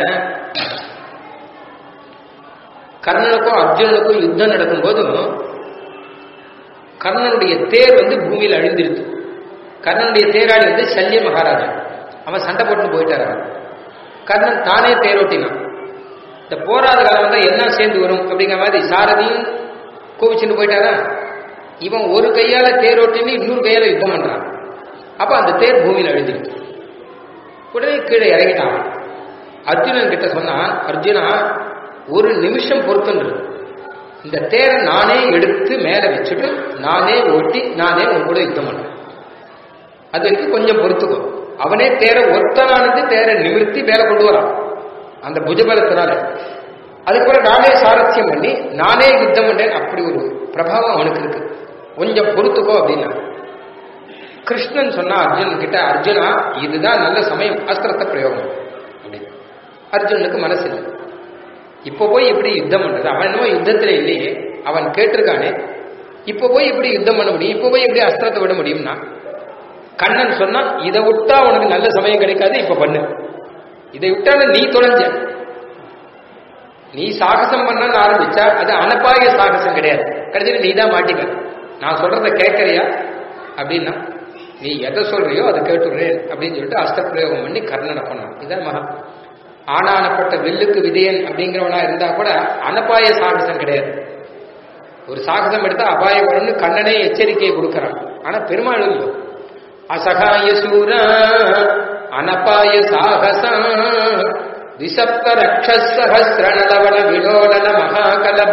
கர்ணனுக்கும் அர்ஜுனனுக்கும் யுத்தம் நடக்கும்போது கர்ணனுடைய தேர் வந்து பூமியில் அழிந்திருச்சு கர்ணனுடைய தேராளி வந்து சல்ய மகாராஜா அவன் சண்டை போட்டு போயிட்டார் அவன் கர்ணன் தானே தேரோட்டினான் இந்த போராத காலம் வந்தா என்ன சேர்ந்து வரும் அப்படிங்கிற மாதிரி சாரதியும் கோவிச்சுட்டு போயிட்டாரா இவன் ஒரு கையால தேரோட்டின்னு இன்னொரு கையால யுத்தம் பண்றான் அப்ப அந்த தேர் பூமியில் அழிஞ்சிருக்கு உடனே கீழே இறங்கிட்டான் அவன். அர்ஜுனன் கிட்ட சொன்னான் அர்ஜுனா ஒரு நிமிஷம் பொறுத்துன்னு இந்த தேரை நானே எடுத்து மேல வச்சுட்டு நானே ஓட்டி நானே உன் கூட யுத்தம் பண்றேன் அது வரைக்கும் கொஞ்சம் பொறுத்துக்கும் அவனே தேரை ஒத்தனானது தேரை நிமிர்த்தி மேல கொண்டு வரான் அந்த புஜபலத்தினால அதுக்கப்புறம் நானே சாரத்தியம் பண்ணி நானே யுத்தம் பண்றேன் அப்படி ஒரு பிரபாவம் அவனுக்கு இருக்கு கொஞ்சம் பொறுத்துக்கோ அப்படின்னா கிருஷ்ணன் சொன்னா அர்ஜுனன் கிட்ட அர்ஜுனா இதுதான் நல்ல சமயம் அஸ்திரத்தை பிரயோகம் அப்படின்னு அர்ஜுனனுக்கு மனசு இல்லை இப்போ போய் இப்படி யுத்தம் பண்றது அவன் என்னமோ யுத்தத்துல இல்லையே அவன் கேட்டிருக்கானே இப்போ போய் இப்படி யுத்தம் பண்ண முடியும் இப்போ போய் எப்படி அஸ்திரத்தை விட முடியும்னா கண்ணன் சொன்னா இதை விட்டா உனக்கு நல்ல சமயம் கிடைக்காது இப்ப பண்ணு இதை விட்டாலும் நீ தொலைஞ்ச நீ சாகசம் பண்ணன்னு ஆரம்பிச்சா அது அனப்பாய சாகசம் கிடையாது கடைசியில் நீ தான் மாட்டிக்க நான் சொல்றத கேட்கறியா அப்படின்னா நீ எதை சொல்றியோ அதை கேட்டுடுறேன் அப்படின்னு சொல்லிட்டு அஸ்திர பிரயோகம் பண்ணி கர்ணனை பண்ணான் இதான் மகா ஆனானப்பட்ட வில்லுக்கு விதையன் அப்படிங்கிறவனா இருந்தா கூட அனப்பாய சாகசம் கிடையாது ஒரு சாகசம் எடுத்தா அபாயம் வரும்னு கண்ணனே எச்சரிக்கையை கொடுக்கறான் ஆனா பெருமாள் இல்லை அசகாய சூர அனபாய சாகச விசப்த ரக்ஷசஹசிரணலவன விலோலன மகாகலப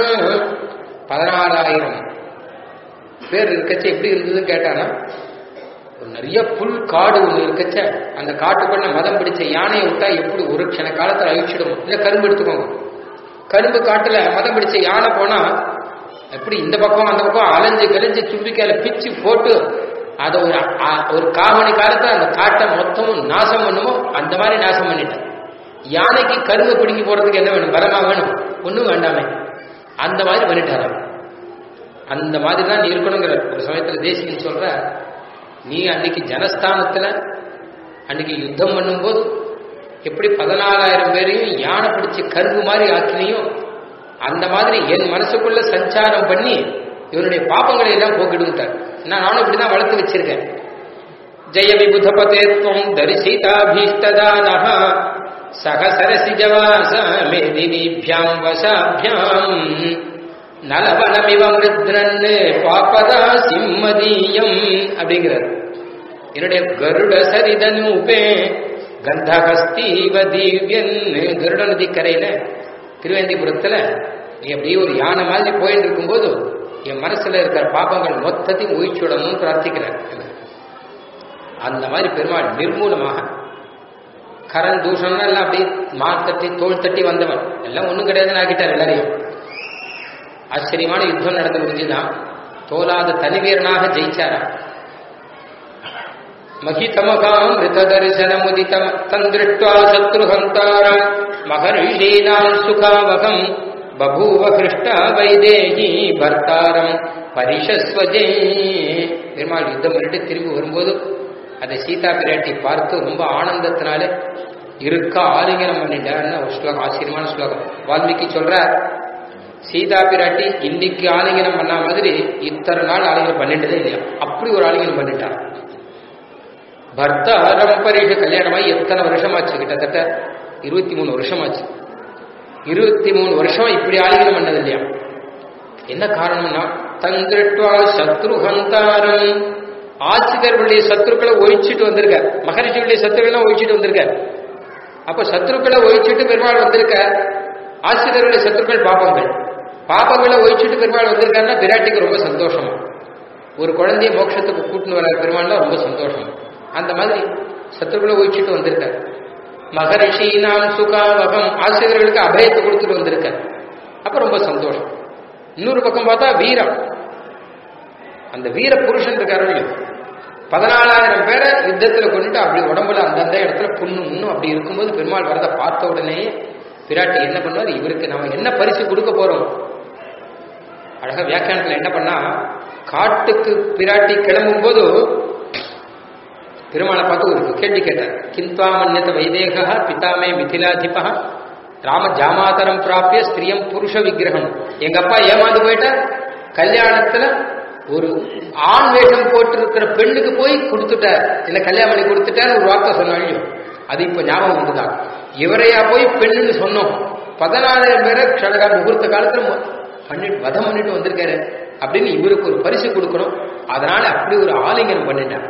பதினாலாயிரம் பேர் இருக்கச்ச எப்படி இருந்ததுன்னு கேட்டானா ஒரு நிறைய புல் காடு ஒண்ணு இருக்கச்ச அந்த காட்டுக்குள்ள மதம் பிடிச்ச யானையை விட்டா எப்படி ஒரு க்ஷண காலத்துல அழிச்சிடும் இல்ல கரும்பு எடுத்துக்கோங்க கரும்பு காட்டுல மதம் பிடிச்ச யானை போனா எப்படி இந்த பக்கம் அந்த பக்கம் அலைஞ்சு கலைஞ்சு தும்பிக்கையில பிச்சு போட்டு அதை ஒரு அ- ஒரு காமணி காலத்துல அந்த காட்டை மொத்தமும் நாசம் பண்ணுமோ அந்த மாதிரி நாசம் பண்ணிட்டேன் யானைக்கு கரும்பு பிடுங்கி போறதுக்கு என்ன வேணும் பலமா வேணும் ஒண்ணும் வேண்டாமே அந்த மாதிரி பண்ணிட்டாராம் அந்த மாதிரி தான் நீ இருக்கணுங்கிற ஒரு சமயத்துல தேசிகன் சொல்ற நீ அன்னைக்கு ஜனஸ்தானத்துல அன்னைக்கு யுத்தம் பண்ணும்போது எப்படி பதினாலாயிரம் பேரையும் யானை பிடிச்சு கரும்பு மாதிரி ஆக்கினியும் அந்த மாதிரி என் மனசுக்குள்ள சஞ்சாரம் பண்ணி இவனுடைய பாப்பங்களை எல்லாம் போக்கிடுட்டார் நான் நானும் இப்படிதான் வளர்த்து வச்சிருக்கேன் ஜெய விபுதபதே துவம் தரிசிதாபீஷ்டதானஹ சகசரசிஜவாச மேதினிபியாம் வசாபியாம் நலவனமிவ மிருத்ரன்னு பாப்பதா சிம்மதீயம் அப்படிங்கிறார் என்னுடைய கருட சரிதனூபே கந்தகஸ்தீவ தீவ்யன் கருட நதி கரையில திருவேந்திபுரத்துல நீ அப்படியே ஒரு யானை மாதிரி போயிட்டு இருக்கும்போது என் மனசுல இருக்கிற பாப்பங்கள் மொத்தத்தையும் ஒழிச்சுடணும்னு பிரார்த்திக்கிறார் அந்த மாதிரி பெருமாள் நிர்மூலமாக கரண் தூஷணம் எல்லாம் அப்படியே மாத்தட்டி தோள் தட்டி வந்தவன் எல்லாம் ஒண்ணும் கிடையாதுன்னு ஆக்கிட்டார் எல்லாரையும் ஆச்சரியமான யுத்தம் நடந்து முடிஞ்சுதான் தோலாத தனிவீரனாக ஜெயிச்சாரா மகிதமகாம் ரிததர்சனமுதிதம் தந்திருஷ்டுவா சத்ருஹந்தாரம் மகர்ஷீனாம் சுகாவகம் பபூவ கிருஷ்ணா வைதேகி பர்த்தாரம் பரிஷஸ்வஜே பெருமாள் யுத்தம் பண்ணிட்டு திரும்பி வரும்போது அதை சீதா பிராட்டி பார்த்து ரொம்ப ஆனந்தத்தினால இருக்க ஆலிங்கனம் பண்ணிட்டான்னு ஒரு ஸ்லோகம் ஆச்சரியமான ஸ்லோகம் வால்மீகி சொல்றார் சீதா பிராட்டி இன்னைக்கு ஆலிங்கனம் பண்ண மாதிரி இத்தனை நாள் ஆலிங்கனம் பண்ணிட்டதே இல்லையா அப்படி ஒரு ஆலிங்கனம் பண்ணிட்டார் பர்த்தாரம் பரிஷ கல்யாணமாகி எத்தனை வருஷமாச்சு கிட்டத்தட்ட இருபத்தி மூணு வருஷமாச்சு இருபத்தி மூணு வருஷம் இப்படி ஆலிங்கனம் பண்ணது இல்லையா என்ன காரணம்னா தந்திருஷ்டுவா சத்ருஹந்தாரம் ஆசிரியர்களுடைய சத்துருக்களை ஒழிச்சிட்டு வந்திருக்கார் மகரிஷிகளுடைய சத்துருக்களை ஒழிச்சிட்டு வந்திருக்கார் அப்ப சத்துருக்களை ஒழிச்சிட்டு பெருமாள் வந்திருக்கார் ஆசிரியர்களுடைய சத்துருக்கள் பாப்பங்கள் பாப்பங்களை ஒழிச்சிட்டு பெருமாள் வந்திருக்காருன்னா பிராட்டிக்கு ரொம்ப சந்தோஷமா ஒரு குழந்தைய மோட்சத்துக்கு கூட்டின்னு வர பெருமாள்னா ரொம்ப சந்தோஷம் அந்த மாதிரி சத்துருக்களை ஒழிச்சிட்டு வந்திருக்கார் மகரிஷி நாம் சுகாவகம் ஆசிரியர்களுக்கு அபயத்தை கொடுத்துட்டு வந்திருக்கார் அப்ப ரொம்ப சந்தோஷம் இன்னொரு பக்கம் பார்த்தா வீரம் அந்த வீர புருஷன் இருக்காரு பதினாலாயிரம் பேரை யுத்தத்துல கொண்டுட்டு அப்படி உடம்புல அந்தந்த இடத்துல புண்ணு முன்னும் அப்படி இருக்கும்போது பெருமாள் வரத பார்த்த உடனே பிராட்டி என்ன பண்ணுவார் இவருக்கு நம்ம என்ன பரிசு கொடுக்க போறோம் அழகா வியாக்கியானத்துல என்ன பண்ணா காட்டுக்கு பிராட்டி கிளம்பும் போது பெருமாளை பார்த்து ஒரு கேள்வி கேட்டார் கிந்த்வாமன்யத வைதேகா பிதாமே மிதிலாதிபா ராம ஜாமாதரம் பிராப்பிய ஸ்திரியம் புருஷ விக்கிரகம் எங்க அப்பா ஏமாந்து போயிட்டார் கல்யாணத்துல ஒரு ஆண் வேஷம் போட்டிருக்கிற பெண்ணுக்கு போய் கொடுத்துட்டார் என்ன கல்யாணம் பண்ணி கொடுத்துட்டார் ஒரு வார்த்தை சொன்னாலும் அது இப்ப ஞாபகம் வந்துதான் இவரையா போய் பெண்ணுன்னு சொன்னோம் பதினாலாயிரம் பேரை க்ஷணகா முகூர்த்த காலத்துல மொ- பண்ணிட்டு வதம் பண்ணிட்டு வந்திருக்காரு அப்படின்னு இவருக்கு ஒரு பரிசு கொடுக்கணும் அதனால அப்படி ஒரு ஆலிங்கனம் பண்ணிட்டார்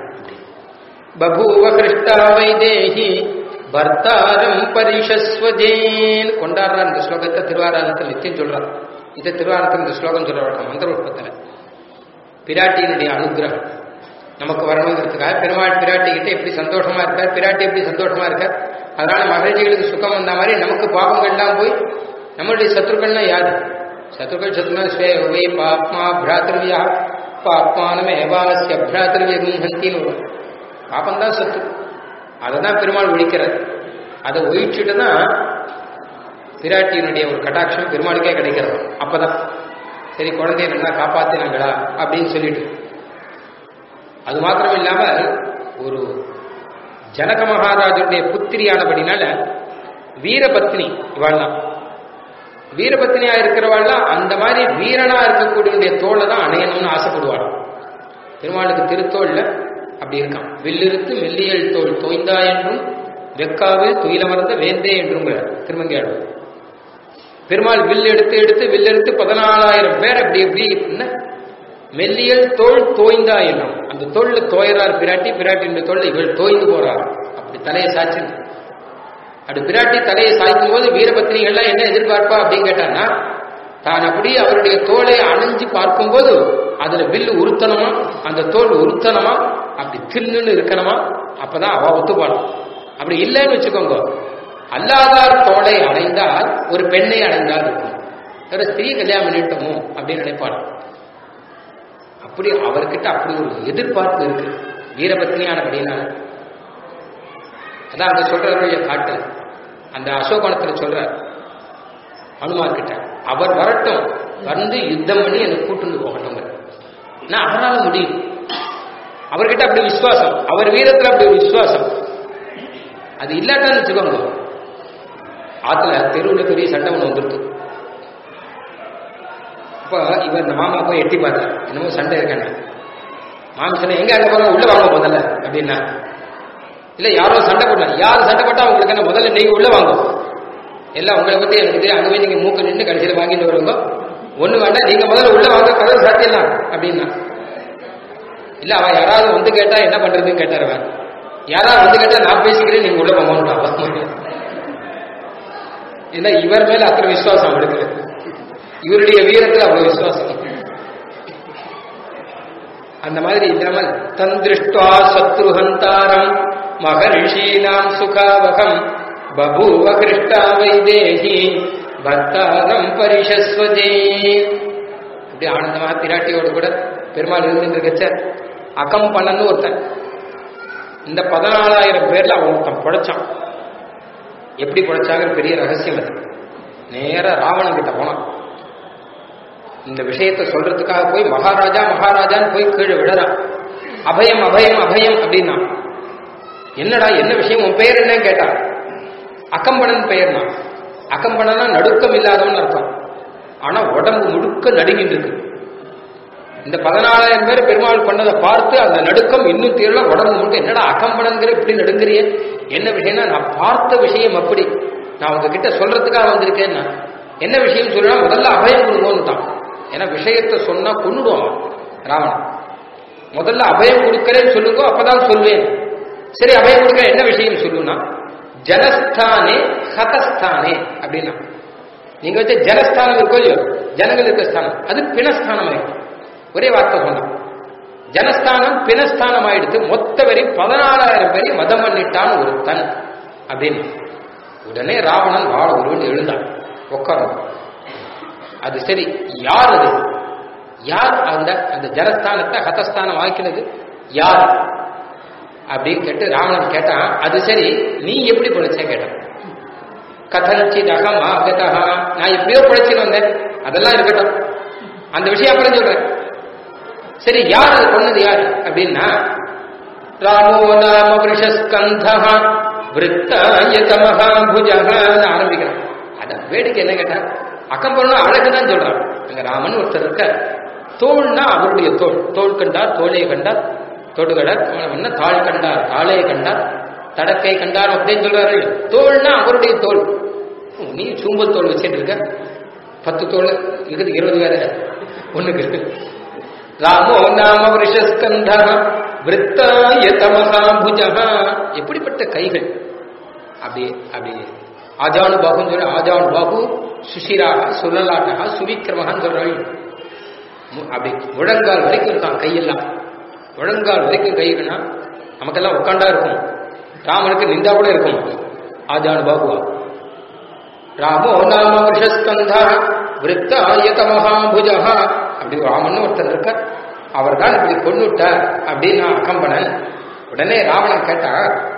பபூவ கிருஷ்டா வைதேகி பர்த்தாரம் பரிஷஸ்வதேன் கொண்டாடுறார் இந்த ஸ்லோகத்தை திருவாராயணத்தில் நிச்சயம் சொல்றார் இதை திருவாரத்தில் இந்த ஸ்லோகம் சொல்ற வழக்கம் மந்திர உற்பத்தில் பிராட்டியினுடைய அனுகிரகம் நமக்கு வரணுங்கிறதுக்காக பெருமாள் பிராட்டி கிட்ட எப்படி சந்தோஷமா இருக்கார் பிராட்டி எப்படி சந்தோஷமா இருக்கார் அதனால மகிழ்ச்சிகளுக்கு சுகம் வந்த மாதிரி நமக்கு பாவங்கள்லாம் போய் நம்மளுடைய சத்ருக்கள்னா யாரு சத்ருக்கள் சத்ருனா ஸ்வே பாப்மா பிராத்திருவியா பாப்மானமே ஏவாசிய பிராத்திருவியம் ஹந்தின்னு வரும் பாப்பம்தான் சத்து அதை தான் பெருமாள் ஒழிக்கிறார் அதை ஒழிச்சுட்டு தான் பிராட்டியினுடைய ஒரு கட்டாட்சம் பெருமாளுக்கே கிடைக்கிறது அப்பதான் சரி குழந்தைய நல்லா காப்பாத்தினாங்களா அப்படின்னு சொல்லிட்டு அது மாத்திரம் இல்லாம ஒரு ஜனக மகாராஜனுடைய புத்திரியானபடினால வீரபத்னி இவாள்லாம் வீரபத்னியா இருக்கிறவாள்லாம் அந்த மாதிரி வீரனா இருக்கக்கூடிய தோலை தான் அணையணும்னு ஆசைப்படுவாள் பெருமாளுக்கு திருத்தோல்ல அப்படி இருக்கான் வில்லிருத்து மெல்லியல் தோல் தோய்ந்தா என்றும் வெக்காவில் துயிலமர்ந்த வேந்தே என்றும் திருமங்கையாடு பெருமாள் வில் எடுத்து எடுத்து வில் எடுத்து பதினாலாயிரம் பேர் அப்படி இப்படி என்ன மெல்லியல் தோல் தோய்ந்தா என்னும் அந்த தோல்ல தோயறார் பிராட்டி பிராட்டியின் தோல்ல இவள் தோய்ந்து போறார் அப்படி தலையை சாச்சு அப்படி பிராட்டி தலையை சாய்க்கும் போது வீரபத்னிகள்லாம் என்ன எதிர்பார்ப்பா அப்படின்னு கேட்டான்னா தான் அப்படி அவருடைய தோலை அணைஞ்சு பார்க்கும்போது அதுல வில்லு உறுத்தணுமா அந்த தோல் உறுத்தணுமா அப்படி தின்னுன்னு இருக்கணுமா அப்பதான் அவ ஒத்துப்பாடும் அப்படி இல்லைன்னு வச்சுக்கோங்க அல்லாதார் தோலை அடைந்தால் ஒரு பெண்ணை அடைந்தால் இருக்கும் வேற ஸ்திரீ கல்யாணம் பண்ணிட்டோமோ அப்படின்னு நினைப்பாள் அப்படி அவர்கிட்ட அப்படி ஒரு எதிர்பார்ப்பு இருக்கு வீரபத்னியானபடினால அதான் அங்க சொல்றவருடைய காட்டு அந்த அசோகணத்துல சொல்ற ஹனுமான் கிட்ட அவர் வரட்டும் வந்து யுத்தம் பண்ணி எனக்கு கூட்டுந்து போகட்டும் நான் அவரால முடியும் அவர்கிட்ட அப்படி விசுவாசம் அவர் வீரத்துல அப்படி ஒரு விசுவாசம் அது இல்லாட்டான்னு வச்சுக்கோங்க ஆத்துல தெருவில் பெரிய சண்டை ஒன்று வந்துருக்கு அப்போ இவர் இந்த மாமா போய் எட்டி பார்த்தார் என்னமோ சண்டை இருக்காங்க மாமி சொன்ன எங்க அங்க போற உள்ள வாங்க முதல்ல அப்படின்னா இல்ல யாரோ சண்டை போட்டா யார் சண்டை போட்டா உங்களுக்கு என்ன முதல்ல நீங்க உள்ள வாங்க எல்லாம் உங்களை பத்தி எனக்கு தெரியும் அங்கே போய் நீங்க மூக்க நின்று கடைசியில் வாங்கிட்டு வருங்க ஒண்ணு வேண்டாம் நீங்க முதல்ல உள்ள வாங்க கதவு சாத்தியலாம் அப்படின்னா இல்ல அவ யாராவது வந்து கேட்டா என்ன பண்றதுன்னு கேட்டார் அவன் யாராவது வந்து கேட்டா நான் பேசிக்கிறேன் நீங்க உள்ள போகணும் ஏன்னா இவர் மேல அத்தனை விசுவாசம் அவளுக்கு இவருடைய வீரத்துல அவ்வளவு விசுவாசம் அந்த மாதிரி இல்லாமல் தந்திருஷ்டுவா சத்ருஹந்தாரம் மகரிஷீனாம் சுகாவகம் பபூவ கிருஷ்டா வைதேகி பக்தாரம் பரிஷஸ்வதே அப்படி ஆனந்தமா பிராட்டியோடு கூட பெருமாள் இருந்துருக்கச்ச அகம்பனன்னு ஒருத்தன் இந்த பதினாலாயிரம் பேர்ல அவன் ஒருத்தன் பொழைச்சான் எப்படி பொழைச்சாங்க பெரிய ரகசியம் அது நேர ராவணன் கிட்ட போனான் இந்த விஷயத்தை சொல்றதுக்காக போய் மகாராஜா மகாராஜான்னு போய் கீழே விழறான் அபயம் அபயம் அபயம் அப்படின்னா என்னடா என்ன விஷயம் உன் பெயர் என்னன்னு கேட்டான் அக்கம்பனன் பெயர்னா அக்கம்பனனா நடுக்கம் இல்லாதவன் அர்த்தம் ஆனா உடம்பு முழுக்க நடுங்கிட்டு இருக்கு இந்த பதினாலாயிரம் பேர் பெருமாள் பண்ணதை பார்த்து அந்த நடுக்கம் இன்னும் தீரல உடம்பு முழுக்க என்னடா அக்கம்பனங்கிற இப்படி நடுங்கிறிய என்ன விஷயம்னா நான் பார்த்த விஷயம் அப்படி நான் உங்ககிட்ட சொல்றதுக்காக வந்திருக்கேன்னா என்ன விஷயம் சொல்லுனா முதல்ல அபயம் கொடுங்கன்னுட்டான் ஏன்னா விஷயத்தை சொன்னா கொன்னுடுவான் ராவணன் முதல்ல அபயம் கொடுக்கறேன்னு சொல்லுங்க அப்பதான் சொல்வேன் சரி அபயம் கொடுக்க என்ன விஷயம் சொல்லுனா ஜனஸ்தானே ஹதஸ்தானே அப்படின்னா நீங்க வச்ச ஜனஸ்தானம் இருக்கோ இல்லையோ ஜனங்கள் இருக்க ஸ்தானம் அது பிணஸ்தானம் ஆயிடும் ஒரே வார்த்தை சொன்னான் ஜனஸ்தானம் பிணஸ்தானம் ஆயிடுத்து மொத்த வரை பதினாலாயிரம் பேரை மதம் பண்ணிட்டான் ஒருத்தன் அப்படின்னு உடனே ராவணன் வாழ ஒருவன் எழுந்தான் உட்காரும் அது சரி யார் அது யார் அந்த அந்த ஜனஸ்தானத்தை ஹதஸ்தானம் ஆக்கினது யார் அப்படின்னு கேட்டு ராவணன் கேட்டான் அது சரி நீ எப்படி பிழைச்ச கேட்டான் கதஞ்சித் அகம் ஆகதா நான் எப்படியோ பிழைச்சின்னு வந்தேன் அதெல்லாம் இருக்கட்டும் அந்த விஷயம் அப்புறம் சொல்றேன் சரி யார் அது கொன்னது யார் அப்படின்னா ராமோ நாம விருஷஸ்கந்தா விற்த்தாயத மகாபுஜகான்னு ஆரம்பிக்கிறான் அத வேடிக்கை என்ன கேட்டா அக்கம் பொண்ணு அழகுதான் சொல்றான் அங்க ராமன் ஒருத்தர் இருக்க தோல்னா அவருடைய தோல் தோல் கண்டார் தோலை கண்டார் தொடுகடர் என்ன தாள் கண்டார் தாளே கண்டார் தடக்கை கண்டார் அப்படின்னு சொல்றாரு தோல்னா அவருடைய தோல் நீ சூம்பல் தோல் வச்சுட்டு இருக்க பத்து தோல் இருக்குது இருபது வேற ஒண்ணுக்கு இருக்கு ராமோ நாம விருஷஸ்கந்த விற்த்தாய தமசாபுஜ எப்படிப்பட்ட கைகள் அப்படி அப்படி ஆஜானு பாபுன்னு சொல்ற ஆஜானு பாபு சுஷிராக சுழலாட்டகா சுவிக்கிரமகான்னு சொல்றாள் அப்படி முழங்கால் வரைக்கும் இருக்கான் கையெல்லாம் முழங்கால் வரைக்கும் கைகள்னா நமக்கெல்லாம் உட்காண்டா இருக்கும் ராமனுக்கு நின்றா கூட இருக்கும் ஆஜானு பாபுவா ராமோ நாம வருஷஸ்கந்தா விற்த்தாயத மகாபுஜா அப்படி ராமன் ஒருத்தர் இருக்க அவர் தான் இப்படி கொண்டுட்டார் அப்படின்னு நான் அகம்பனன் உடனே ராவணன் கேட்டா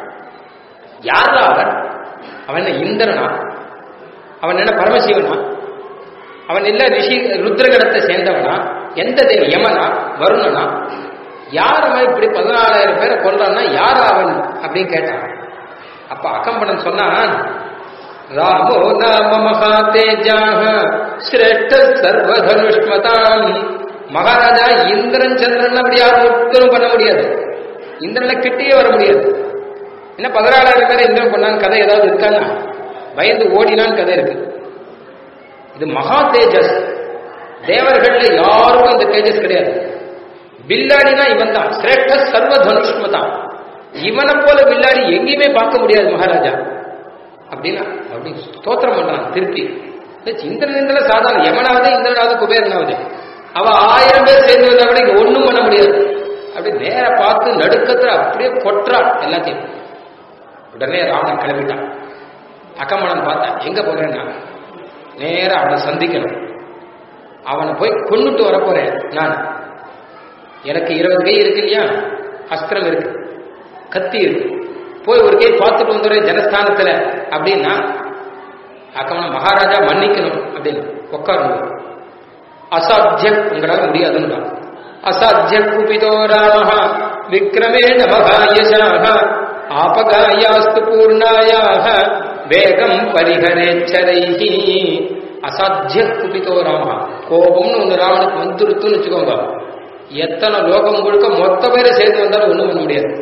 யார் அவன் அவன் என்ன இந்திரனா அவன் என்ன பரமசிவனா அவன் இல்ல ரிஷி ருத்ரகணத்தை சேர்ந்தவனா எந்த தேவ யமனா வருணனா யார் அவன் இப்படி பதினாலாயிரம் பேரை கொல்றான்னா யார் அவன் அப்படின்னு கேட்டான் அப்ப அகம்பனன் சொன்னான் ராமோ நாம மகா தேஜாக சிரேஷ்ட சர்வதனுஷ்மதாம் மகாராஜா இந்திரன் சந்திரன் அப்படி யாரும் ஒருத்தரும் பண்ண முடியாது இந்திரனை கிட்டேயே வர முடியாது என்ன பதினாலாயிரம் பேர் இந்திரன் பண்ணான்னு கதை ஏதாவது இருக்கான்னா பயந்து ஓடினான்னு கதை இருக்கு இது மகா தேஜஸ் தேவர்கள்ல யாருக்கும் இந்த தேஜஸ் கிடையாது பில்லாடினா இவன் தான் சிரேஷ்ட சர்வ தனுஷ்மதான் இவனை போல பில்லாடி எங்கேயுமே பார்க்க முடியாது மகாராஜா அப்படின்னா அப்படி ஸ்தோத்திரம் பண்றான் திருப்பி இந்திரன் இந்திரன் சாதாரண எவனாவது இந்திரனாவது குபேரனாவது அவ ஆயிரம் பேர் சேர்ந்து வந்தா கூட இங்க ஒண்ணும் பண்ண முடியாது அப்படி நேர பார்த்து நடுக்கத்துல அப்படியே கொட்டுறா எல்லாத்தையும் உடனே ராவணன் கிளம்பிட்டான் அக்கம்மணன் பார்த்தான் எங்க போறேன்னா நேர அவனை சந்திக்கணும் அவனை போய் கொண்டுட்டு வர போறேன் நான் எனக்கு இருபது கை இருக்கு இல்லையா அஸ்திரம் இருக்கு கத்தி இருக்கு போய் ஒரு கை பார்த்துட்டு வந்துடுறேன் ஜனஸ்தானத்துல அப்படின்னா அக்கமன மகாராஜா மன்னிக்கணும் அப்படின்னு உட்காரணும் அசாத்திய உங்களால முடியாதுன்னு அசாத்திய குபிதோ ராம விக்ரமேண மகாயசாக ஆபகாயாஸ்து பூர்ணாயாக வேகம் பரிகரேச்சரைஹி அசாத்திய குபிதோ ராம கோபம்னு ஒன்று ராவனுக்கு வந்துருத்துன்னு வச்சுக்கோங்க எத்தனை லோகம் முழுக்க மொத்த பேரை சேர்த்து வந்தாலும் ஒண்ணும் பண்ண முடியாது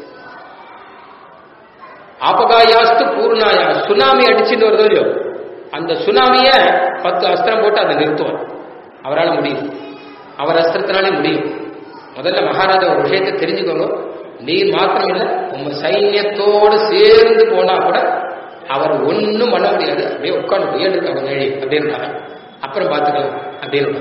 ஆபகாயாஸ்து பூர்ணாயா சுனாமி அடிச்சுட்டு வருதோ இல்லையோ அந்த சுனாமிய பத்து அஸ்திரம் போட்டு அதை நிறுத்துவார் அவரால் முடியும் அவர் அஸ்திரத்தினாலே முடியும் முதல்ல மகாராஜா ஒரு விஷயத்தை தெரிஞ்சுக்கோங்க நீர் மாத்திரம் இல்லை உங்க சைன்யத்தோடு சேர்ந்து போனா கூட அவர் ஒன்றும் பண்ண முடியாது அப்படியே உட்காந்து ஏழுக்கு அவர் நிழி அப்படின்றாங்க அப்புறம் பார்த்துக்கலாம் அப்படின்னு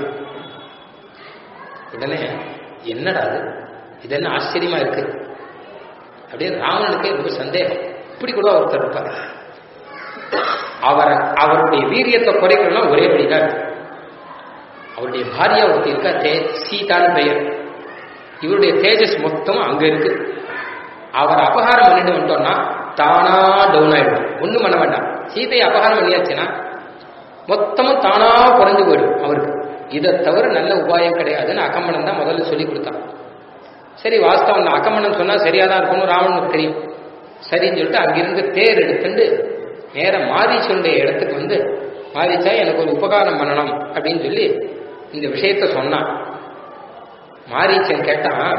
உடனே என்னடா அது இது என்ன ஆச்சரியமா இருக்கு அப்படியே ராவணனுக்கே ரொம்ப சந்தேகம் இப்படி கூட ஒருத்தர் இருப்பார் அவர் அவருடைய வீரியத்தை குறைக்கணும்னா ஒரே வழிதான் அவருடைய பாரியா ஒருத்தி இருக்கா தே சீதான்னு பெயர் இவருடைய தேஜஸ் மொத்தம் அங்க இருக்கு அவர் அபகாரம் பண்ணிட்டு வந்துட்டோம்னா தானா டவுன் ஆயிடும் ஒண்ணும் பண்ண வேண்டாம் சீதையை அபகாரம் பண்ணியாச்சுன்னா மொத்தமும் தானா குறைஞ்சு போயிடும் அவருக்கு இதை தவிர நல்ல உபாயம் கிடையாதுன்னு அகம்பனம் தான் முதல்ல சொல்லி கொடுத்தான் சரி வாஸ்தவம் தான் அகம்பனம் சொன்னா சரியா தான் இருக்கணும் ராவணனுக்கு தெரியும் சரின்னு சொல்லிட்டு அங்கிருந்து தேர் எடுத்துட்டு நேர மாரீச்சனுடைய இடத்துக்கு வந்து மாரீச்சா எனக்கு ஒரு உபகாரம் பண்ணணும் அப்படின்னு சொல்லி இந்த விஷயத்த சொன்னான் மாரீச்சன் கேட்டான்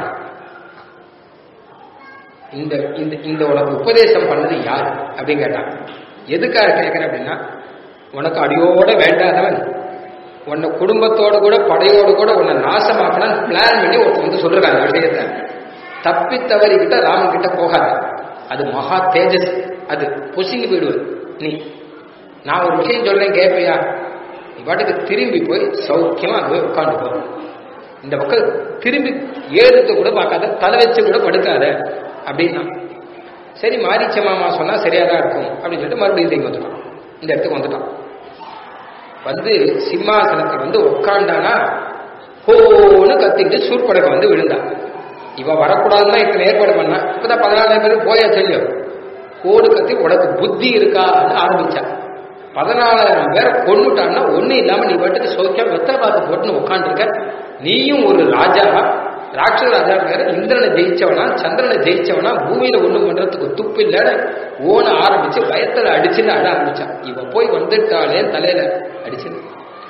இந்த இந்த இந்த உனக்கு உபதேசம் பண்ணது யார் அப்படின்னு கேட்டான் எதுக்காக கேட்கிறேன் அப்படின்னா உனக்கு அடியோட வேண்டாதவன் உன்னை குடும்பத்தோட கூட படையோடு கூட உன்னை நாசமாக்கணும் பிளான் பண்ணி ஒருத்தர் வந்து சொல்றாங்க விஷயத்த தப்பி தவறிக்கிட்ட ராமன் கிட்ட போகாத அது மகா தேஜஸ் அது பொசுங்கி போயிடுவது நீ நான் ஒரு விஷயம் சொல்றேன் கேட்பியா நீ பாட்டுக்கு திரும்பி போய் சௌக்கியமா அங்க போய் உட்காந்து போ இந்த பக்கம் திரும்பி ஏறுத்து கூட பார்க்காத தலை வச்சு கூட படுக்காத அப்படின்னா சரி மாரிச்ச மாமா சொன்னா சரியா தான் இருக்கும் அப்படின்னு சொல்லிட்டு மறுபடியும் இங்க வந்துட்டான் இந்த இடத்துக்கு வந்துட்டான் வந்து சிம்மாசனத்தில் வந்து உட்காண்டானா ஹோன்னு கத்திட்டு சூர்படக்க வந்து விழுந்தான் இவ வரக்கூடாதுன்னா இத்தனை ஏற்பாடு பண்ணா இப்பதான் பதினாலாயிரம் பேர் போயா சொல்லியும் கோடு கத்தி உனக்கு புத்தி இருக்கான்னு ஆரம்பிச்சான் பதினாலாயிரம் பேரை கொண்டுட்டான்னா ஒண்ணு இல்லாம நீ பாட்டுக்கு சௌக்கியம் வெத்தலை பார்த்து போட்டுன்னு உட்காந்துருக்க நீயும் ஒரு ராஜா ராட்சச ராஜா வேற இந்திரனை ஜெயிச்சவனா சந்திரனை ஜெயிச்சவனா பூமியில ஒண்ணும் பண்றதுக்கு துப்பு இல்லைன்னு ஓன ஆரம்பிச்சு பயத்துல அடிச்சுன்னு அட ஆரம்பிச்சான் இவ போய் வந்துட்டாலே தலையில அடிச்சு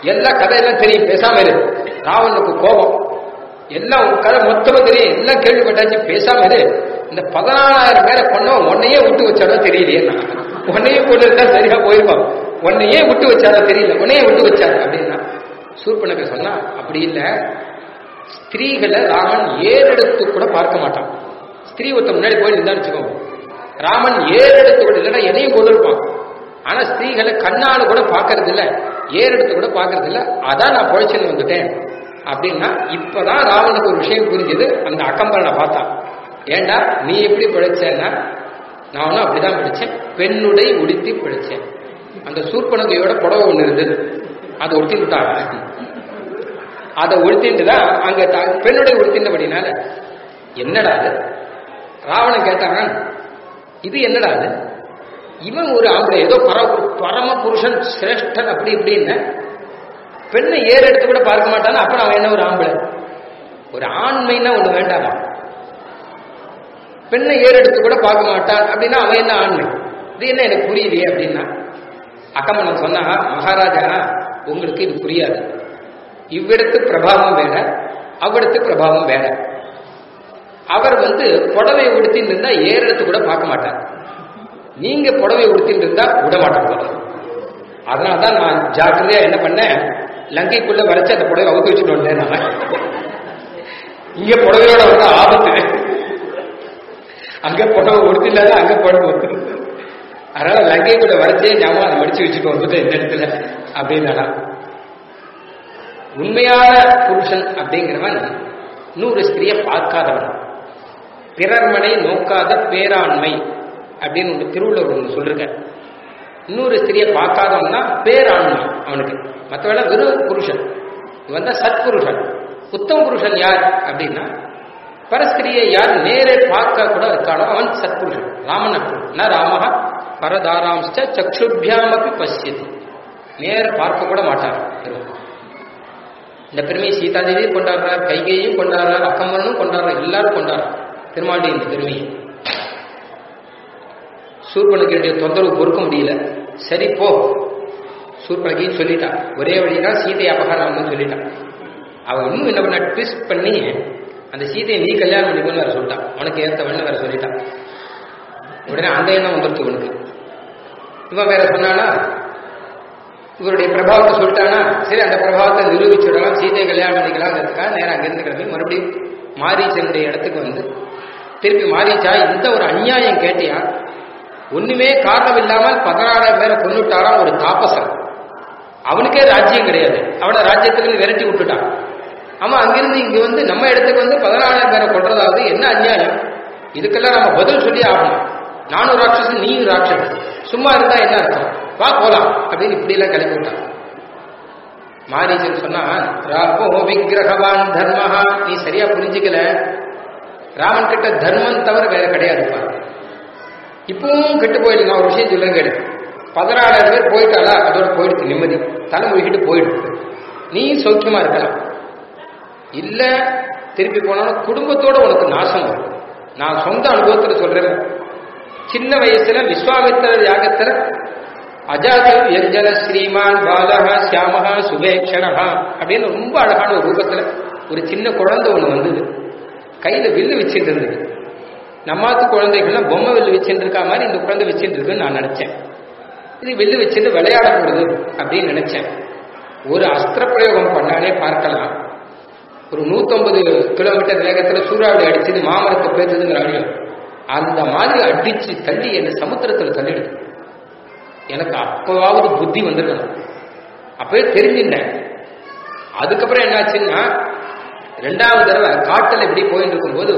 எல்லா கதையெல்லாம் தெரியும் பேசாம இரு ராவனுக்கு கோபம் எல்லாம் உன் கதை மொத்தமா தெரியும் எல்லாம் கேள்விப்பட்டாச்சு பேசாம இரு இந்த பதினாலாயிரம் பேரை கொண்டவன் உன்னையே விட்டு வச்சாரோ தெரியலையே உன்னையே கொண்டு இருந்தா சரியா போயிருப்பான் உன்னையே விட்டு வச்சாரோ தெரியல உன்னையே விட்டு வச்சாரு அப்படின்னா சூர்பனுக்கு சொன்னா அப்படி இல்ல ஸ்திரீகளை ராமன் ஏறெடுத்து கூட பார்க்க மாட்டான் ஸ்திரீ ஒருத்த முன்னாடி போய் இருந்தான்னு வச்சுக்கோங்க ராமன் ஏறெடுத்து கூட இல்லைன்னா எதையும் கொண்டு இருப்பான் ஆனா ஸ்திரீகளை கண்ணால கூட பாக்குறது இல்ல ஏறெடுத்து கூட பாக்குறது இல்ல அதான் நான் பொழைச்சுன்னு வந்துட்டேன் அப்படின்னா இப்பதான் ராவனுக்கு ஒரு விஷயம் புரிஞ்சது அந்த அக்கம்பரனை பார்த்தான் ஏண்டா நீ எப்படி பிழைச்சேன்னா நான் ஒன்றும் அப்படிதான் பிடிச்சேன் பெண்ணுடை உடுத்தி பிழைச்சேன் அந்த சூர்பனகையோட புடவை ஒண்ணு இருந்தது அதை உடுத்தி விட்டாங்க அதை உடுத்திட்டு தான் அங்க த- பெண்ணுடைய உடுத்தின்றபடினால என்னடா அது ராவணன் கேட்டான் இது என்னடா அது இவன் ஒரு ஆம்பளை ஏதோ பர பரம புருஷன் சிரேஷ்டன் அப்படி இப்படின்னு பெண்ணை ஏறு எடுத்து கூட பார்க்க மாட்டான் அப்புறம் அவன் என்ன ஒரு ஆம்பளை ஒரு ஆண்மைன்னா ஒண்ணு வேண்டாமா பெண்ணை ஏறு எடுத்து கூட பார்க்க மாட்டான் அப்படின்னா அவன் என்ன ஆண்மை இது என்ன எனக்கு புரியலையே அப்படின்னா அக்கம்மன் சொன்னா மகாராஜா உங்களுக்கு இது புரியாது இவ்விடத்து பிரபாவம் வேற அவ்விடத்து பிரபாவம் வேற அவர் வந்து புடவை உடுத்தின்னு இருந்தா ஏறெடுத்து கூட பார்க்க மாட்டார் நீங்க புடவை உடுத்தின்னு இருந்தா விட மாட்டாங்க அதனால தான் நான் ஜாக்கிரதையா என்ன பண்ணேன் லங்கைக்குள்ள வரைச்சு அந்த புடவை அவுத்து வச்சுட்டு வந்தேன் நான் இங்க புடவையோட வந்தா ஆபத்து அங்க புடவை உடுத்தில்லாத அங்க புடவை வந்து அதனால லங்கைக்குள்ள வரைச்சே ஞாபகம் அதை மடிச்சு வச்சுட்டு வந்துட்டு இந்த இடத்துல அப்படின்னா உண்மையான புருஷன் அப்படிங்கிறவன் நூறு ஸ்திரியை பார்க்காதவன் பிறர்மனை நோக்காத பேராண்மை அப்படின்னு ஒன்று திருவள்ளுவர் ஒன்று சொல்லிருக்க இன்னொரு ஸ்திரியை பார்க்காதவன் தான் பேராண்மை அவனுக்கு மற்றவள வெறும் புருஷன் இவன் தான் சத்புருஷன் உத்தம புருஷன் யார் அப்படின்னா பரஸ்திரியை யார் நேரே பார்க்க கூட இருக்கானோ அவன் சத்புருஷன் ராமன் அப்படி ந ராமஹ பரதாராம்ச்ச சக்ஷுபியாமப்பி பசியது நேர் பார்க்க கூட மாட்டார் பெருமாள். இந்த பெருமையை சீதாதேவி கொண்டாடுறார் கைகையும் கொண்டாடுறார் அக்கம்மனும் கொண்டாடுறார் எல்லாரும் கொண்டாடுறார் பெருமாளுடைய இந்த பெருமையை சூர்பனுக்கு வேண்டிய தொந்தரவு பொறுக்க முடியல சரி போ சூர்பனகையும் சொல்லிட்டான் ஒரே வழிதான் சீதை அபகரணம்னு சொல்லிட்டான் அவன் இன்னும் என்ன பண்ண ட்விஸ்ட் பண்ணி அந்த சீதையை நீ கல்யாணம் பண்ணிக்கணும்னு வேற சொல்லிட்டான் உனக்கு ஏத்தவன்னு வேற சொல்லிட்டான் உடனே அந்த எண்ணம் வந்துருச்சு இவனுக்கு இவன் வேற சொன்னானா இவருடைய பிரபாவத்தை சொல்லிட்டானா சரி அந்த பிரபாவத்தை நிரூபிச்சு விடலாம் சீதையை கல்யாணம் பண்ணிக்கலாம்ங்கிறதுக்காக நேரம் அங்கிருந்து கிளம்பி மறுபடியும் மாரீச்சனுடைய இடத்துக்கு வந்து திருப்பி மாரீச்சா இந்த ஒரு அநியாயம் கேட்டியா ஒண்ணுமே காரணம் இல்லாமல் பதினாறாயிரம் பேரை கொண்டுட்டாராம் ஒரு தாபசன் அவனுக்கே ராஜ்யம் கிடையாது அவனை ராஜ்யத்திலிருந்து விரட்டி விட்டுட்டான் அவன் அங்கிருந்து இங்க வந்து நம்ம இடத்துக்கு வந்து பதினாலாயிரம் பேரை கொள்றதாவது என்ன அநியாயம் இதுக்கெல்லாம் நம்ம பதில் சொல்லி ஆகணும் நானும் ராட்சசன் நீயும் ராட்சசன் சும்மா இருந்தா என்ன அர்த்தம் வா போலாம் அப்படின்னு இப்படி எல்லாம் கிளப்பி விட்டான் மாரீசன் சொன்னான் ராமோ விக்கிரகவான் தர்மஹா நீ சரியா புரிஞ்சுக்கல ராமன் கிட்ட தர்மம் தவிர வேற கிடையாதுப்பா இப்பவும் கெட்டு போயிடு நான் ஒரு விஷயம் சொல்லுங்க கேளு பதினாலாயிரம் பேர் போயிட்டாளா அதோட போயிடுச்சு நிம்மதி தலைமுழுகிட்டு போயிடும் நீ சௌக்கியமா இருக்கலாம் இல்ல திருப்பி போனாலும் குடும்பத்தோட உனக்கு நாசம் வரும் நான் சொந்த அனுபவத்துல சொல்றேன் சின்ன வயசுல விஸ்வாமித்திர யாகத்துல அஜாத வியஞ்சன ஸ்ரீமான் பாலக சியாமகா சுபேக்ஷணகா அப்படின்னு ரொம்ப அழகான ஒரு ரூபத்துல ஒரு சின்ன குழந்தை ஒண்ணு வந்தது கையில வில்லு வச்சுட்டு இருந்தது நம்மாத்து குழந்தைகள்லாம் பொம்மை வில்லு வச்சுட்டு இருக்கா மாதிரி இந்த குழந்தை வச்சுட்டு இருக்குன்னு நான் நினைச்சேன் இது வில்லு வச்சுட்டு விளையாட போடுது அப்படின்னு நினைச்சேன் ஒரு அஸ்திர பிரயோகம் பண்ணாலே பார்க்கலாம் ஒரு நூத்தம்பது கிலோமீட்டர் வேகத்துல சூறாவளி அடிச்சது மாமரத்தை பேசுதுங்கிற அழியும் அந்த மாதிரி அடிச்சு தள்ளி என்ன சமுத்திரத்துல தள்ளிடுது எனக்கு அப்பவாவது புத்தி வந்திருக்கணும் அப்பவே தெரிஞ்சுட்டேன் அதுக்கப்புறம் என்னாச்சுன்னா ரெண்டாவது தடவை காட்டுல இப்படி போயிட்டு இருக்கும்போது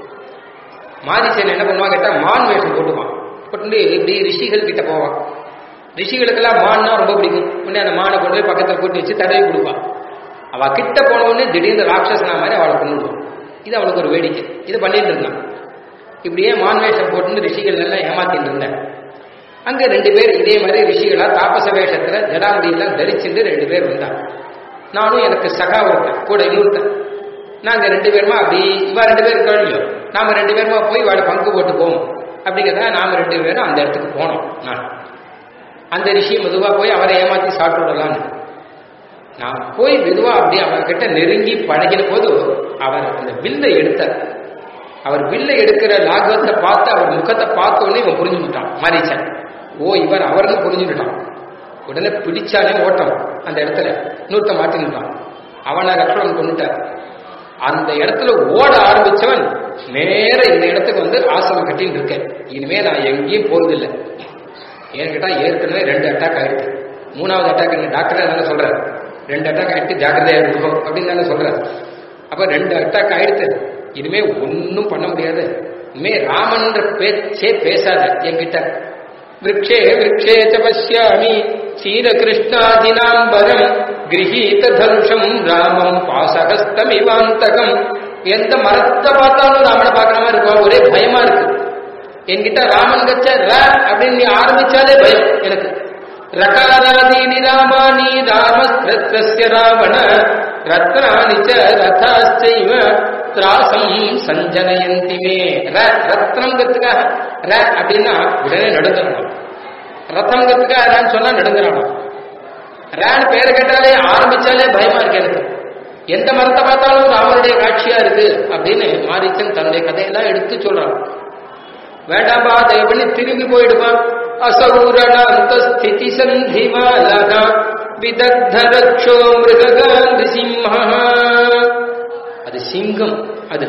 மாரிசேன் என்ன பண்ணுவான் கேட்டா மான் வேஷம் போட்டுவான் போட்டு இப்படி ரிஷிகள் கிட்ட போவான் ரிஷிகளுக்கெல்லாம் மான்னா ரொம்ப பிடிக்கும் உடனே அந்த மானை கொண்டு போய் பக்கத்துல கூட்டி வச்சு தடவி கொடுப்பான் அவ கிட்ட போன உடனே திடீர்னு ராட்சசனா மாதிரி அவளை கொண்டுடுவான் இது அவனுக்கு ஒரு வேடிக்கை இது பண்ணிட்டு இருந்தான் இப்படியே மான் வேஷம் போட்டு ரிஷிகள் எல்லாம் ஏமாத்திட்டு இருந்தேன் அங்க ரெண்டு பேர் இதே மாதிரி ரிஷிகளா தாபச வேஷத்துல ஜடாமுடியெல்லாம் தரிச்சுட்டு ரெண்டு பேர் வந்தாங்க நானும் எனக்கு சகா ஒருத்தன் கூட இன்னொருத்தன் நாங்க ரெண்டு பேருமா அப்படி இவா ரெண்டு பேரும் கேள்வியோ நாம ரெண்டு பேருமா போய் வாழ பங்கு போட்டு போவோம் அப்படிங்கிறத நாம ரெண்டு பேரும் அந்த இடத்துக்கு போனோம் நான் அந்த ரிஷி மெதுவா போய் அவரை ஏமாத்தி சாப்பிட்டு விடலான்னு நான் போய் மெதுவா அப்படியே அவர்கிட்ட நெருங்கி பழகின போது அவர் அந்த வில்லை எடுத்தார் அவர் வில்லை எடுக்கிற லாகவத்தை பார்த்து அவர் முகத்தை பார்த்த உடனே இவன் புரிஞ்சுட்டான் மாறிச்சான் ஓ இவர் அவர்னு புரிஞ்சுட்டான் உடனே பிடிச்சானே ஓட்டம் அந்த இடத்துல இன்னொருத்த மாட்டினுட்டான் அவனை லக்ஷ்மணன் கொண்டுட்டார் அந்த இடத்துல ஓட ஆரம்பிச்சவன் நேர இந்த இடத்துக்கு வந்து ஆசிரமம் கட்டின்னு இருக்கேன் இனிமே நான் எங்கேயும் போறதில்லை ஏன்னு கேட்டா ஏற்கனவே ரெண்டு அட்டாக் ஆயிருக்கு மூணாவது அட்டாக் என்ன டாக்டரே தானே சொல்றாரு ரெண்டு அட்டாக் ஆயிட்டு ஜாக்கிரதையா இருக்கும் அப்படின்னு தானே சொல்றாரு அப்ப ரெண்டு அட்டாக் ஆயிடுத்து இனிமே ஒன்னும் பண்ண முடியாது இனிமே ராமன்ற பேச்சே பேசாத என்கிட்ட விரக்ஷே விரக்ஷே ச பசியாமி சீரகிருஷ்ணாதினாம்பரம் கிரகீத தனுஷம் ராமம் பாசகஸ்தமிவாந்தகம் எந்த மரத்தை பார்த்தாலும் ராமனை பார்க்குற மாதிரி இருக்கும் ஒரே பயமா இருக்கு என்கிட்ட ராமன் கச்ச ர அப்படின்னு நீ ஆரம்பிச்சாலே பயம் எனக்கு ரகாராதீனி ராமானி ராமஸ்திரஸ்ய ராவண ரத்னானி ச ரதாச்சைவ திராசம் சஞ்சனயந்தி மே ர ரத்னங்கிறதுக்காக ர அப்படின்னா உடனே நடுங்கணும் ரத்தங்கிறதுக்காக ரன்னு சொன்னா நடுங்கணும் ரேன் பேர் கேட்டாலே ஆரம்பிச்சாலே பயமா இருக்கு எனக்கு எந்த மரத்தை பார்த்தாலும் ராமனுடைய காட்சியா இருக்கு அப்படின்னு மாரிச்சன் தன்னுடைய கதையெல்லாம் எடுத்து சொல்றான் வேண்டாம்பா தயவு பண்ணி திரும்பி போயிடுவான் அசௌரணாந்த ஸ்திதி சந்திமாலகா விதக்த ரக்ஷோ மிருகாந்தி சிம்ஹா அது சிங்கம் அது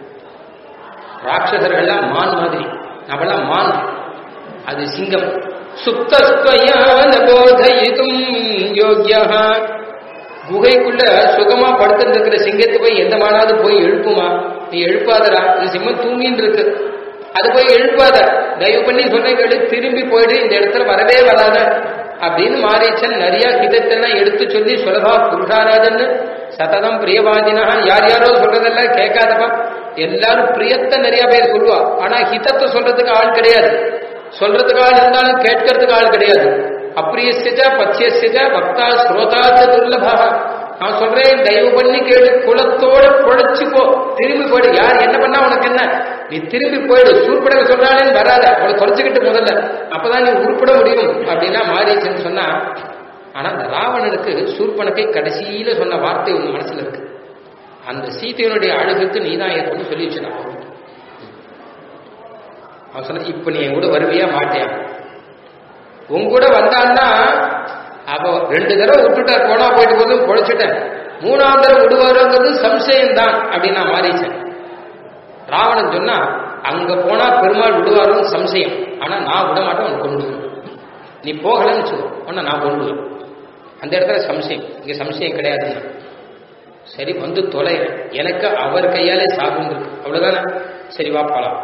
ராட்சசர்கள்லாம் மான் மாதிரி நம்மளாம் மான் அது சிங்கம் சுப்தஸ்வயான போதயிதும் யோக்கியா குகைக்குள்ள சுகமா படுத்துட்டு இருக்கிற சிங்கத்தை போய் எந்த மானாவது போய் எழுப்புமா நீ எழுப்பாதடா இது சிம்மம் தூங்கின்னு இருக்கு அது போய் எழுப்பாத தயவு பண்ணி சொன்ன கேட்டு திரும்பி போயிடு இந்த இடத்துல வரவே வராத அப்படின்னு மாரீச்சன் நிறைய ஹிதத்தெல்லாம் எடுத்து சொல்லி சுலபா புருஷாராதன்னு சததம் பிரியவாதினா யார் யாரோ சொல்றதெல்லாம் கேட்காதப்பா எல்லாரும் பிரியத்தை நிறைய பேர் சொல்லுவா ஆனா ஹிதத்தை சொல்றதுக்கு ஆள் கிடையாது சொல்றதுக்கு ஆள் இருந்தாலும் கேட்கறதுக்கு ஆள் கிடையாது அப்பிரியசிச்ச பத்தியசிச்ச பக்தா ஸ்ரோதாச்ச துர்லபா நான் சொல்றேன் தயவு பண்ணி கேட்டு குலத்தோட பொழைச்சு போ திரும்பி போயிடு யார் என்ன பண்ணா உனக்கு என்ன நீ திரும்பி போயிடு சூர்படவை சொல்றானேன்னு வராத அவளை குறைச்சிக்கிட்டு முதல்ல அப்பதான் நீ உருப்பட முடியும் அப்படின்னா மாறிச்சுன்னு சொன்னா ஆனா அந்த ராவணனுக்கு சூர்பனக்கை கடைசியில சொன்ன வார்த்தை ஒண்ணு மனசுல இருக்கு அந்த சீதையனுடைய அழுகுக்கு நீ தான் ஏற்படும் சொல்லி வச்சுனா அவன் சொன்ன இப்ப நீ என் கூட வருவியா மாட்டியா உன் கூட வந்தான்னா அப்போ ரெண்டு தடவை விட்டுட்டார் போனா போயிட்டு போது பொழைச்சிட்டேன் மூணாவது தடவை விடுவாருங்கிறது சம்சயம் தான் அப்படின்னு நான் மாறிச்சேன் ராவணன் சொன்னா அங்க போனா பெருமாள் விடுவாருன்னு சம்சயம் ஆனா நான் விட மாட்டேன் உனக்கு கொண்டு வருவேன். நீ போகலன்னு சொல்லு உன்னை நான் கொண்டு வருவேன். அந்த இடத்துல சம்சயம் இங்க சம்சயம் கிடையாதுன்னு சரி வந்து தொலை எனக்கு அவர் கையாலே சாப்பிட்டு இருக்கு அவ்வளவுதானே சரி வா போலாம்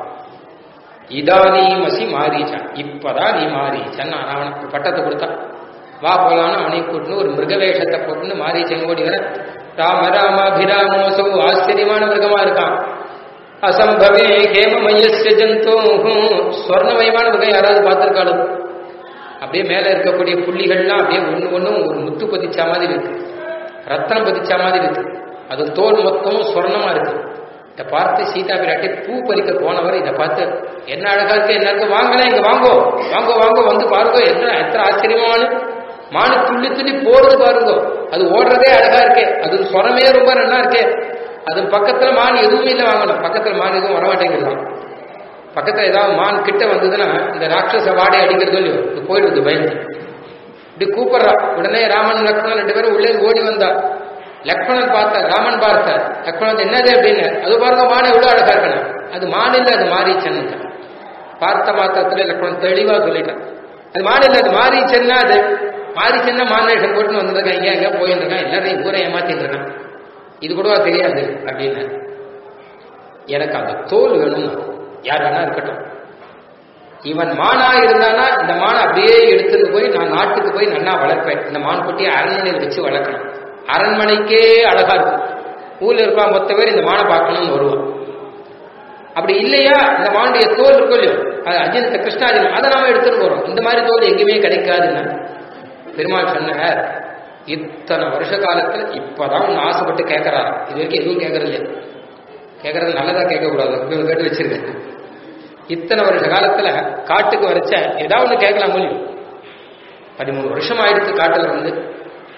இதானீமசி மாறீச்சான் இப்பதான் நீ மாறீச்சான் நான் அவனுக்கு பட்டத்தை கொடுத்தான் வா போலான்னு அவனை கூட்டுன்னு ஒரு மிருகவேஷத்தை போட்டுன்னு மாறீச்சன் ஓடி வர ராம ராமாபிராமோசோ ஆச்சரியமான மிருகமா இருக்கான் அசம்பவே ஹேமமயஸ்ய ஜந்தோ ஸ்வர்ணமயமான மிருகம் யாராவது பார்த்திருக்காலும் அப்படியே மேல இருக்கக்கூடிய புள்ளிகள்லாம் அப்படியே ஒண்ணு ஒண்ணும் ஒரு முத்து பதிச்சா மாதிரி இருக்கு ரத்தனம் பதிச்சா மாதிரி இருக்கு அது தோல் மொத்தமும் சொர்ணமா இருக்கு இதை பார்த்து சீதா பிராட்டி பூ பறிக்க போனவர் இதை பார்த்து என்ன அழகா இருக்கு என்ன இருக்கு வாங்கலாம் இங்க வாங்கோ வாங்கோ வாங்கோ வந்து பாருங்க என்ன எத்தனை ஆச்சரியமான மானு துள்ளி துள்ளி போறது பாருங்க அது ஓடுறதே அழகா இருக்கே அது சொரமே ரொம்ப நல்லா இருக்கே அது பக்கத்துல மான் எதுவுமே இல்லை வாங்கலாம் பக்கத்துல மான் எதுவும் வரமாட்டேங்கிறதான் பக்கத்துல ஏதாவது மான் கிட்ட வந்ததுன்னா இந்த ராட்சச வாடை அடிக்கிறதோ இல்லையோ இது போயிடுது பயந்து இப்படி கூப்பிடுறா உடனே ராமன் லக்ஷ்மணன் ரெண்டு பேரும் உள்ளே ஓடி வந்தா லக்ஷ்மணன் பார்த்தார் ராமன் பார்த்தார் லக்ஷ்மணன் என்னது அப்படின்னு அது பாருங்க மானை எவ்வளவு அழகா இருக்கணும் அது மான் இல்ல அது மாரீச்சன் பார்த்த மாத்திரத்துல லக்ஷ்மணன் தெளிவா சொல்லிட்டான் அது மான் இல்ல அது மாரீச்சன்னா அது மாரீச்சன்னா மானேஷன் போட்டுன்னு வந்திருக்கான் இங்க எங்க போயிட்டு இருக்கான் எல்லாரையும் ஊரை ஏமாத்திட்டு இருக்கான் இது கூடவா தெரியாது அப்படின்னு எனக்கு அந்த தோல் வேணும் யார் வேணா இருக்கட்டும் இவன் மானா இருந்தானா இந்த மானை அப்படியே எடுத்துட்டு போய் நான் நாட்டுக்கு போய் நல்லா வளர்ப்பேன் இந்த மான் குட்டியை அரண்மனையில் வச்சு வளர்க்கணும் அரண்மனைக்கே அழகா இருக்கும் ஊர்ல இருப்பான் மொத்த பேர் இந்த மானை பார்க்கணும்னு வருவான் அப்படி இல்லையா இந்த மானுடைய தோல் இருக்கும் இல்லையோ அது அஜினத்தை கிருஷ்ணாஜினம் அதை நாம எடுத்துட்டு போறோம் இந்த மாதிரி தோல் எங்கேயுமே கிடைக்காதுன்னு பெருமாள் சொன்னார் இத்தனை வருஷ காலத்துல இப்பதான் ஒன்று ஆசைப்பட்டு கேட்கறாரு இது வரைக்கும் எதுவும் கேட்கறது இல்லையா கேட்கறது நல்லதா கேட்கக்கூடாது இவங்க கேட்டு வச்சிருக்கேன் இத்தனை வருஷ காலத்துல காட்டுக்கு வரைச்ச ஏதாவது ஒன்று கேட்கலாம் முடியும் பதிமூணு வருஷம் ஆயிடுச்சு காட்டுல வந்து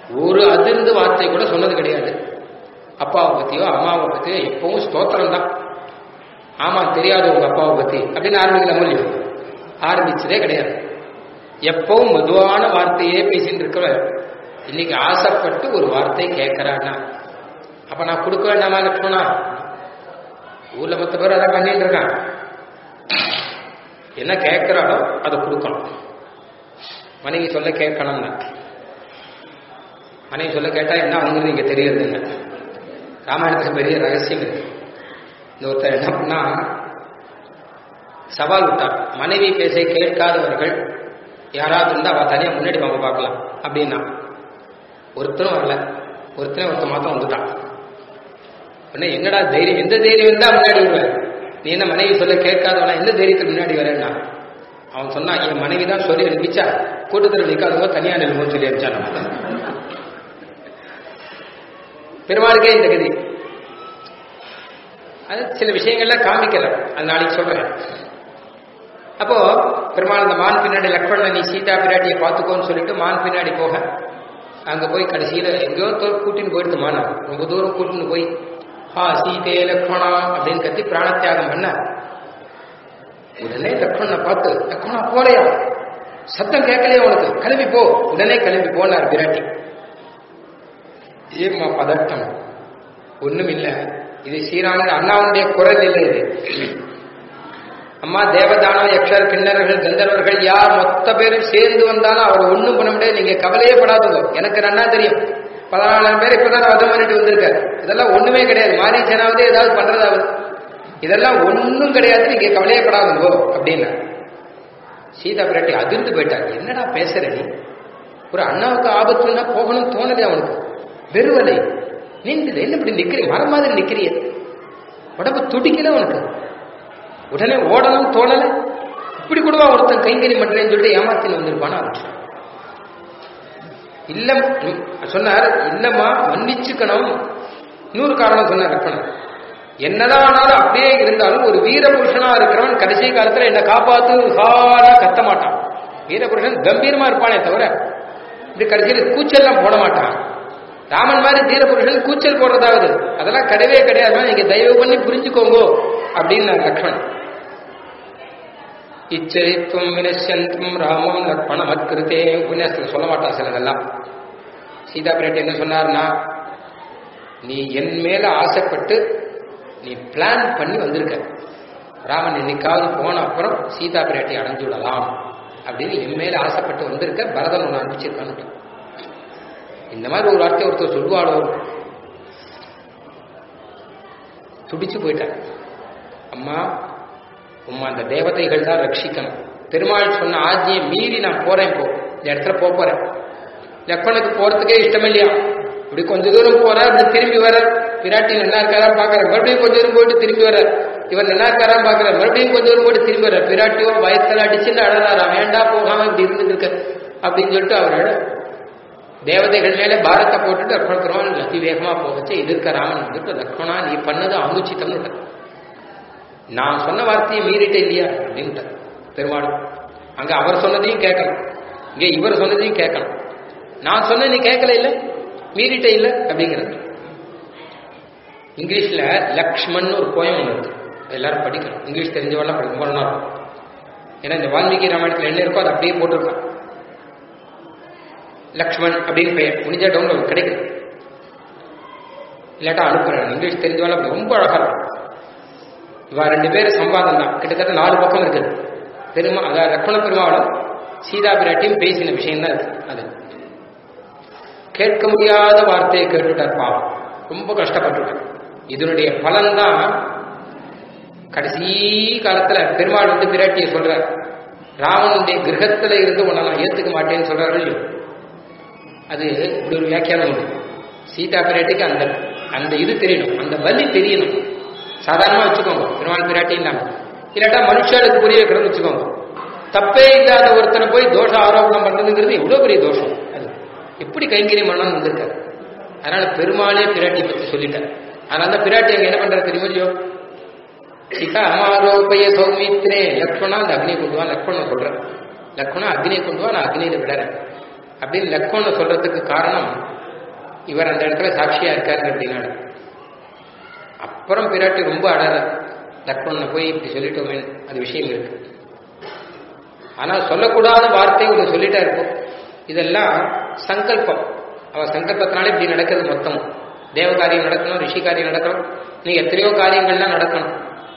ஒரு அதிர்ந்து வார்த்தை கூட சொன்னது கிடையாது அப்பாவை பத்தியோ அம்மாவை பத்தியோ எப்பவும் ஸ்தோத்திரம் தான் ஆமா தெரியாது உங்க அப்பாவை பத்தி அப்படின்னு ஆரம்பிக்கல மூலியம் ஆரம்பிச்சதே கிடையாது எப்பவும் மெதுவான வார்த்தையே பேசிட்டு இருக்கிறவர் இன்னைக்கு ஆசைப்பட்டு ஒரு வார்த்தை கேட்கிறான்னா அப்ப நான் கொடுக்க வேண்டாமா லட்சுமணா ஊர்ல மத்த பேர் அதான் பண்ணிட்டு இருக்கான் என்ன கேட்கிறாளோ அதை கொடுக்கணும் மனைவி சொல்ல கேட்கணும் மனைவி சொல்ல கேட்டா என்ன அவங்க இங்க தெரியுது என்ன ராமாயணத்துக்கு பெரிய ரகசியம் இருக்கு இந்த ஒருத்தர் என்ன பண்ணா சவால் விட்டார் மனைவி பேச கேட்காதவர்கள் யாராவது இருந்தா அவ தனியா முன்னாடி வாங்க பார்க்கலாம் அப்படின்னா ஒருத்தரும் வரல ஒருத்தரும் ஒருத்த மாத்தம் வந்துட்டான் உடனே என்னடா தைரியம் எந்த தைரியம் இருந்தா முன்னாடி வருவேன் நீ என்ன மனைவி சொல்ல கேட்காதவனா எந்த தைரியத்துக்கு முன்னாடி வரேன்னா அவன் சொன்னான் என் மனைவி தான் சொல்லி அனுப்பிச்சா கூட்டத்தில் நிற்காதவங்க தனியா நிலுவோம் சொல்லி அனுப்பிச்சான் பெருமாளுக்கே இந்த கதி அது சில விஷயங்கள்ல காமிக்கல அது நாளைக்கு சொல்றேன் அப்போ பெருமாள் அந்த மான் பின்னாடி லக்ஷ்மணன் நீ சீதா பிராட்டியை பார்த்துக்கோன்னு சொல்லிட்டு மான் பின்னாடி போக அங்க போய் கடைசியில எங்கேயோ தூரம் கூட்டின்னு போயிடுது மானம் ரொம்ப தூரம் கூட்டின்னு போய் ஹா சீதே லக்ஷ்மணா அப்படின்னு கத்தி பிராணத்தியாகம் பண்ண உடனே லக்ஷ்மணனை பார்த்து லக்ஷ்மணா போலையா சத்தம் கேட்கலையே உனக்கு கிளம்பி போ உடனே கிளம்பி போனார் பிராட்டி ஏம்மா பதட்டம் ஒண்ணும் இல்ல இது ஸ்ரீராமன் அண்ணாவுடைய குரல் இல்லை இது அம்மா தேவதானோ யக்ஷர் கிண்ணறர்கள் கந்தர்வர்கள் யார் மொத்த பேரும் சேர்ந்து வந்தாலும் அவர் ஒண்ணும் பண்ண முடியாது நீங்க கவலையே படாததோ எனக்கு நன்னா தெரியும் பதினாலாயிரம் பேர் இப்பதான் வதம் பண்ணிட்டு வந்திருக்காரு இதெல்லாம் ஒண்ணுமே கிடையாது மாறி சேனாவது ஏதாவது பண்றதாவது இதெல்லாம் ஒண்ணும் கிடையாது நீங்க கவலையே படாதோ அப்படின்னா சீதா பிராட்டி அதிர்ந்து போயிட்டார் என்னடா பேசுற நீ ஒரு அண்ணாவுக்கு ஆபத்துன்னா போகணும்னு தோணலே அவனுக்கு வெறுவலை நீண்டு என்ன இப்படி நிக்கிறீ மரம் மாதிரி நிக்கிறிய உடம்பு துடிக்கல உனக்கு உடனே ஓடணும் தோணல இப்படி கூடவா ஒருத்தன் கைங்கறி பண்றேன்னு சொல்லிட்டு ஏமாத்தின்னு வந்திருப்பானா இல்ல சொன்னார் இல்லம்மா மன்னிச்சுக்கணும் இன்னொரு காரணம் சொன்னார் கற்பனை என்னதான் ஆனாலும் அப்படியே இருந்தாலும் ஒரு வீரபுருஷனா இருக்கிறவன் கடைசி காலத்துல என்ன காப்பாத்து ஹாரா கத்த மாட்டான் வீரபுருஷன் கம்பீரமா இருப்பானே தவிர இப்படி கடைசியில் கூச்சல்லாம் போட மாட்டான் ராமன் மாதிரி தீரபுருஷன் கூச்சல் போடுறதாவது அதெல்லாம் கிடையவே கிடையாது நீங்க தயவு பண்ணி புரிஞ்சுக்கோங்க அப்படின்னு லக்ஷ்மணன் இச்சரித்துவம் வினசந்தும் ராமம் லக்ஷ்மணம் அத்கிருத்தே உபன்யாசத்தில் சொல்ல மாட்டான் சிலதெல்லாம் சீதா பிராட்டி என்ன சொன்னார்னா நீ என் மேல ஆசைப்பட்டு நீ பிளான் பண்ணி வந்திருக்க ராமன் என்னைக்காவது போன அப்புறம் சீதா பிராட்டி அடைஞ்சு விடலாம் அப்படின்னு என் மேல ஆசைப்பட்டு வந்திருக்க பரதன் ஒன்று அனுப்பிச்சிருக்கான்னு இந்த மாதிரி ஒரு வார்த்தை ஒருத்தர் சொல்லுவாளோ துடிச்சு போயிட்டார் அம்மா உம்மா அந்த தேவதைகள் தான் ரட்சிக்கணும் பெருமாள் சொன்ன ஆஜ்யை மீறி நான் போறேன் இப்போ இந்த இடத்துல போக போறேன் லக்ஷ்மணுக்கு போறதுக்கே இஷ்டம் இல்லையா இப்படி கொஞ்ச தூரம் போற இப்படி திரும்பி வர பிராட்டி நல்லா இருக்காரா பாக்குற மறுபடியும் கொஞ்ச தூரம் போயிட்டு திரும்பி வர இவர் நல்லா இருக்காரா பாக்குற மறுபடியும் கொஞ்ச தூரம் போயிட்டு திரும்பி வர பிராட்டியோ வயத்துல அடிச்சுன்னு அழறாரா வேண்டா போகாம இப்படி இருந்துட்டு இருக்க அப்படின்னு சொல்லிட்டு அவரோட தேவதைகள் மேலே பாரத்தை போட்டுட்டு லக்ஷ்மண பெருமாள் அதி வேகமா போகச்சு எதிர்க்க ராமன் வந்துட்டு லக்ஷ்மணா நீ பண்ணது அனுச்சித்தம்னு நான் சொன்ன வார்த்தையை மீறிட்ட இல்லையா அப்படின்ட்டு பெருமாள் அங்க அவர் சொன்னதையும் கேட்கணும் இங்க இவர் சொன்னதையும் கேட்கணும் நான் சொன்ன நீ கேட்கல இல்ல மீறிட்ட இல்ல அப்படிங்கிறது இங்கிலீஷ்ல லக்ஷ்மண் ஒரு போயம் ஒன்று இருக்கு எல்லாரும் படிக்கணும் இங்கிலீஷ் தெரிஞ்சவெல்லாம் படிக்கும் ரொம்ப நாள் ஏன்னா இந்த வால்மீகி ராமாயணத்தில் என்ன இருக்கோ அதை அப்படியே போட்டிருக்கான் லக்ஷ்மண் அப்படின்னு பெயர் முடிஞ்சா டவுன்லோட் கிடைக்கும் இல்லாட்டா அனுப்புறேன் இங்கிலீஷ் தெரிஞ்சவெல்லாம் ரொம்ப அழகா இருக்கும் இவா ரெண்டு பேரும் சம்பாதம் தான் கிட்டத்தட்ட நாலு பக்கம் இருக்குது பெருமா அதாவது லக்ஷ்மண பெருமாளும் சீதா பிராட்டியும் பேசின விஷயம் தான் இருக்கு அது கேட்க முடியாத வார்த்தையை கேட்டுட்டார் பாவம் ரொம்ப கஷ்டப்பட்டுட்டார் இதனுடைய பலன் தான் கடைசி காலத்துல பெருமாள் வந்து பிராட்டியை சொல்றார் ராவனுடைய கிரகத்துல இருந்து உன்னை நான் ஏத்துக்க மாட்டேன்னு சொல்றாரு இல்லையோ அது இப்படி ஒரு வியாக்கியானம் உண்டு சீதா பிராட்டிக்கு அந்த அந்த இது தெரியணும் அந்த வலி தெரியணும் சாதாரணமா வச்சுக்கோங்க பெருமாள் பிராட்டி இல்லாம இல்லாட்டா மனுஷாளுக்கு புரிய வைக்கிறோம்னு வச்சுக்கோங்க தப்பே இல்லாத ஒருத்தனை போய் தோஷ ஆரோபணம் பண்றதுங்கிறது எவ்வளவு பெரிய தோஷம் அது எப்படி கைங்கரியம் பண்ணணும் வந்திருக்காரு அதனால பெருமாளே பிராட்டியை பத்தி சொல்லிட்டார் அதனால தான் பிராட்டி அங்க என்ன பண்றாரு தெரியுமோ இல்லையோ சீதா அமாரோப்பய சௌமித்ரே லக்ஷ்மணா அந்த அக்னியை கொண்டு வா லக்ஷ்மணன் சொல்றேன் லக்ஷ்மணா அக்னியை கொண்டு வா நான் அக்னியில விடுறேன் அப்படின்னு லக்ஷ்மணன் சொல்றதுக்கு காரணம் இவர் அந்த இடத்துல சாட்சியா இருக்காரு அப்படின்னா அப்புறம் பிராட்டி ரொம்ப அழற லக்ஷ்மணனை போய் இப்படி சொல்லிட்டோமே அது விஷயம் இருக்கு ஆனா சொல்லக்கூடாத வார்த்தை ஒன்று சொல்லிட்டா இருக்கும் இதெல்லாம் சங்கல்பம் அவ சங்கல்பத்தினாலே இப்படி நடக்கிறது மொத்தம் தேவ காரியம் நடக்கணும் ரிஷி காரியம் நடக்கணும் நீ எத்தனையோ காரியங்கள்லாம் நடக்கணும்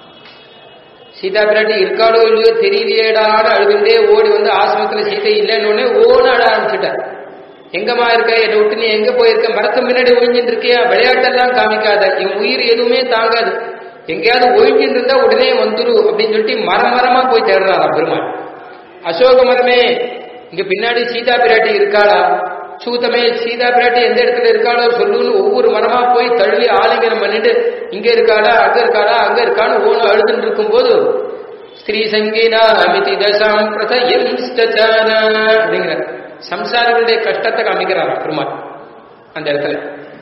சீதா பிராட்டி இருக்காளோ இல்லையோ தெரியலையேடான்னு அழுதுண்டே ஓடி வந்து ஆசிரமத்துல சீதை இல்லைன்னு ஓன அழ ஆரம்பிச்சுட்டார் எங்கம்மா இருக்க என்னை விட்டு நீ எங்க போயிருக்க மரத்து முன்னாடி ஒழிஞ்சிட்டு இருக்கியா விளையாட்டெல்லாம் காமிக்காத என் உயிர் எதுவுமே தாங்காது எங்கேயாவது ஒழிஞ்சிட்டு இருந்தா உடனே வந்துரு அப்படின்னு சொல்லிட்டு மரம் மரமா போய் தேடுறாரா பெருமாள் அசோக மரமே இங்க பின்னாடி சீதா பிராட்டி இருக்காளா சூதமே சீதா பிராட்டி எந்த இடத்துல இருக்காளோ சொல்லுன்னு ஒவ்வொரு மரமா போய் தழுவி ஆலிங்கனம் பண்ணிட்டு இங்க இருக்காளா அங்க இருக்காளா அங்க இருக்கான்னு ஓன அழுதுன்னு இருக்கும்போது ஸ்ரீ சங்கீனா அமிதி தசாம் பிரதயம் அப்படிங்கிற சம்சாரிகளுடைய கஷ்டத்தை காமிக்கிறாரா பெருமாள் அந்த இடத்துல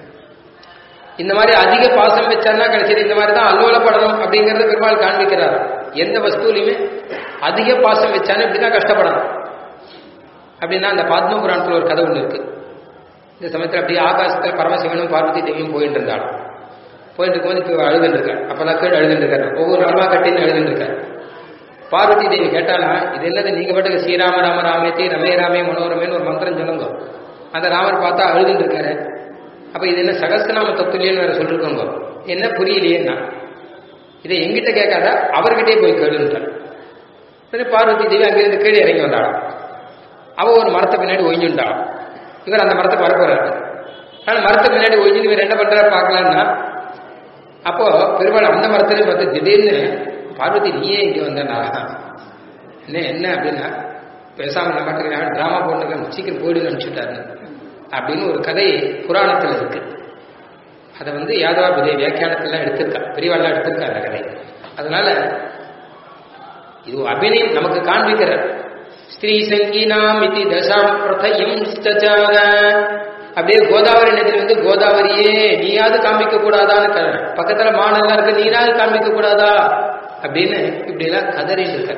இந்த மாதிரி அதிக பாசம் வச்சான்னா கடைசியில் இந்த மாதிரி தான் அல்லோலப்படணும் அப்படிங்கறத பெருமாள் காண்பிக்கிறார் எந்த வஸ்துலையுமே அதிக பாசம் வச்சாலும் இப்படிதான் கஷ்டப்படணும் அப்படின்னா அந்த பத்ம புராணத்துல ஒரு கதை ஒன்று இருக்கு இந்த சமயத்தில் அப்படியே ஆகாசத்தில் பரமசிவனும் பார்வதி தேவியும் போயிட்டு இருந்தாலும் போயிட்டு இருக்கும்போது இப்போ அழுதுன்னு இருக்காரு அப்பதான் கீழே அழுதுன்னு இருக்காரு ஒவ்வொரு அல்வா கட்டின்னு அழுதுன்னு இருக்காரு பார்வதி தேவி கேட்டாலா இது என்னது நீங்க பாட்டுக்கு ஸ்ரீராம ராம ராமேத்தி ரமே ராமே மனோரமேன்னு ஒரு மந்திரம் சொல்லுங்க அந்த ராமர் பார்த்தா அழுதுன்னு இருக்காரு அப்ப இது என்ன சகஸ்திரநாம தத்துலியன்னு வேற சொல்லிருக்கோங்க என்ன புரியலையேன்னா இதை எங்கிட்ட கேட்காத அவர்கிட்டே போய் கேளுன்றார் சரி பார்வதி தேவி அங்கிருந்து கீழே இறங்கி வந்தாளாம் அவ ஒரு மரத்தை பின்னாடி ஒழிஞ்சுட்டான் இவர் அந்த மரத்தை வரப்போறாரு ஆனா மரத்தை பின்னாடி ஒழிஞ்சு இவர் என்ன பண்றாரு பார்க்கலாம்னா அப்போ பெருமாள் அந்த மரத்திலையும் பார்த்து திடீர்னு பார்வதி நீயே இங்க வந்தனா என்ன என்ன அப்படின்னா பேசாம நம்ம பாட்டுக்கு டிராமா போட்டு சீக்கிரம் போயிடுன்னு அனுப்பிச்சுட்டாரு அப்படின்னு ஒரு கதை புராணத்துல இருக்கு அதை வந்து யாதவாபதி வியாக்கியானத்துல எடுத்திருக்கா பெரியவாள்லாம் எடுத்திருக்கா அந்த கதை அதனால இது அபிநயம் நமக்கு காண்பிக்கிற ஸ்ரீ சங்கீனாம் இது தசாம் பிரதயம் ஸ்டச்சார அப்படியே கோதாவரி நதியில் வந்து கோதாவரியே நீயாவது காமிக்க கூடாதான்னு கேள்வி. பக்கத்துல மானெல்லாம் இருக்கு நீனாவது காமிக்க கூடாதா அப்படின்னு இப்படி எல்லாம் கதறிட்டு இருக்க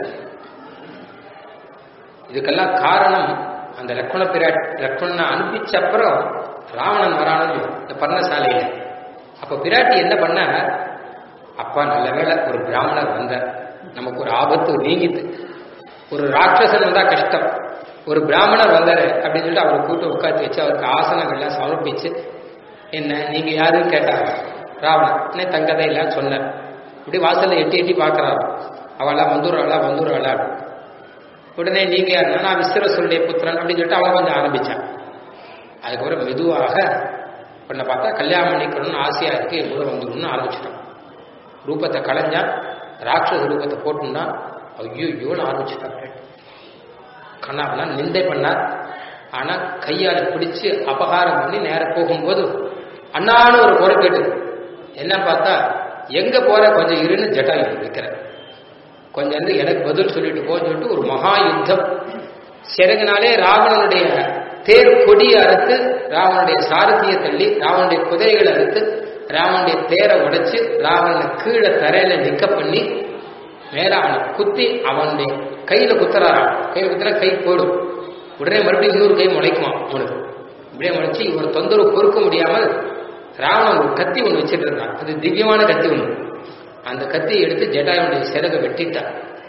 இதுக்கெல்லாம் காரணம் அந்த லக்ஷ்மண பிராட் லக்ஷ்மணனை அனுப்பிச்ச அப்புறம் ராவணன் வரானு இந்த பர்ணசாலையில அப்ப பிராட்டி என்ன பண்ண அப்பா நல்ல வேளை ஒரு பிராமணர் வந்தார் நமக்கு ஒரு ஆபத்து நீங்கிட்டு ஒரு ராட்சசன் வந்தா கஷ்டம் ஒரு பிராமணர் வந்தாரு அப்படின்னு சொல்லிட்டு அவரை கூட்டு உட்காந்து வச்சு அவருக்கு ஆசனங்கள்லாம் சமர்ப்பிச்சு என்ன நீங்க யாருன்னு கேட்டாங்க ராவணன் என்ன தங்கதை எல்லாம் சொன்னார் இப்படி வாசல்ல எட்டி எட்டி பார்க்கறாரு அவளா வந்துடுறாளா வந்துடுறாளா உடனே நீங்க யாருன்னா நான் விஸ்வரசுடைய புத்திரன் அப்படின்னு சொல்லிட்டு அவன் கொஞ்சம் ஆரம்பிச்சான் அதுக்கப்புறம் மெதுவாக பண்ண பார்த்தா கல்யாணம் பண்ணிக்கணும்னு ஆசையா இருக்கு என் கூட வந்துடணும்னு ஆரம்பிச்சிட்டான் ரூபத்தை களைஞ்சா ராட்சச ரூபத்தை போட்டுன்னா ஐயோ ஐயோன்னு ஆரம்பிச்சுட்டான் கண்ணாப்பெல்லாம் நிந்தை பண்ணார் ஆனா கையால பிடிச்சு அபகாரம் பண்ணி நேர போகும்போது அண்ணான்னு ஒரு குறை கேட்டு என்ன பார்த்தா எங்க போற கொஞ்சம் இருன்னு ஜட்டாயு வைக்கிற கொஞ்சம் வந்து எனக்கு பதில் சொல்லிட்டு போன்னு சொல்லிட்டு ஒரு மகா யுத்தம் சிறகுனாலே ராவணனுடைய தேர் கொடியை அறுத்து ராவனுடைய சாரதியை தள்ளி ராவனுடைய குதிரைகளை அறுத்து ராவனுடைய தேரை உடைச்சு ராவணனை கீழே தரையில நிக்க பண்ணி மேல அவனை குத்தி அவனுடைய கையில குத்துறாராம் கையில குத்துறா கை போடும் உடனே மறுபடியும் இன்னொரு கை முளைக்குமா அவனுக்கு இப்படியே முளைச்சு இவர் தொந்தரவு பொறுக்க முடியாமல் ராவணன் ஒரு கத்தி ஒன்று வச்சுட்டு இருந்தான் அது திவ்யமான கத்தி ஒன்று அந்த கத்தியை எடுத்து ஜட்டாயுடைய சிறகை வெட்டிட்டான்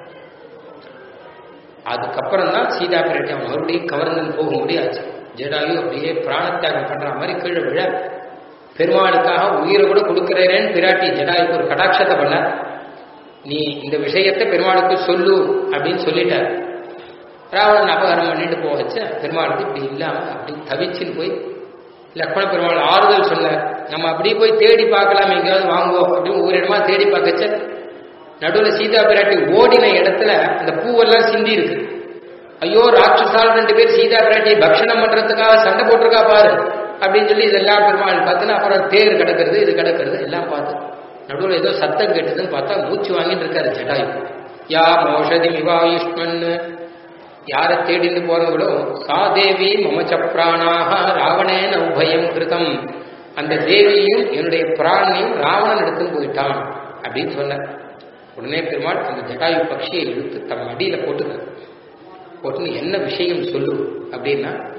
அதுக்கப்புறம் தான் சீதா பிராட்டி அவன் மறுபடியும் கவர்ந்து போக முடியாது ஜடாயு அப்படியே பிராணத்தியாகம் பண்ற மாதிரி கீழே விழ பெருமாளுக்காக உயிரை கூட கொடுக்கிறேன்னு பிராட்டி ஜடாயுக்கு ஒரு கடாட்சத்தை பண்ண நீ இந்த விஷயத்தை பெருமாளுக்கு சொல்லு அப்படின்னு சொல்லிட்டார் ராவணன் அபகாரம் பண்ணிட்டு போக வச்ச பெருமாளுக்கு இப்படி இல்லாம அப்படி தவிச்சுன்னு போய் லக்ஷ்மண பெருமாள் ஆறுதல் சொன்னார் நம்ம அப்படியே போய் தேடி பார்க்கலாம் எங்கேயாவது வாங்குவோம் அப்படின்னு ஒவ்வொரு இடமா தேடி பார்க்கச்ச நடுவுல சீதா பிராட்டி ஓடின இடத்துல அந்த பூவெல்லாம் சிந்தி இருக்கு ஐயோ ராட்சசால் ரெண்டு பேர் சீதா பிராட்டியை பக்ஷணம் பண்றதுக்காக சண்டை போட்டிருக்கா பாரு அப்படின்னு சொல்லி இதெல்லாம் பெருமாள் பார்த்துன்னு அப்புறம் தேர் கிடக்கிறது இது கிடக்கிறது எல்லாம் பார்த்து நடுவில் ஏதோ சத்தம் கேட்டதுன்னு பார்த்தா மூச்சு வாங்கிட்டு இருக்காரு ஜடாயு யா மோஷதி மிவாயுஷ்மன் யாரை தேடிட்டு போறவங்களோ சா தேவி மமச்ச பிராணாக ராவணேன உபயம் கிருதம் அந்த தேவியும் என்னுடைய பிராணியும் ராவணன் எடுத்துன்னு போயிட்டான் அப்படின்னு சொன்னார் உடனே பெருமாள் அந்த ஜடாயு பக்ஷியை இழுத்து தன் அடியில போட்டுக்க போட்டுன்னு என்ன விஷயம் சொல்லு அப்படின்னா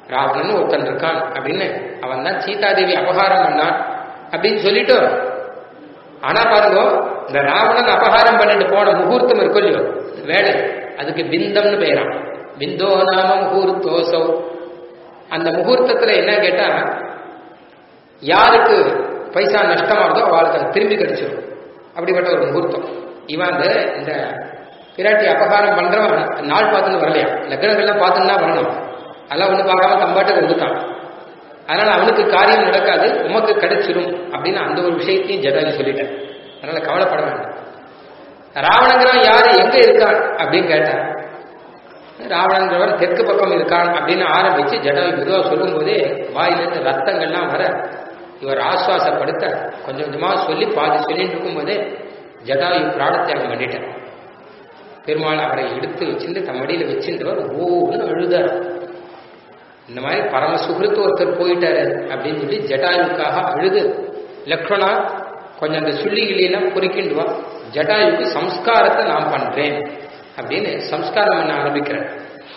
ராவணன் ஒருத்தன் இருக்கான் அப்படின்னு அவன் தான் சீதாதேவி அபகாரம் பண்ணான் அப்படின்னு சொல்லிட்டு ஆனா பாருங்க இந்த ராவணன் அபகாரம் பண்ணிட்டு போன முகூர்த்தம் இருக்கும் இல்லையோ வேலை அதுக்கு பிந்தம்னு பெயரான் பிந்தோ நாம முகூர்த்தோசோ அந்த முகூர்த்தத்துல என்ன கேட்டா யாருக்கு பைசா நஷ்டமாகுதோ அவளுக்கு அது திரும்பி கிடைச்சிடும் அப்படிப்பட்ட ஒரு முகூர்த்தம் இவன் அந்த இந்த பிராட்டி அபகாரம் பண்றவன் நாள் பார்த்துன்னு வரலையா லக்னங்கள்லாம் பார்த்துன்னு வரணும் அதெல்லாம் ஒன்றும் பார்க்காம தம்பாட்டுக்கு கொடுத்தான் அதனால அவனுக்கு காரியம் நடக்காது உமக்கு கிடைச்சிடும் அப்படின்னு அந்த ஒரு விஷயத்தையும் ஜடாயு சொல்லிட்டேன் அதனால கவலைப்பட வேண்டாம் ராவணங்கிறவன் யாரு எங்க இருக்கான் அப்படின்னு கேட்டான் ராவணங்கிறவன் தெற்கு பக்கம் இருக்கான் அப்படின்னு ஆரம்பிச்சு ஜடாயு மெதுவா சொல்லும் போதே வாயிலிருந்து ரத்தங்கள்லாம் வர இவர் ஆசுவாசப்படுத்த கொஞ்சம் கொஞ்சமா சொல்லி பாதி சொல்லிட்டு இருக்கும்போதே ஜடாயு பிராணத்தியாகம் பண்ணிட்டார் பெருமாள் அவரை எடுத்து வச்சுட்டு தம் மடியில வச்சுட்டவர் ஓன்னு அழுதார் இந்த மாதிரி பரம சுகிருத்து ஒருத்தர் போயிட்டாரு அப்படின்னு சொல்லி ஜட்டாயுக்காக அழுது லக்ஷ்மணா கொஞ்சம் அந்த சுள்ளிகளெல்லாம் பொறுக்கிண்டு வா ஜட்டாயுக்கு சம்ஸ்காரத்தை நான் பண்றேன் அப்படின்னு சம்ஸ்காரம் பண்ண ஆரம்பிக்கிறேன்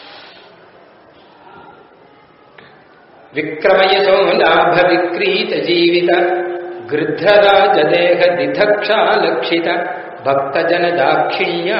விக்ரமயசோ லாப விக்ரீத ஜீவித கிருத்தராஜ தேக திதக்ஷா லக்ஷித பக்தஜன தாட்சிண்யா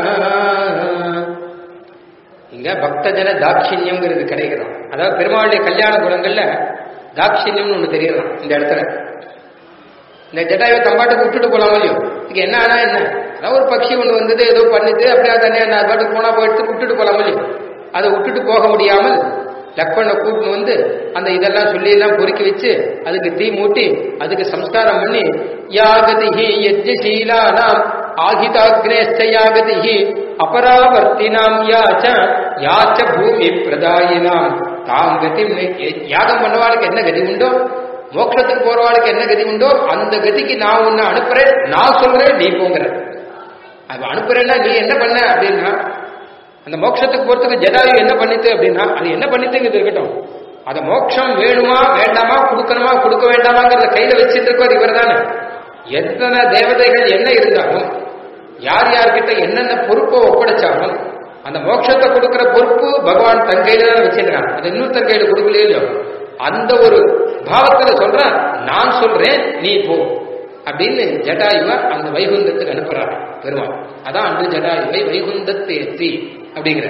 இங்க பக்தஜன தாட்சிண்யம்ங்கிறது கிடைக்கிறோம் அதாவது பெருமாளுடைய கல்யாண குணங்கள்ல தாட்சிண்யம்னு ஒண்ணு தெரியலாம் இந்த இடத்துல இந்த ஜட்டாவை தம்பாட்டுக்கு விட்டுட்டு போலாம் இல்லையோ இதுக்கு என்ன ஆனா என்ன அதாவது ஒரு பட்சி ஒண்ணு வந்தது ஏதோ பண்ணுது அப்படியே தனியா நான் அது பாட்டுக்கு போனா போயிட்டு விட்டுட்டு போலாம் இல்லையோ அதை விட்டுட்டு போக முடியாமல் லக்ஷ்மண கூட்டின்னு வந்து அந்த இதெல்லாம் சொல்லி எல்லாம் பொறுக்கி வச்சு அதுக்கு தீ மூட்டி அதுக்கு சம்ஸ்காரம் பண்ணி யாகதிஹி யஜ்ஞசீலானாம் ஆகிதாக்னேஷ்ட யாகதிஹி அபராவர்த்தினாம் யாச்ச யாச்ச பூமி பிரதாயினாம் தாம் கதி யாகம் பண்ணவாளுக்கு என்ன கதி உண்டோ மோட்சத்துக்கு போறவாளுக்கு என்ன கதி உண்டோ அந்த கதிக்கு நான் உன்னை அனுப்புறேன் நான் சொல்றேன் நீ போங்கிற அது அனுப்புறேன்னா நீ என்ன பண்ண அப்படின்னா அந்த மோட்சத்துக்கு போறதுக்கு ஜடாயு என்ன பண்ணித்து அப்படின்னா அது என்ன பண்ணித்துங்கிறது இருக்கட்டும் அது மோட்சம் வேணுமா வேண்டாமா கொடுக்கணுமா கொடுக்க வேண்டாமாங்கிறத கையில வச்சுட்டு இருப்பார் இவர் தானே எத்தனை தேவதைகள் என்ன இருந்தாலும் யார் யார்கிட்ட என்னென்ன பொறுப்பை ஒப்படைச்சாலும் அந்த மோட்சத்தை கொடுக்கிற பொறுப்பு பகவான் தன் கையில தான் வச்சிருக்கான் அது இன்னொருத்தன் கையில கொடுக்கலையோ இல்லையோ அந்த ஒரு பாவத்துல சொல்றான் நான் சொல்றேன் நீ போ அப்படின்னு ஜடாயுவ அந்த வைகுந்தத்துக்கு அனுப்புறாரு பெருமாள் அதான் அன்று ஜடாயுவை வைகுந்தத்தை ஏற்றி அப்படிங்கிற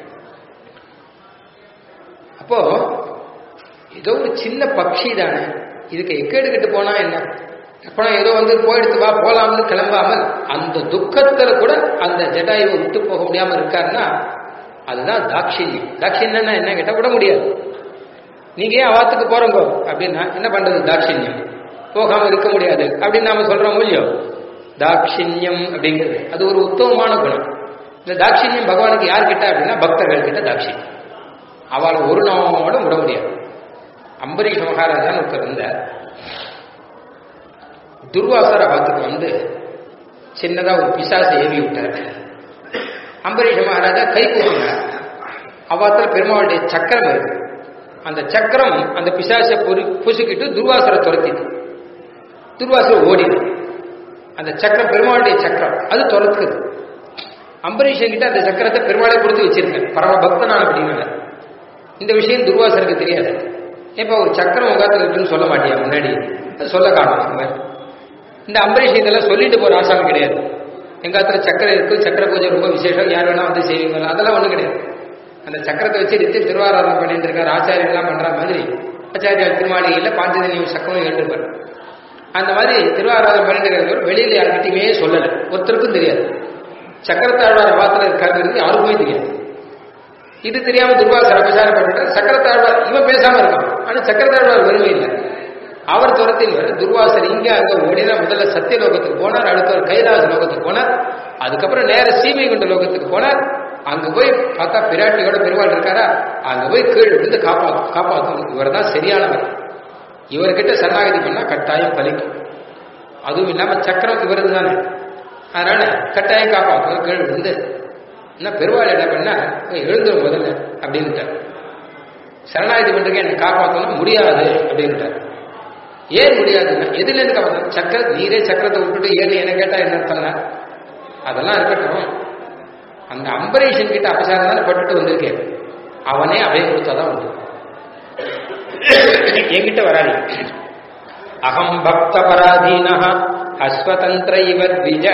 அப்போ ஏதோ ஒரு சின்ன பக்ஷி தானே இதுக்கு எக்கேடுகிட்டு போனா என்ன அப்புறம் ஏதோ வந்து போயிடுத்து வா போலாம்னு கிளம்பாமல் அந்த துக்கத்துல கூட அந்த ஜடாயுவை விட்டு போக முடியாம இருக்காருன்னா அதுதான் தாட்சிணியம் தாட்சிணியம்னா என்ன கேட்டா விட முடியாது நீங்க ஏன் அவாத்துக்கு போறோங்க அப்படின்னா என்ன பண்றது தாட்சிணியம் போகாம இருக்க முடியாது அப்படின்னு நாம சொல்றோம் இல்லையோ தாட்சிணியம் அப்படிங்கிறது அது ஒரு உத்தமமான குணம் இந்த தாட்சிணியம் பகவானுக்கு யார் கிட்ட அப்படின்னா பக்தர்கள் கிட்ட தாட்சியம் அவளை ஒரு நாளோட விட முடியாது அம்பரீஷ் மகாராஜான்னு ஒருத்தர் இருந்தார் துர்வாசர ஆத்துக்கு வந்து சின்னதா ஒரு பிசாசை ஏவி விட்டார் அம்பரீஷ மகாராஜா கை கூப்பினார் அவ்வாத்துல பெருமாளுடைய சக்கரம் இருக்கு அந்த சக்கரம் அந்த பிசாசை பொறி புசுக்கிட்டு துர்வாசரை துரத்திது துர்வாசர் ஓடிது அந்த சக்கரம் பெருமாளுடைய சக்கரம் அது துரத்துக்குது அம்பரீஷன் கிட்ட அந்த சக்கரத்தை பெருமாளை கொடுத்து வச்சிருக்கேன் பரம பக்தனான அப்படிங்கிற இந்த விஷயம் துர்வாசருக்கு தெரியாது இப்ப ஒரு சக்கரம் உங்காத்துல இருக்குன்னு சொல்ல மாட்டியா முன்னாடி சொல்ல காணும் இந்த மாதிரி இந்த அம்பரீஷ் இதெல்லாம் சொல்லிட்டு போற ஆசாமி கிடையாது எங்காத்துல சக்கரை இருக்கு சக்கர பூஜை ரொம்ப விசேஷம் யார் வேணா வந்து செய்வீங்களா அதெல்லாம் ஒண்ணும் கிடையாது அந்த சக்கரத்தை வச்சு நித்தியம் திருவாராதனை பண்ணிட்டு இருக்காரு ஆச்சாரியர் எல்லாம் பண்ற மாதிரி ஆச்சாரியார் திருமாளிகையில பாஞ்சஜனியும் சக்கரம் எழுந்துப்பார் அந்த மாதிரி திருவாராதனை பண்ணிட்டு இருக்கிறவர் வெளியில யார்கிட்டயுமே சொல்லல ஒருத்தருக்கும் தெரியாது சக்கரத்தாழ்வார் பாத்திரம் இருக்காங்கிறது யாருக்குமே தெரியாது இது தெரியாம துர்வாசர் அபசாரம் பண்ணிட்டு சக்கரத்தாழ்வார் இவன் பேசாம இருக்கான் ஆனா சக்கரத்தாழ்வார் வருவே இல்லை அவர் துரத்தில் வர துர்வாசர் இங்க அங்க ஓடினா முதல்ல சத்திய லோகத்துக்கு போனார் அடுத்த ஒரு கைலாச லோகத்துக்கு போனார் அதுக்கப்புறம் நேர சீமைகுண்ட லோகத்துக்கு போனார் அங்க போய் பார்த்தா பிராட்டியோட பெருமாள் இருக்காரா அங்க போய் கீழ் விழுந்து காப்பாற்றும் காப்பாற்றும் இவர் தான் சரியானவர் இவர்கிட்ட சரணாகதி பண்ணா கட்டாயம் பலிக்கும் அதுவும் இல்லாம சக்கரம் இவரது தானே அதனால கட்டாயம் காப்பாற்றும் கீழ் விழுந்து என்ன பெருமாள் என்ன பண்ணா எழுந்துரும் முதல்ல அப்படின்ட்டார் சரணாகதி பண்றதுக்கு என்ன காப்பாற்றணும் முடியாது அப்படின்ட்டார் ஏன் முடியாதுன்னா எதுல இருந்து காப்பாற்றணும் சக்கர நீரே சக்கரத்தை விட்டுட்டு ஏன்னு என்ன கேட்டா என்ன அர்த்தம்னா அதெல்லாம் இருக்கட்டும் அந்த அம்பரீஷன் கிட்ட அபசாரம் தானே பட்டுட்டு வந்திருக்கேன் அவனே அபயம் கொடுத்தாதான் உண்டு என்கிட்ட வராது அகம் பக்த பராதீன அஸ்வதந்திர இவர் விஜ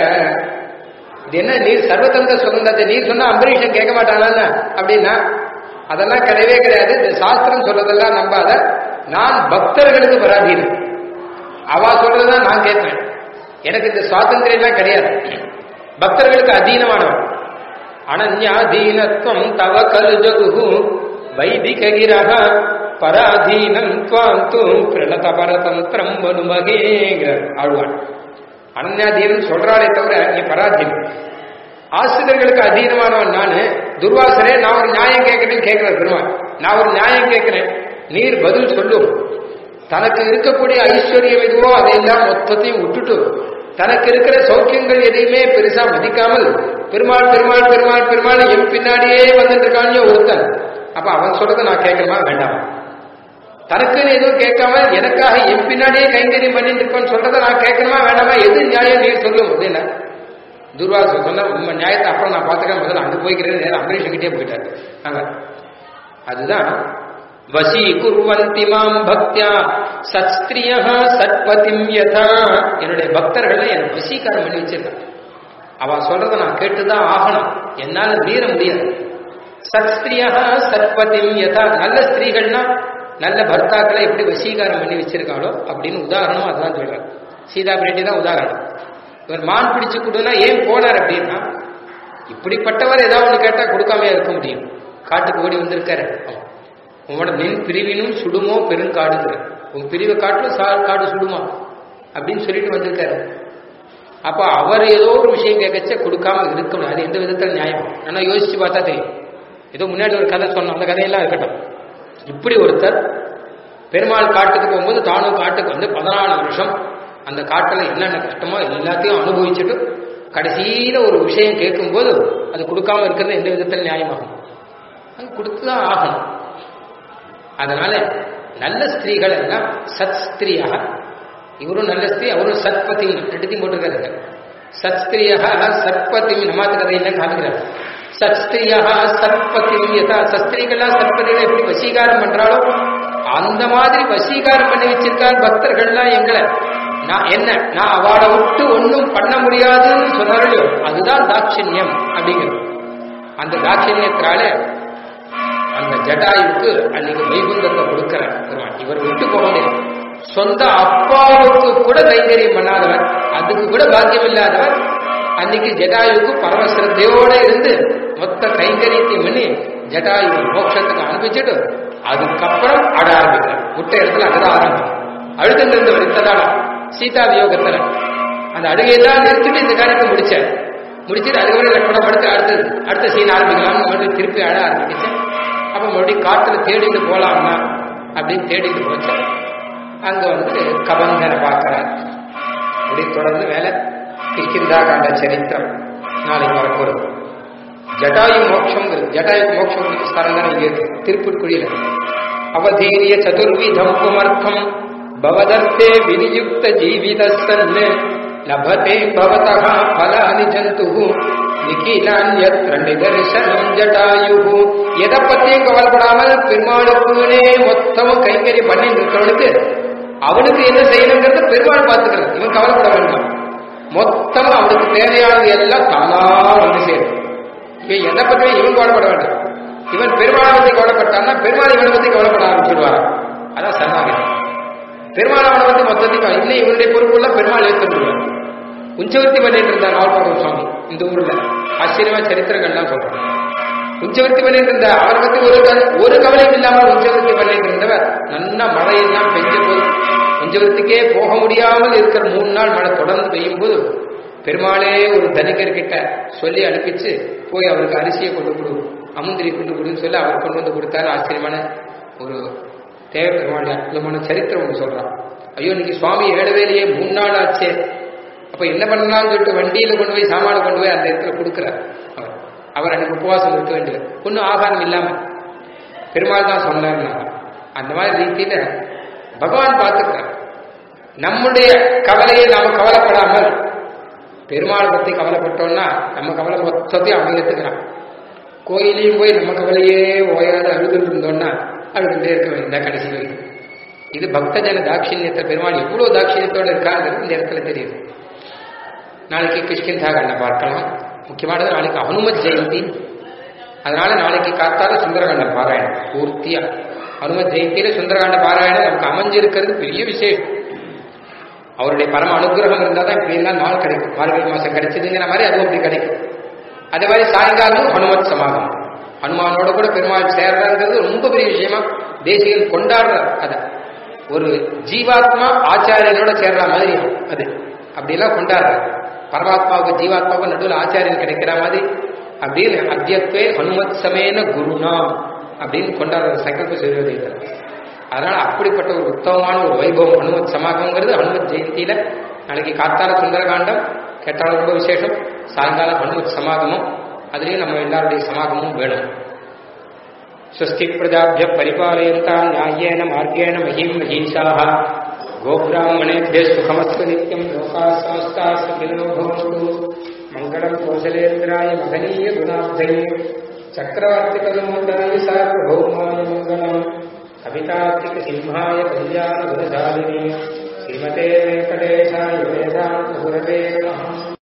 இது என்ன நீர் சர்வதந்திர சுதந்திரத்தை நீர் சொன்னா அம்பரீஷன் கேட்க மாட்டானா அப்படின்னா அதெல்லாம் கிடையவே கிடையாது இந்த சாஸ்திரம் சொல்றதெல்லாம் நம்பாத நான் பக்தர்களுக்கு பராதீனம் அவ சொல்றதுதான் நான் கேட்பேன் எனக்கு இந்த சுவாதந்திரம் எல்லாம் கிடையாது பக்தர்களுக்கு அதீனமானவன் அனன்யாதீனத்துவம் தவ கலு ஜகு வைதிக கிரக பராதீனம் துவாம் தூ பிரணத பரதந்திரம் மனுமகேங்கிறார் ஆழ்வான் அனன்யாதீனம் சொல்றாளே தவிர நீ பராதீனம் ஆசிரியர்களுக்கு அதீனமானவன் நானு துர்வாசரே நான் ஒரு நியாயம் கேட்கிறேன்னு கேட்கிறேன் பெருமாள் நான் ஒரு நியாயம் கேட்கிறேன் நீர் பதில் சொல்லும் தனக்கு இருக்கக்கூடிய ஐஸ்வர்யம் எதுவோ அதையெல்லாம் மொத்தத்தையும் விட்டுட்டு தனக்கு இருக்கிற சௌக்கியங்கள் எதையுமே பெருசா மதிக்காமல் பெருமாள் பெருமாள் பெருமாள் பெருமாள் என் பின்னாடியே வந்துட்டு இருக்கான்னு ஒருத்தன் அப்ப அவன் சொல்றதை நான் கேட்கணுமா வேண்டாம் தனக்குன்னு எதுவும் கேட்காம எனக்காக என் பின்னாடியே கைங்கரியம் பண்ணிட்டு இருப்பான்னு சொல்றதை நான் கேட்கணுமா வேண்டாமா எது நியாயம் நீர் சொல்லும் அப்படின்னா துர்வாசம் சொன்ன உங்க நியாயத்தை அப்புறம் நான் பார்த்துக்கிறேன் முதல்ல அங்க போய்க்கிறேன் நேரம் அம்பரீஷன் கிட்டே போயிட்டாரு அங்க அதுதான் வசி குர்வந்தி மாம் பக்தியா சத்ஸ்திரிய சத்பதிம் யதா என்னுடைய பக்தர்கள் எனக்கு வசீகாரம் பண்ணி வச்சிருக்கான் அவன் சொல்றத நான் கேட்டுதான் ஆகணும் என்னால மீற முடியாது சத்ஸ்திரிய சத்பதிம் யதா நல்ல ஸ்திரீகள்னா நல்ல பர்த்தாக்களை எப்படி வசீகாரம் பண்ணி வச்சிருக்காளோ அப்படின்னு உதாரணம் அதான் சொல்றேன் சீதா பிரெட்டி தான் உதாரணம் இவர் மான் பிடிச்சு கொடுனா ஏன் போனார் அப்படின்னா இப்படிப்பட்டவர் ஏதாவது ஒன்று கேட்டா கொடுக்காம இருக்க முடியும் காட்டுக்கு ஓடி வந்திருக்காரு உங்களோட நின் பிரிவினும் சுடுமோ பெருங்காடுங்கிற உன் பிரிவை காட்டிலும் சா காடு சுடுமா அப்படின்னு சொல்லிட்டு வந்திருக்காரு அப்ப அவர் ஏதோ ஒரு விஷயம் கேட்கச்ச கொடுக்காம இருக்கணும் அது எந்த விதத்துல நியாயம் ஆனா யோசிச்சு பார்த்தா தெரியும் ஏதோ முன்னாடி ஒரு கதை சொன்னோம் அந்த கதையெல்லாம் இருக்கட்டும் இப்படி ஒருத்தர் பெருமாள் காட்டுக்கு போகும்போது தானும் காட்டுக்கு வந்து பதினாலு வருஷம் அந்த காட்டுல என்னென்ன கஷ்டமோ எல்லாத்தையும் அனுபவிச்சுட்டு கடைசியில ஒரு விஷயம் கேட்கும்போது அது கொடுக்காம இருக்கிறது எந்த விதத்தில் நியாயமாகும் அது கொடுத்துதான் ஆகணும் அதனால நல்ல ஸ்திரீகள் எல்லாம் சத் ஸ்திரீயாக இவரும் நல்ல ஸ்திரீ அவரும் சத்பதி ரெண்டுத்தையும் போட்டிருக்காரு சத் ஸ்திரீயாக சத்பதி நம்மாத்து கதையில காட்டுகிறார் சத் ஸ்திரீயாக சத்பதி யதா சஸ்திரீகள்லாம் சத்பதிகளை எப்படி வசீகாரம் பண்றாளோ அந்த மாதிரி வசீகாரம் பண்ணி வச்சிருக்கார் பக்தர்கள்லாம் எங்களை நான் என்ன நான் அவளை விட்டு ஒன்றும் பண்ண முடியாதுன்னு சொன்னார்களோ அதுதான் தாட்சண்யம் அப்படிங்கிறது அந்த தாட்சண்யத்தினால அந்த ஜடாயுக்கு அன்னைக்கு வைகுந்தத்தை கொடுக்கிறார் பெருமாள் இவர் விட்டு போக முடியாது சொந்த அப்பாவுக்கு கூட கைங்கரியம் பண்ணாதவர் அதுக்கு கூட பாக்கியம் இல்லாதவர் அன்னைக்கு ஜடாயுக்கு பரமசிரத்தையோட இருந்து மொத்த கைங்கரியத்தையும் பண்ணி ஜடாயு மோட்சத்துக்கு அனுப்பிச்சுட்டு அதுக்கப்புறம் ஆட ஆரம்பிக்கிறார் விட்ட இடத்துல அங்கதான் ஆரம்பம் அழுதுட்டு இருந்தவர் இத்தனால சீதா வியோகத்துல அந்த அழுகையெல்லாம் நிறுத்திட்டு இந்த காரியத்தை முடிச்சார் முடிச்சுட்டு அதுக்கப்புறம் லட்சணம் படுத்து அடுத்தது அடுத்த சீன் ஆரம்பிக்கலாம்னு மறுபடியும் திருப்பி ஆட ஆரம்பிச்சேன் அப்ப மறுபடியும் காட்டுல தேடிட்டு போலாம்னா அப்படின்னு தேடிட்டு போச்சேன் அங்க வந்து கபந்தனை பார்க்கிறார் அப்படி தொடர்ந்து வேலை கிஷ்கிந்தா காண்ட சரித்திரம் நாளைக்கு வரப்போறது ஜட்டாயு மோட்சம் ஜட்டாயுக்கு மோட்சம் ஸ்தலம் தான் இங்க இருக்கு திருப்புட்குழியில அவதீரிய சதுர்விதம் புமர்த்தம் பவதர்த்தே வினியுக்த ஜீவித சன்னு லபதே பவதः பலானி ஜந்துஹு நிகிலான்யத்ர நிதர்சனம் ஜட்டாயுஹு எதை பத்தியும் கவலைப்படாமல் பெருமாளுக்குனே மொத்தமும் கைங்கறி பண்ணிட்டு இருக்கிறவனுக்கு அவனுக்கு என்ன செய்யணுங்கிறத பெருமாள் பார்த்துக்கிறது இவன் கவலைப்பட வேண்டாம் மொத்தம் அவனுக்கு தேவையானது எல்லாம் தானா வந்து சேரும் இவன் எதை பத்தியும் இவன் கவலைப்பட வேண்டாம் இவன் பெருமாளை பத்தி கவலைப்பட்டான்னா பெருமாள் இவனை பத்தி கவலைப்பட ஆரம்பிச்சிடுவார் அதான் சரணாகதி பெருமாள் அவனை வந்து மொத்தத்தையும் இன்னும் இவனுடைய பொறுப்புள்ள பெருமாள் ஏற்றுடுவார் உஞ்சவர்த்தி பண்ணிட்டு இருந்தார் நாவல்பாக்கம் சுவாமி இந்த ஊர்ல ஆச்சரியமா சரித்திரங்கள்லாம் சொல்றாங்க உஞ்சவர்த்தி பண்ணிட்டு இருந்த அவரை பத்தி ஒரு க- ஒரு கவலையும் இல்லாமல் உஞ்சவர்த்தி பண்ணிட்டு இருந்தவர் நல்லா மழையெல்லாம் பெஞ்ச போது உஞ்சவர்த்திக்கே போக முடியாமல் இருக்கிற மூணு நாள் மழை தொடர்ந்து பெய்யும் போது பெருமாளே ஒரு தனிகர் கிட்ட சொல்லி அனுப்பிச்சு போய் அவருக்கு அரிசியை கொண்டு கொடு அமுந்திரி கொண்டு கொடுன்னு சொல்லி அவர் கொண்டு வந்து கொடுத்தாரு ஆச்சரியமான ஒரு தேவ பெருமாளுடைய அற்புதமான சரித்திரம் ஒன்று சொல்றான் ஐயோ இன்னைக்கு சுவாமி ஏழவேலையே மூணு நாள் ஆச்சே அப்ப என்ன பண்ணலாம்னு சொல்லிட்டு வண்டியில கொண்டு போய் சாமான கொண்டு போய் அந்த இடத்துல கொடுக்கிறார் அவர் அவர் அன்னைக்கு உபவாசம் இருக்க வேண்டியது ஒன்றும் ஆகாரம் இல்லாம பெருமாள் தான் சொன்னார்னா அந்த மாதிரி ரீதியில பகவான் பார்த்துக்கிறார் நம்முடைய கவலையை நாம கவலைப்படாமல் பெருமாளை பத்தி கவலைப்பட்டோம்னா நம்ம கவலை மொத்தத்தையும் அவன் எடுத்துக்கிறான் கோயிலையும் போய் நம்ம கவலையே ஓயாத அழுதுட்டு இருந்தோம்னா அழுதுட்டே இருக்க வேண்டியதா கடைசி வரைக்கும் இது பக்தஜன தாட்சிணியத்தை பெருமாள் எவ்வளவு தாட்சிணியத்தோடு இருக்காங்கிறது இந்த இடத்துல தெரியுது நாளைக்கு கிருஷ்கிந்தா கண்ணை பார்க்கலாம் முக்கியமானது நாளைக்கு ஹனுமத் ஜெயந்தி அதனால நாளைக்கு காத்தால சுந்தரகாண்ட பாராயணம் பூர்த்தியா ஹனுமத் ஜெயந்தியில சுந்தரகாண்ட பாராயணம் நமக்கு அமைஞ்சிருக்கிறது பெரிய விசேஷம் அவருடைய பரம அனுகிரகம் இருந்தால் தான் இப்படி எல்லாம் நாள் கிடைக்கும் மார்கழி மாசம் கிடைச்சதுங்கிற மாதிரி அதுவும் அப்படி கிடைக்கும் அதே மாதிரி சாயங்காலம் ஹனுமத் சமாகம் ஹனுமானோட கூட பெருமாள் சேர்றாங்கிறது ரொம்ப பெரிய விஷயமா தேசிகன் கொண்டாடுறார் அதை ஒரு ஜீவாத்மா ஆச்சாரியனோட சேர்ற மாதிரி அது அப்படிலாம் கொண்டாடுறார் பரமாத்மாவுக்கு ஜீவாத்மாவுக்கு நடுவில் ஆச்சாரியன் கிடைக்கிற மாதிரி அப்படின்னு அத்தியத்வே ஹனுமத் சமேன குருனா அப்படின்னு கொண்டாடுற சங்கல்ப செய்வதீர்கள் அதனால அப்படிப்பட்ட ஒரு உத்தமமான ஒரு வைபவம் ஹனுமத் சமாகம்ங்கிறது ஹனுமத் ஜெயந்தியில நாளைக்கு காத்தால சுந்தரகாண்டம் கேட்டாலும் ரொம்ப விசேஷம் சாயங்காலம் ஹனுமத் சமாகமும் அதுலேயும் நம்ம எல்லாருடைய சமாகமும் வேணும் स्वस्ति प्रजाभ्य परिपालयन्ता न्याय्येन मार्गेण महीम् महीषाः गोब्राह्मणेभ्यः सुखमस्तु नित्यम् लोकाः समस्ताः सुखिनो भवन्तु मङ्गलम् कौशलेन्द्राय महनीय गुणाब्धये चक्रवर्तिकलमण्डाय सार्वभौमाय मङ्गलम् कवितार्तिकसिंहाय कल्याणगुणशालिनी श्रीमते वेङ्कटेशाय वेदान्तगुरवे नमः